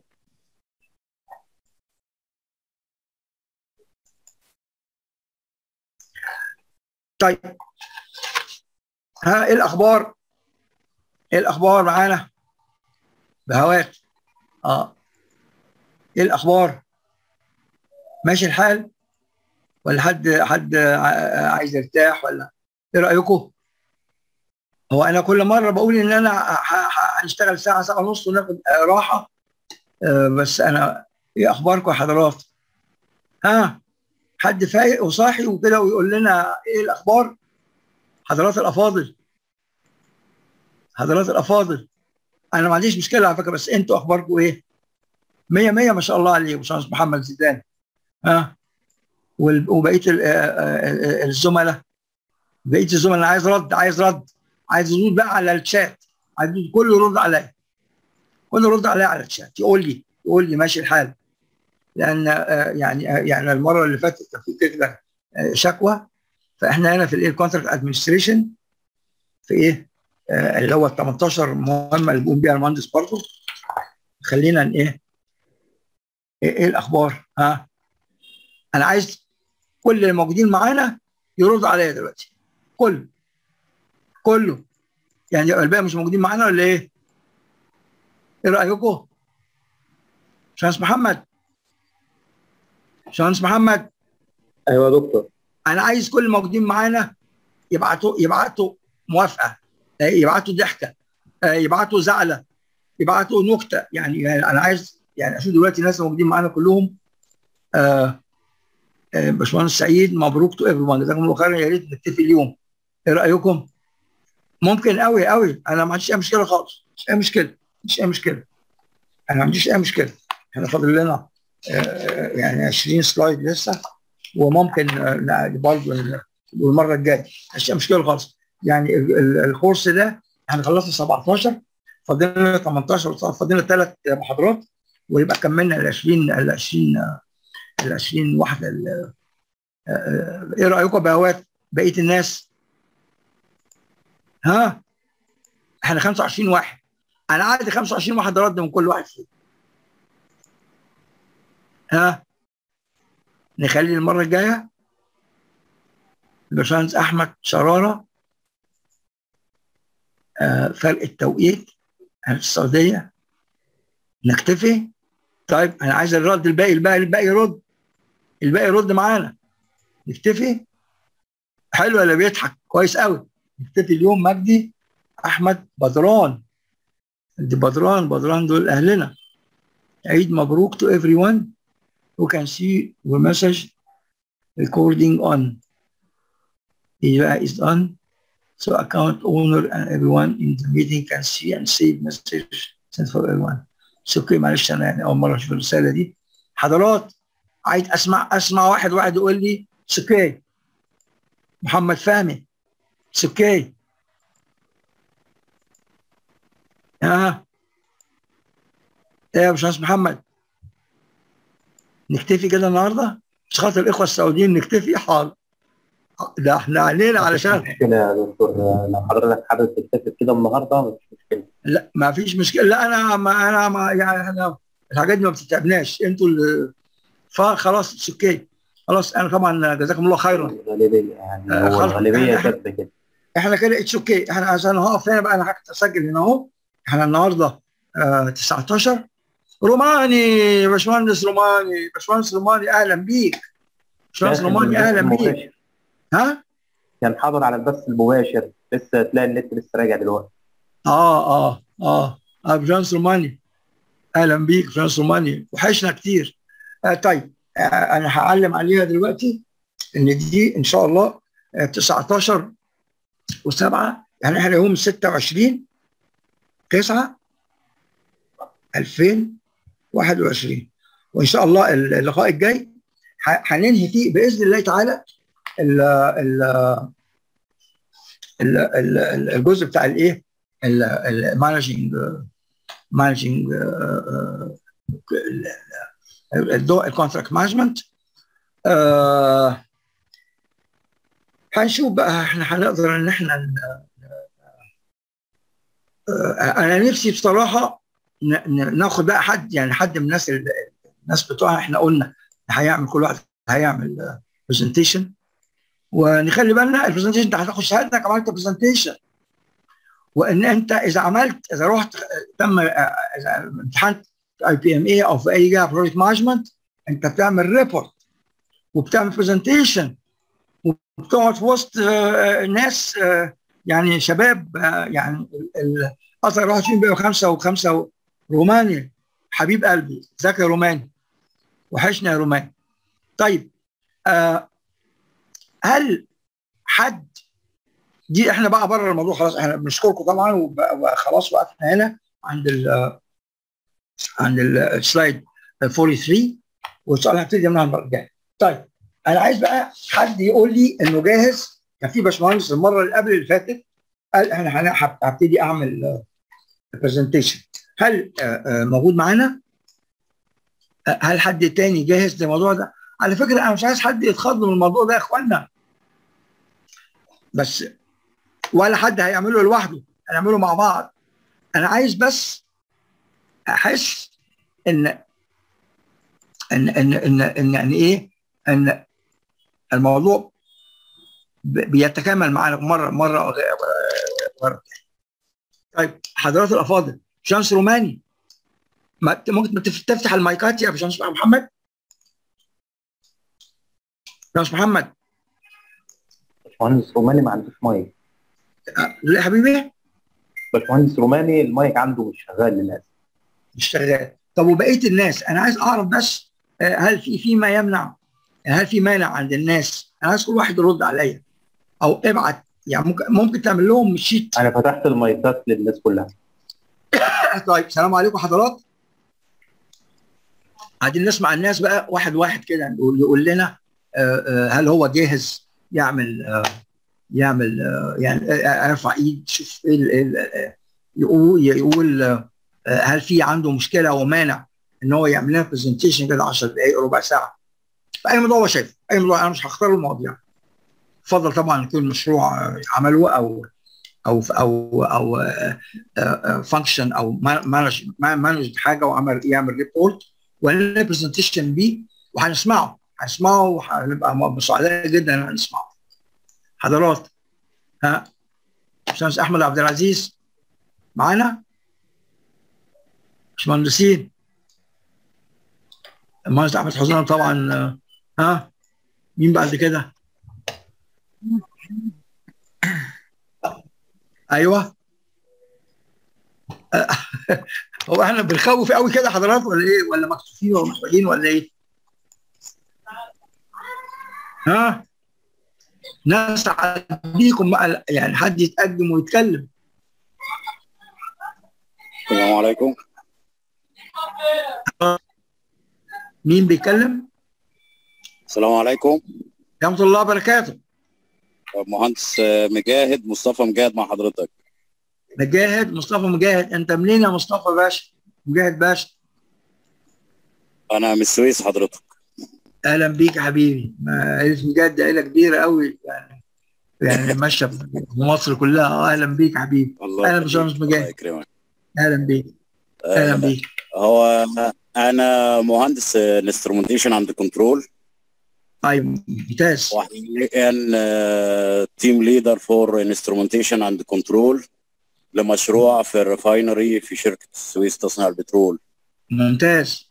طيب ها ايه الاخبار ايه الاخبار معانا بهوات اه ايه الاخبار ماشي الحال ولا حد حد ع- عايز يرتاح ولا ايه رايكم هو انا كل مره بقول ان انا ه- ه- هنشتغل ساعه ساعه ونص وناخد آه، راحه آه، بس انا ايه اخباركم يا حضرات ها حد فايق وصاحي وكده ويقول لنا ايه الاخبار حضرات الافاضل حضرات الافاضل انا ما عنديش مشكله على فكره بس انتوا اخباركم ايه 100 100 ما شاء الله عليه باشمهندس محمد زيدان ها وال- وبقيه ال- آه، آه، آه، الزملاء بقيه الزملاء انا عايز رد عايز رد عايز ردود بقى على الشات عايز كله يرد عليا كله يرد عليا على الشات يقول لي يقول لي ماشي الحال لان آه، يعني آه، يعني المره اللي فاتت كان في كده آه، شكوى فاحنا هنا في الايه كونتراكت ادمنستريشن في ايه آه، اللي هو ال 18 مهمه اللي بيقوم بيها المهندس برضه خلينا ن- ايه ايه إيه الاخبار ها انا عايز كل اللي موجودين معانا يرد عليا دلوقتي كله كله يعني الباقي مش موجودين معانا ولا ايه؟ ايه رايكم؟ شمس محمد شمس محمد ايوه يا دكتور انا عايز كل الموجودين معانا يبعتوا يبعتوا موافقه آه، يبعتوا ضحكه آه، يبعتوا زعله يبعتوا نكته يعني, يعني انا عايز يعني اشوف دلوقتي الناس الموجودين معانا كلهم آه آه باشمهندس سعيد مبروك تو ايفري ون جزاكم الله خيرا يا ريت نتفق اليوم ايه رايكم؟ ممكن قوي قوي انا ما عنديش اي مشكله خالص مش اي مشكله مش اي مشكله انا ما عنديش اي مشكله احنا فاضل لنا آه، يعني 20 سلايد لسه وممكن آه، برضه والمره الجايه مش مشكله خالص يعني ال- ال- الكورس ده احنا خلصنا 17 فاضل لنا 18 فاضل لنا ثلاث محاضرات ويبقى كملنا ال 20 ال 20 آه، ال 20 واحده ال- آه، آه، ايه رايكم بهوات بقيه الناس؟ ها؟ احنا 25 واحد انا عادي 25 واحد رد من كل واحد فيهم ها؟ نخلي المره الجايه الباشمهندس احمد شراره آه، فرق التوقيت احنا في السعوديه نكتفي طيب انا عايز الرد الباقي الباقي الباقي يرد الباقي يرد معانا نكتفي حلو ولا بيضحك كويس قوي نكتفي اليوم مجدي احمد بدران دي بدران بدران دول اهلنا عيد مبروك to everyone who can see your message recording on Yeah, is on so account owner and everyone in the meeting can see and save message sent for everyone. So okay معلش انا يعني اول مره اشوف الرساله دي حضرات عايز اسمع اسمع واحد واحد يقول لي سكي محمد فهمي سكي ها ايه يا باشمهندس محمد نكتفي كده النهارده مش خاطر الاخوه السعوديين نكتفي حاضر ده احنا علينا علشان مشكلة يا دكتور لو حضرتك حابب تكتفي كده النهارده مفيش مشكلة لا ما فيش مشكله لا انا ما انا ما يعني انا الحاجات دي ما بتتعبناش انتوا اللي فخلاص اوكي خلاص انا طبعا جزاكم الله خيرا الغالبية يعني آه، هو خلاص. الغالبية إحنا- كاتبة كده احنا كده اتس اوكي احنا عشان هقف هنا بقى انا هسجل هنا اهو احنا النهارده آه 19 روماني باشمهندس روماني باشمهندس روماني اهلا بيك باشمهندس لكن روماني البث اهلا بيك المباشر ها كان حاضر على البث المباشر لسه تلاقي النت لسه راجع دلوقتي اه اه اه اه باشمهندس روماني اهلا بيك باشمهندس روماني وحشنا كتير آه طيب آه انا هعلم عليها دلوقتي ان دي ان شاء الله آه 19 و7 يعني احنا يوم 26 9 2021 وان شاء الله اللقاء الجاي ه- هننهي فيه باذن الله تعالى ال ال ال- ال- الجزء بتاع الايه المانجنج مانجنج الكونتراكت مانجمنت هنشوف بقى احنا هنقدر ان احنا ن- آه، انا نفسي بصراحه ن- ن- ناخد بقى حد يعني حد من الناس ال- الناس بتوعنا احنا قلنا هيعمل كل واحد هيعمل برزنتيشن ونخلي بالنا البرزنتيشن انت هتاخد شهادتك عملت برزنتيشن وان انت اذا عملت اذا رحت تم آه، اذا امتحنت اي بي ام اي او في اي جهه بروجكت مانجمنت انت بتعمل ريبورت وبتعمل برزنتيشن وبتقعد في وسط آه، ناس آه، يعني شباب آه، يعني ال- ال- اصغر واحد فيهم بقى خمسه وخمسه روماني حبيب قلبي ازيك يا روماني وحشنا يا روماني طيب آه هل حد دي احنا بقى بره الموضوع خلاص احنا بنشكركم طبعا وب- وخلاص وقفنا هنا عند ال عند السلايد 43 وان شاء الله هنبتدي منها المره الجايه. طيب انا عايز بقى حد يقول لي انه جاهز كان في باشمهندس المره اللي قبل اللي فاتت قال انا هن- هب- هبتدي اعمل برزنتيشن هل آه، آه، موجود معانا؟ آه، هل حد تاني جاهز للموضوع ده؟ على فكره انا مش عايز حد يتخض من الموضوع ده يا اخوانا بس ولا حد هيعمله لوحده هنعمله مع بعض انا عايز بس احس ان ان ان ان, إن يعني ايه ان الموضوع ب- بيتكامل معانا مره مره مره طيب حضرات الافاضل شمس روماني ما ممكن تف- تفتح المايكات يا باشمهندس محمد باشمهندس محمد باشمهندس روماني ما عندوش مايك أه، لا يا حبيبي باشمهندس روماني المايك عنده مش شغال للاسف مش شغال طب وبقيه الناس انا عايز اعرف بس آه، هل في في ما يمنع هل في مانع عند الناس انا عايز كل واحد يرد عليا او ابعت يعني ممكن ممكن تعمل لهم شيت انا فتحت المايكات للناس كلها طيب السلام عليكم حضرات عايزين نسمع الناس بقى واحد واحد كده يقول يقول لنا آه، آه، هل هو جاهز يعمل آه، يعمل آه، يعني آه، ارفع ايد شوف ايه ال- إيه ال- آه، يقول يقول آه، هل في عنده مشكله او مانع ان هو يعمل لنا برزنتيشن كده 10 دقائق ربع ساعه في اي موضوع هو شايفه اي موضوع انا مش هختار المواضيع اتفضل طبعا يكون مشروع آه، عمله او او او او فانكشن او مانج مانج حاجه وعمل يعمل ريبورت وعمل برزنتيشن بيه وهنسمعه هنسمعه وهنبقى سعداء جدا ان هنسمعه حضرات ها باشمهندس احمد عبد العزيز معانا باشمهندسين المهندس احمد حسام طبعا آه، ها مين بعد كده ايوه هو احنا بنخوف قوي كده حضرات ولا ايه ولا مكسوفين ولا محتاجين ولا ايه ها ناس عديكم بقى يعني حد يتقدم ويتكلم السلام عليكم مين بيتكلم السلام عليكم ورحمه الله وبركاته مهندس مجاهد مصطفى مجاهد مع حضرتك مجاهد مصطفى مجاهد انت منين يا مصطفى باشا مجاهد باشا انا من السويس حضرتك اهلا بيك يا حبيبي ما عيله مجاهد ده عيله كبيره قوي يعني يعني ماشيه في مصر كلها اه اهلا بيك يا حبيبي الله أهلا باشمهندس يخليك. مجاهد. الله يكرمك اهلا بيك اهلا آه، بيك هو انا مهندس انسترومنتيشن اند كنترول ايوه ممتاز وحاليا تيم ليدر فور انسترومنتيشن اند كنترول لمشروع في الريفاينري في شركه السويس تصنيع البترول ممتاز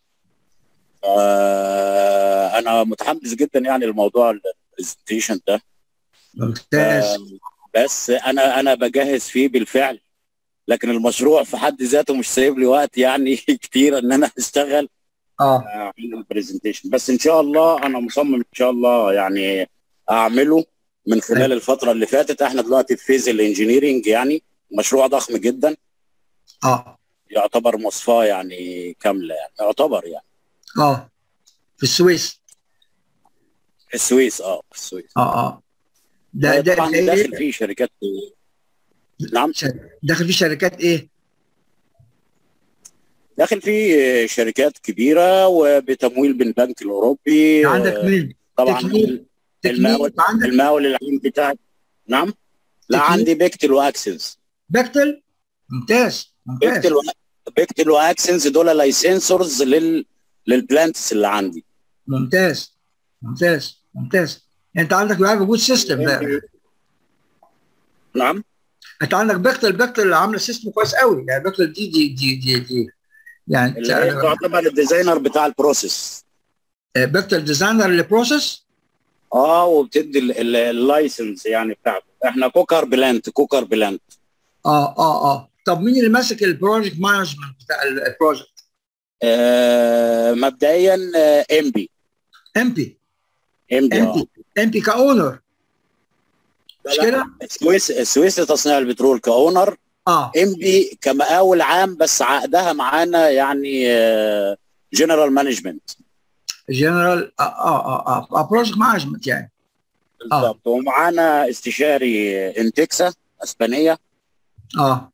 آه، انا متحمس جدا يعني لموضوع البرزنتيشن ده ممتاز آه، بس انا انا بجهز فيه بالفعل لكن المشروع في حد ذاته مش سايب لي وقت يعني كتير ان انا اشتغل اه على البرزنتيشن بس ان شاء الله انا مصمم ان شاء الله يعني اعمله من خلال الفتره اللي فاتت احنا دلوقتي في فيز الانجينيرنج يعني مشروع ضخم جدا اه يعتبر مصفاه يعني كامله يعني يعتبر يعني اه في السويس في السويس اه في السويس اه اه ده ده طبعا ده داخل إيه؟ فيه شركات نعم داخل فيه شركات ايه؟ داخل فيه شركات كبيره وبتمويل من البنك الاوروبي عندك مين؟ طبعا تكنيك المقاول تكنيك عندك المقاول العام بتاعك نعم لا تكنيك؟ عندي بيكتل واكسنس بكتل ممتاز ممتاز بيكتل و... بيكتل واكسنس دول لايسنسورز لل للبلانتس اللي عندي ممتاز ممتاز ممتاز انت عندك بقى جود سيستم ده نعم انت عندك بكتل بكتل عامله سيستم كويس قوي يعني بكتل دي دي دي دي, دي. يعني اللي هي تعتبر الديزاينر بتاع البروسيس بكتل ديزاينر للبروسيس اه وبتدي ال- ال- اللايسنس يعني بتاعته احنا كوكر بلانت كوكر بلانت اه اه اه طب مين اللي ماسك البروجكت مانجمنت بتاع ال- البروجكت؟ آه مبدئيا ام بي ام بي ام بي ام اه بي ام بي كاونر مش لا، كده؟ السويس السويس لتصنيع البترول كاونر اه ام بي كمقاول عام بس عقدها معانا يعني جنرال مانجمنت جنرال اه اه اه, آه بروجكت مانجمنت يعني بالظبط ومعانا استشاري انتكسا اسبانيه اه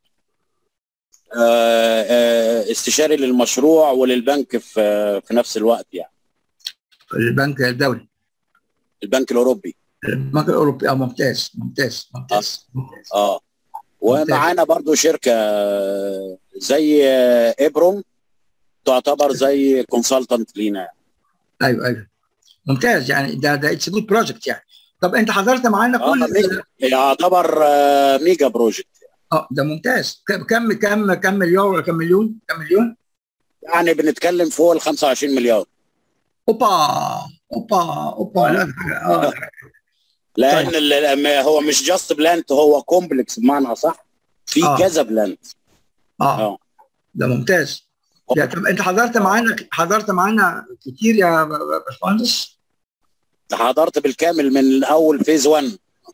آه، آه، استشاري للمشروع وللبنك في في نفس الوقت يعني البنك الدولي البنك الاوروبي البنك الاوروبي اه ممتاز ممتاز ممتاز ممتاز اه ومعانا برضو شركه زي ابروم تعتبر زي كونسلتنت لينا ايوه ايوه ممتاز يعني ده ده اتس جود بروجكت يعني طب انت حضرت معانا آه، كل ميجا- يعتبر آه، ميجا بروجكت اه ده ممتاز كم كم كم كم مليون ولا كم مليون كم مليون يعني بنتكلم فوق ال 25 مليار اوبا اوبا اوبا لا ده حاجة- اه ده حاجة. لان طيب. ال- هو مش جاست بلانت هو كومبلكس بمعنى اصح في آه. كذا بلانت اه اه ده ممتاز يا طب انت حضرت معانا حضرت معانا كتير يا باشمهندس حضرت بالكامل من اول فيز 1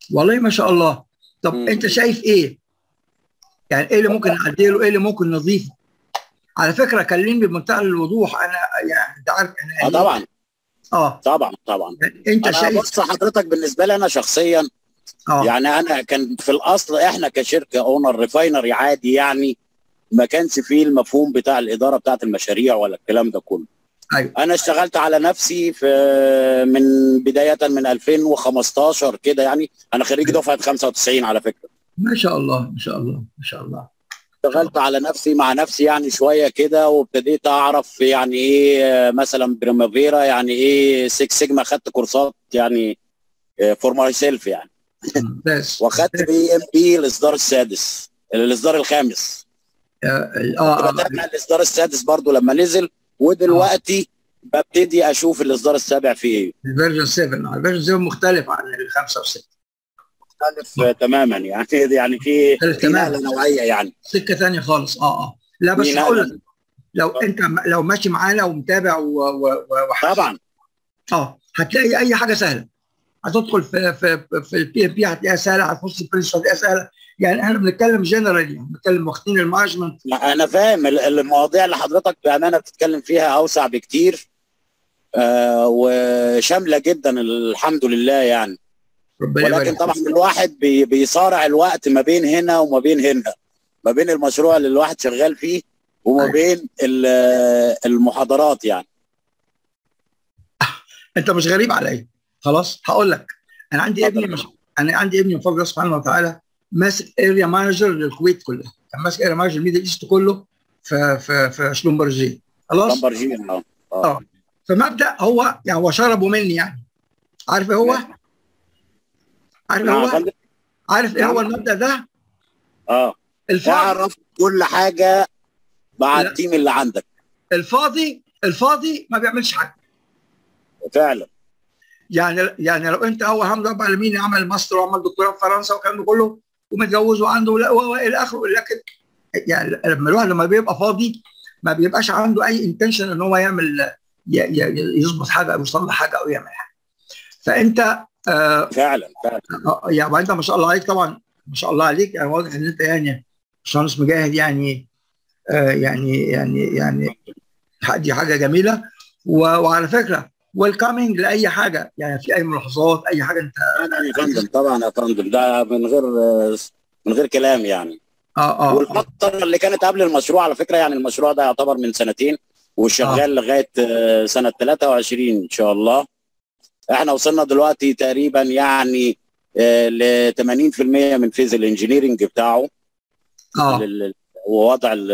والله ما شاء الله طب مم. انت شايف ايه يعني ايه اللي ممكن نعدله ايه اللي ممكن نضيفه على فكره كلمني بمنتهى الوضوح انا يعني انت عارف اه انا طبعا اه طبعا طبعا انت انا شايف بص حضرتك بالنسبه لي انا شخصيا اه يعني انا كان في الاصل احنا كشركه اونر ريفاينري عادي يعني ما كانش فيه المفهوم بتاع الاداره بتاعت المشاريع ولا الكلام ده كله ايوه انا اشتغلت على نفسي في من بدايه من 2015 كده يعني انا خريج دفعه 95 على فكره ما شاء الله ما شاء الله ما شاء الله اشتغلت على نفسي مع نفسي يعني شويه كده وابتديت اعرف يعني ايه مثلا بريمافيرا يعني ايه 6 سيجما خدت كورسات يعني فور ماي سيلف يعني ممتاز واخدت بي ام بي الاصدار السادس الاصدار الخامس اه اه بتابع الاصدار السادس برضو لما نزل ودلوقتي ببتدي اشوف الاصدار السابع فيه ايه الفيرجن 7 الفيرجن 7 مختلف عن الخمسه والسته مختلف تماما يعني يعني في مختلف في تماماً. نقله نوعيه يعني سكه ثانيه خالص اه اه لا بس في هقول نقلة. لك لو انت م- لو ماشي معانا ومتابع و- و- و- وح- طبعا اه هتلاقي اي حاجه سهله هتدخل في في في البي ام بي هتلاقيها سهله هتخش في البرنس هتلاقيها سهله يعني احنا بنتكلم جنرالي بنتكلم واخدين المانجمنت لا، انا فاهم ال- المواضيع اللي حضرتك بامانه بتتكلم فيها اوسع بكتير آه وشامله جدا الحمد لله يعني ربنا ولكن يبارك طبعا الواحد بي بيصارع الوقت ما بين هنا وما بين هنا ما بين المشروع اللي الواحد شغال فيه وما أيوة. بين ال- المحاضرات يعني انت مش غريب عليا خلاص هقول لك انا عندي اتفضل. ابني مش انا عندي ابني من فضل الله سبحانه وتعالى ماسك اريا مانجر للكويت كلها كان ماسك اريا مانجر الميدل ايست كله في في في شلومبرجي خلاص لامبرجيني اه اه فمبدا هو يعني هو شربه مني يعني عارف ايه هو؟ عارف ايه نعم، هو؟ فندم. عارف ايه هو نعم. المبدا ده؟ اه الفاضي اعرف كل حاجه مع لا. التيم اللي عندك الفاضي الفاضي ما بيعملش حاجه فعلا يعني يعني لو انت هو حمد رب العالمين عمل ماستر وعمل دكتوراه في فرنسا والكلام ده كله ومتجوز وعنده لا- و- و- الى اخره لكن يعني لما الواحد لما بيبقى فاضي ما بيبقاش عنده اي انتنشن ان هو يعمل ي- ي- يظبط حاجه او يصلح حاجه او يعمل حاجه فانت آه فعلا فعلا آه، يعني انت ما شاء الله عليك طبعا ما شاء الله عليك يعني واضح ان انت يعني باشمهندس مجاهد يعني آه يعني يعني يعني دي حاجه جميله و- وعلى فكره ويلكامينج لاي حاجه يعني في اي ملاحظات اي حاجه انت طبعا يا فندم طبعا يا فندم ده من غير من غير كلام يعني اه اه, آه. والفتره اللي كانت قبل المشروع على فكره يعني المشروع ده يعتبر من سنتين وشغال لغايه آه، سنه 23 ان شاء الله احنا وصلنا دلوقتي تقريبا يعني ل 80% من فيز الانجينيرنج بتاعه اه لل- ووضع ال-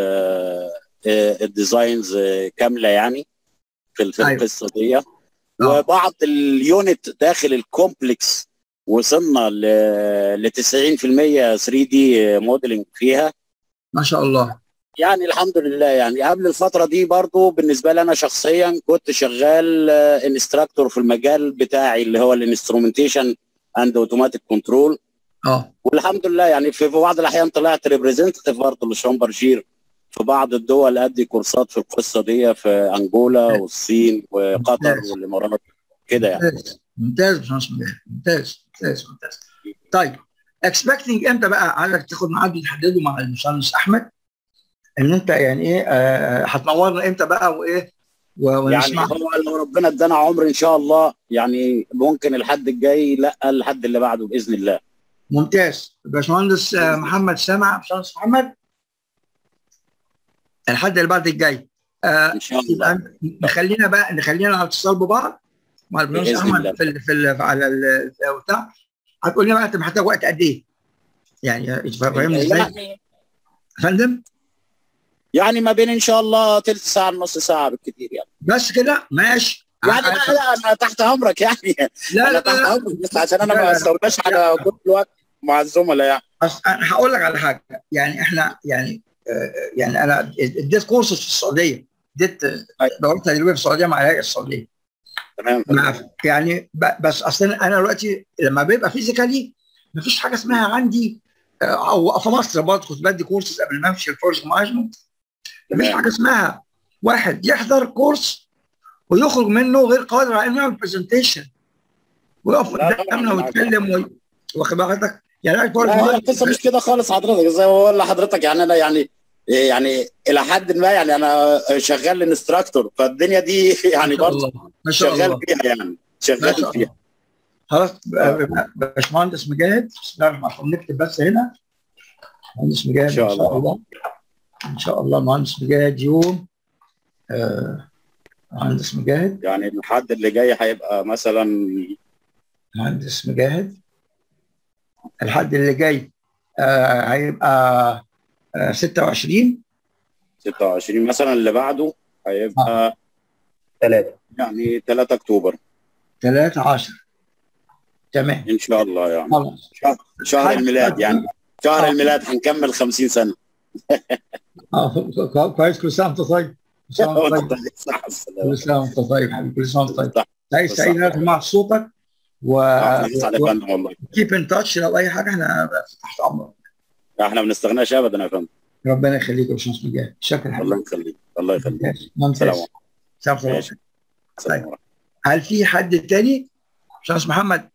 آه، الديزاينز آه، كامله يعني في في أيوة. القصه دي آه. وبعض اليونت داخل الكومبلكس وصلنا ل 90% 3 دي موديلنج فيها ما شاء الله يعني الحمد لله يعني قبل الفترة دي برضو بالنسبة لي أنا شخصيا كنت شغال انستراكتور في المجال بتاعي اللي هو الانسترومنتيشن اند اوتوماتيك كنترول اه والحمد لله يعني في في بعض الأحيان طلعت ريبريزنتيف برضه لشامبرجير في بعض الدول أدي كورسات في القصة دي في أنجولا والصين وقطر ممتاز. والإمارات كده يعني ممتاز ممتاز باشمهندس مجاهد ممتاز ممتاز ممتاز طيب اكسبكتنج امتى بقى عايزك تاخد ميعاد وتحدده مع الباشمهندس احمد ان انت يعني ايه آه، هتنورنا امتى بقى وايه و- يعني ونسمع هو لو ربنا ادانا عمر ان شاء الله يعني ممكن الحد الجاي لا الحد اللي بعده باذن الله ممتاز باشمهندس آه، محمد سامع باشمهندس محمد الحد اللي بعد الجاي آه، ان شاء الله يبقى نخلينا بقى نخلينا على اتصال ببعض مع الباشمهندس بإذن الله. احمد في ال في ال على ال- بتاع هتقول لنا بقى انت محتاج وقت قد ايه؟ يعني فاهمني ازاي؟ يعني يا فندم يعني ما بين ان شاء الله ثلث ساعه نص ساعه بالكثير يعني بس كده ماشي يعني لا لا انا تحت امرك يعني لا انا لا تحت لا امرك بس عشان انا لا، لا، ما لا. استولناش على كل الوقت مع الزملاء يعني أصل انا هقول لك على حاجه يعني احنا يعني آه، يعني انا اديت كورسز في السعوديه اديت أيوة. دورت تدريبيه في السعوديه مع الهيئه السعوديه تمام مع يعني ب- بس اصلا انا دلوقتي لما بيبقى فيزيكالي مفيش حاجه اسمها عندي آه، او في مصر برضه كنت بدي كورسز قبل ما امشي الفورس مانجمنت مفيش تمام. حاجه اسمها واحد يحضر كورس ويخرج منه غير قادر على انه يعمل برزنتيشن ويقف لا، طبعاً، قدامنا أنا ويتكلم وي... واخد بال حضرتك يعني عايز برضه لا هي مهندس- القصه مش كده خالص حضرتك زي ما بقول لحضرتك يعني انا يعني يعني الى حد ما يعني انا شغال انستراكتور فالدنيا دي يعني ما شاء برضه الله ما شاء شغال الله فيها يعني ما شغال شاء فيها الله خلاص ب- باشمهندس مجاهد بسم الله الرحمن الرحيم نكتب بس هنا مهندس مجاهد إن شاء الله. ان شاء الله مهندس مجاهد يوم آه مهندس مجاهد يعني الحد اللي جاي هيبقى مثلا مهندس مجاهد الحد اللي جاي آه هيبقى آه 26 26 مثلا اللي بعده هيبقى ثلاثة يعني 3 اكتوبر 13 تمام ان شاء الله يعني خلاص شهر, شهر الميلاد يعني شهر آه. الميلاد هنكمل 50 سنه آه، كو- كويس كل سنه وانت طيب كل سنه وانت طيب صح السلامه كل سنه وانت طيب حبيبي كل سنه وانت طيب صح. سعيد صح. سعيد ان انا سمعت صوتك و آه، يسعد يا فندم والله كيب ان تاتش لو اي حاجه احنا تحت امرك احنا ما بنستغناش ابدا يا فندم ربنا يخليك يا باشمهندس مجاهد شكرا الله حبيبي يخليك الله يخليك ممتاز سلام ممتاز سلام سلام. ماشي. سلام عليكم. هل في حد تاني؟ باشمهندس محمد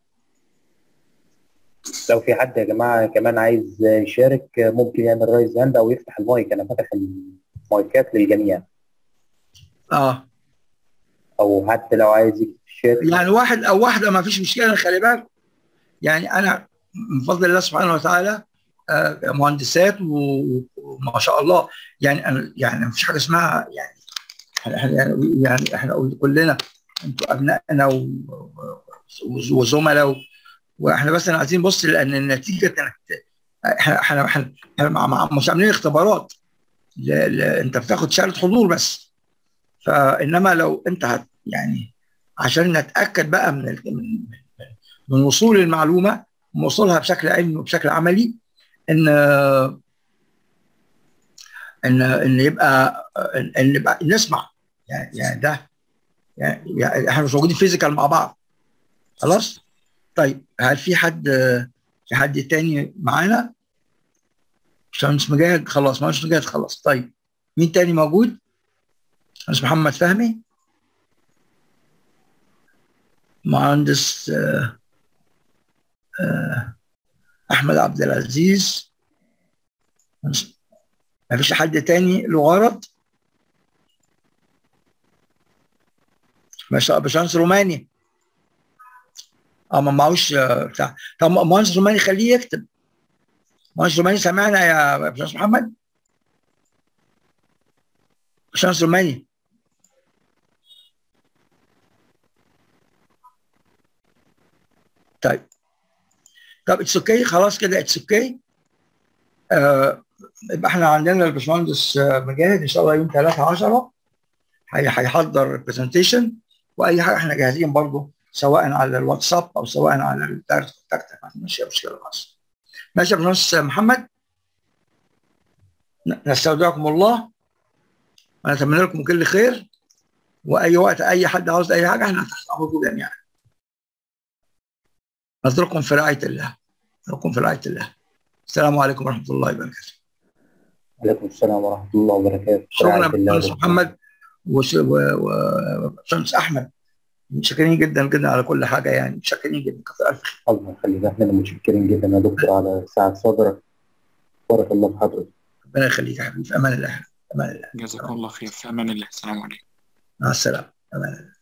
لو في حد يا جماعة كمان عايز يشارك ممكن يعمل رايز هاند أو يفتح المايك أنا فاتح المايكات للجميع اه أو حتى لو عايز يكتب في الشات يعني واحد او واحده ما فيش مشكله خلي بالك يعني انا من فضل الله سبحانه وتعالى آه، مهندسات و- وما شاء الله يعني أنا يعني ما فيش حاجه اسمها يعني احنا إحنا- يعني يعني احنا كلنا انتوا ابنائنا و- و- وزملاء و- واحنا بس عايزين نبص لان النتيجه كانت احنا احنا احنا إحنا مع- مع- مش عاملين اختبارات ل- ل- انت بتاخد شهاده حضور بس فانما لو انت هت يعني عشان نتاكد بقى من ال- من من وصول المعلومه من وصولها بشكل علمي وبشكل عملي ان ان ان يبقى ان إن يبقى نسمع يعني يعني ده يعني, يعني احنا مش موجودين فيزيكال مع بعض خلاص طيب هل في حد في حد تاني معانا مهندس مجاهد خلاص مهندس مجاهد خلاص طيب مين تاني موجود مهندس محمد فهمي مهندس آه، آه، احمد عبد العزيز ما فيش حد تاني له غرض باشا- باشمهندس روماني اه ما معهوش آه، بتاع طب مهندس روماني خليه يكتب مهندس روماني سامعنا يا باشمهندس محمد باشمهندس روماني طيب طب اتس اوكي خلاص كده اتس اوكي آه يبقى احنا عندنا الباشمهندس آه، مجاهد ان شاء الله يوم 3 10 هي- هيحضر برزنتيشن واي حاجه احنا جاهزين برضه سواء على الواتساب او سواء على الدايركت كونتاكت مش مشكله خالص ماشي يا باشمهندس محمد ن- نستودعكم الله ونتمنى لكم كل خير واي وقت اي حد عاوز اي حاجه احنا تحت امركم جميعا نترككم في رعايه الله نترككم في رعايه الله السلام عليكم ورحمه الله وبركاته عليكم السلام ورحمة الله وبركاته شكرا رعاية يا الله باشمهندس وبركاته. محمد وش- و- و- وباشمهندس احمد متشكرين جدا جدا على كل حاجه يعني متشكرين جدا كثر الف خير الله يخليك احنا متشكرين جدا يا دكتور على سعة صدرك بارك الله في حضرتك ربنا يخليك يا حبيبي في امان الله في امان الله جزاكم الله خير في امان الله السلام عليكم مع السلامه في امان الله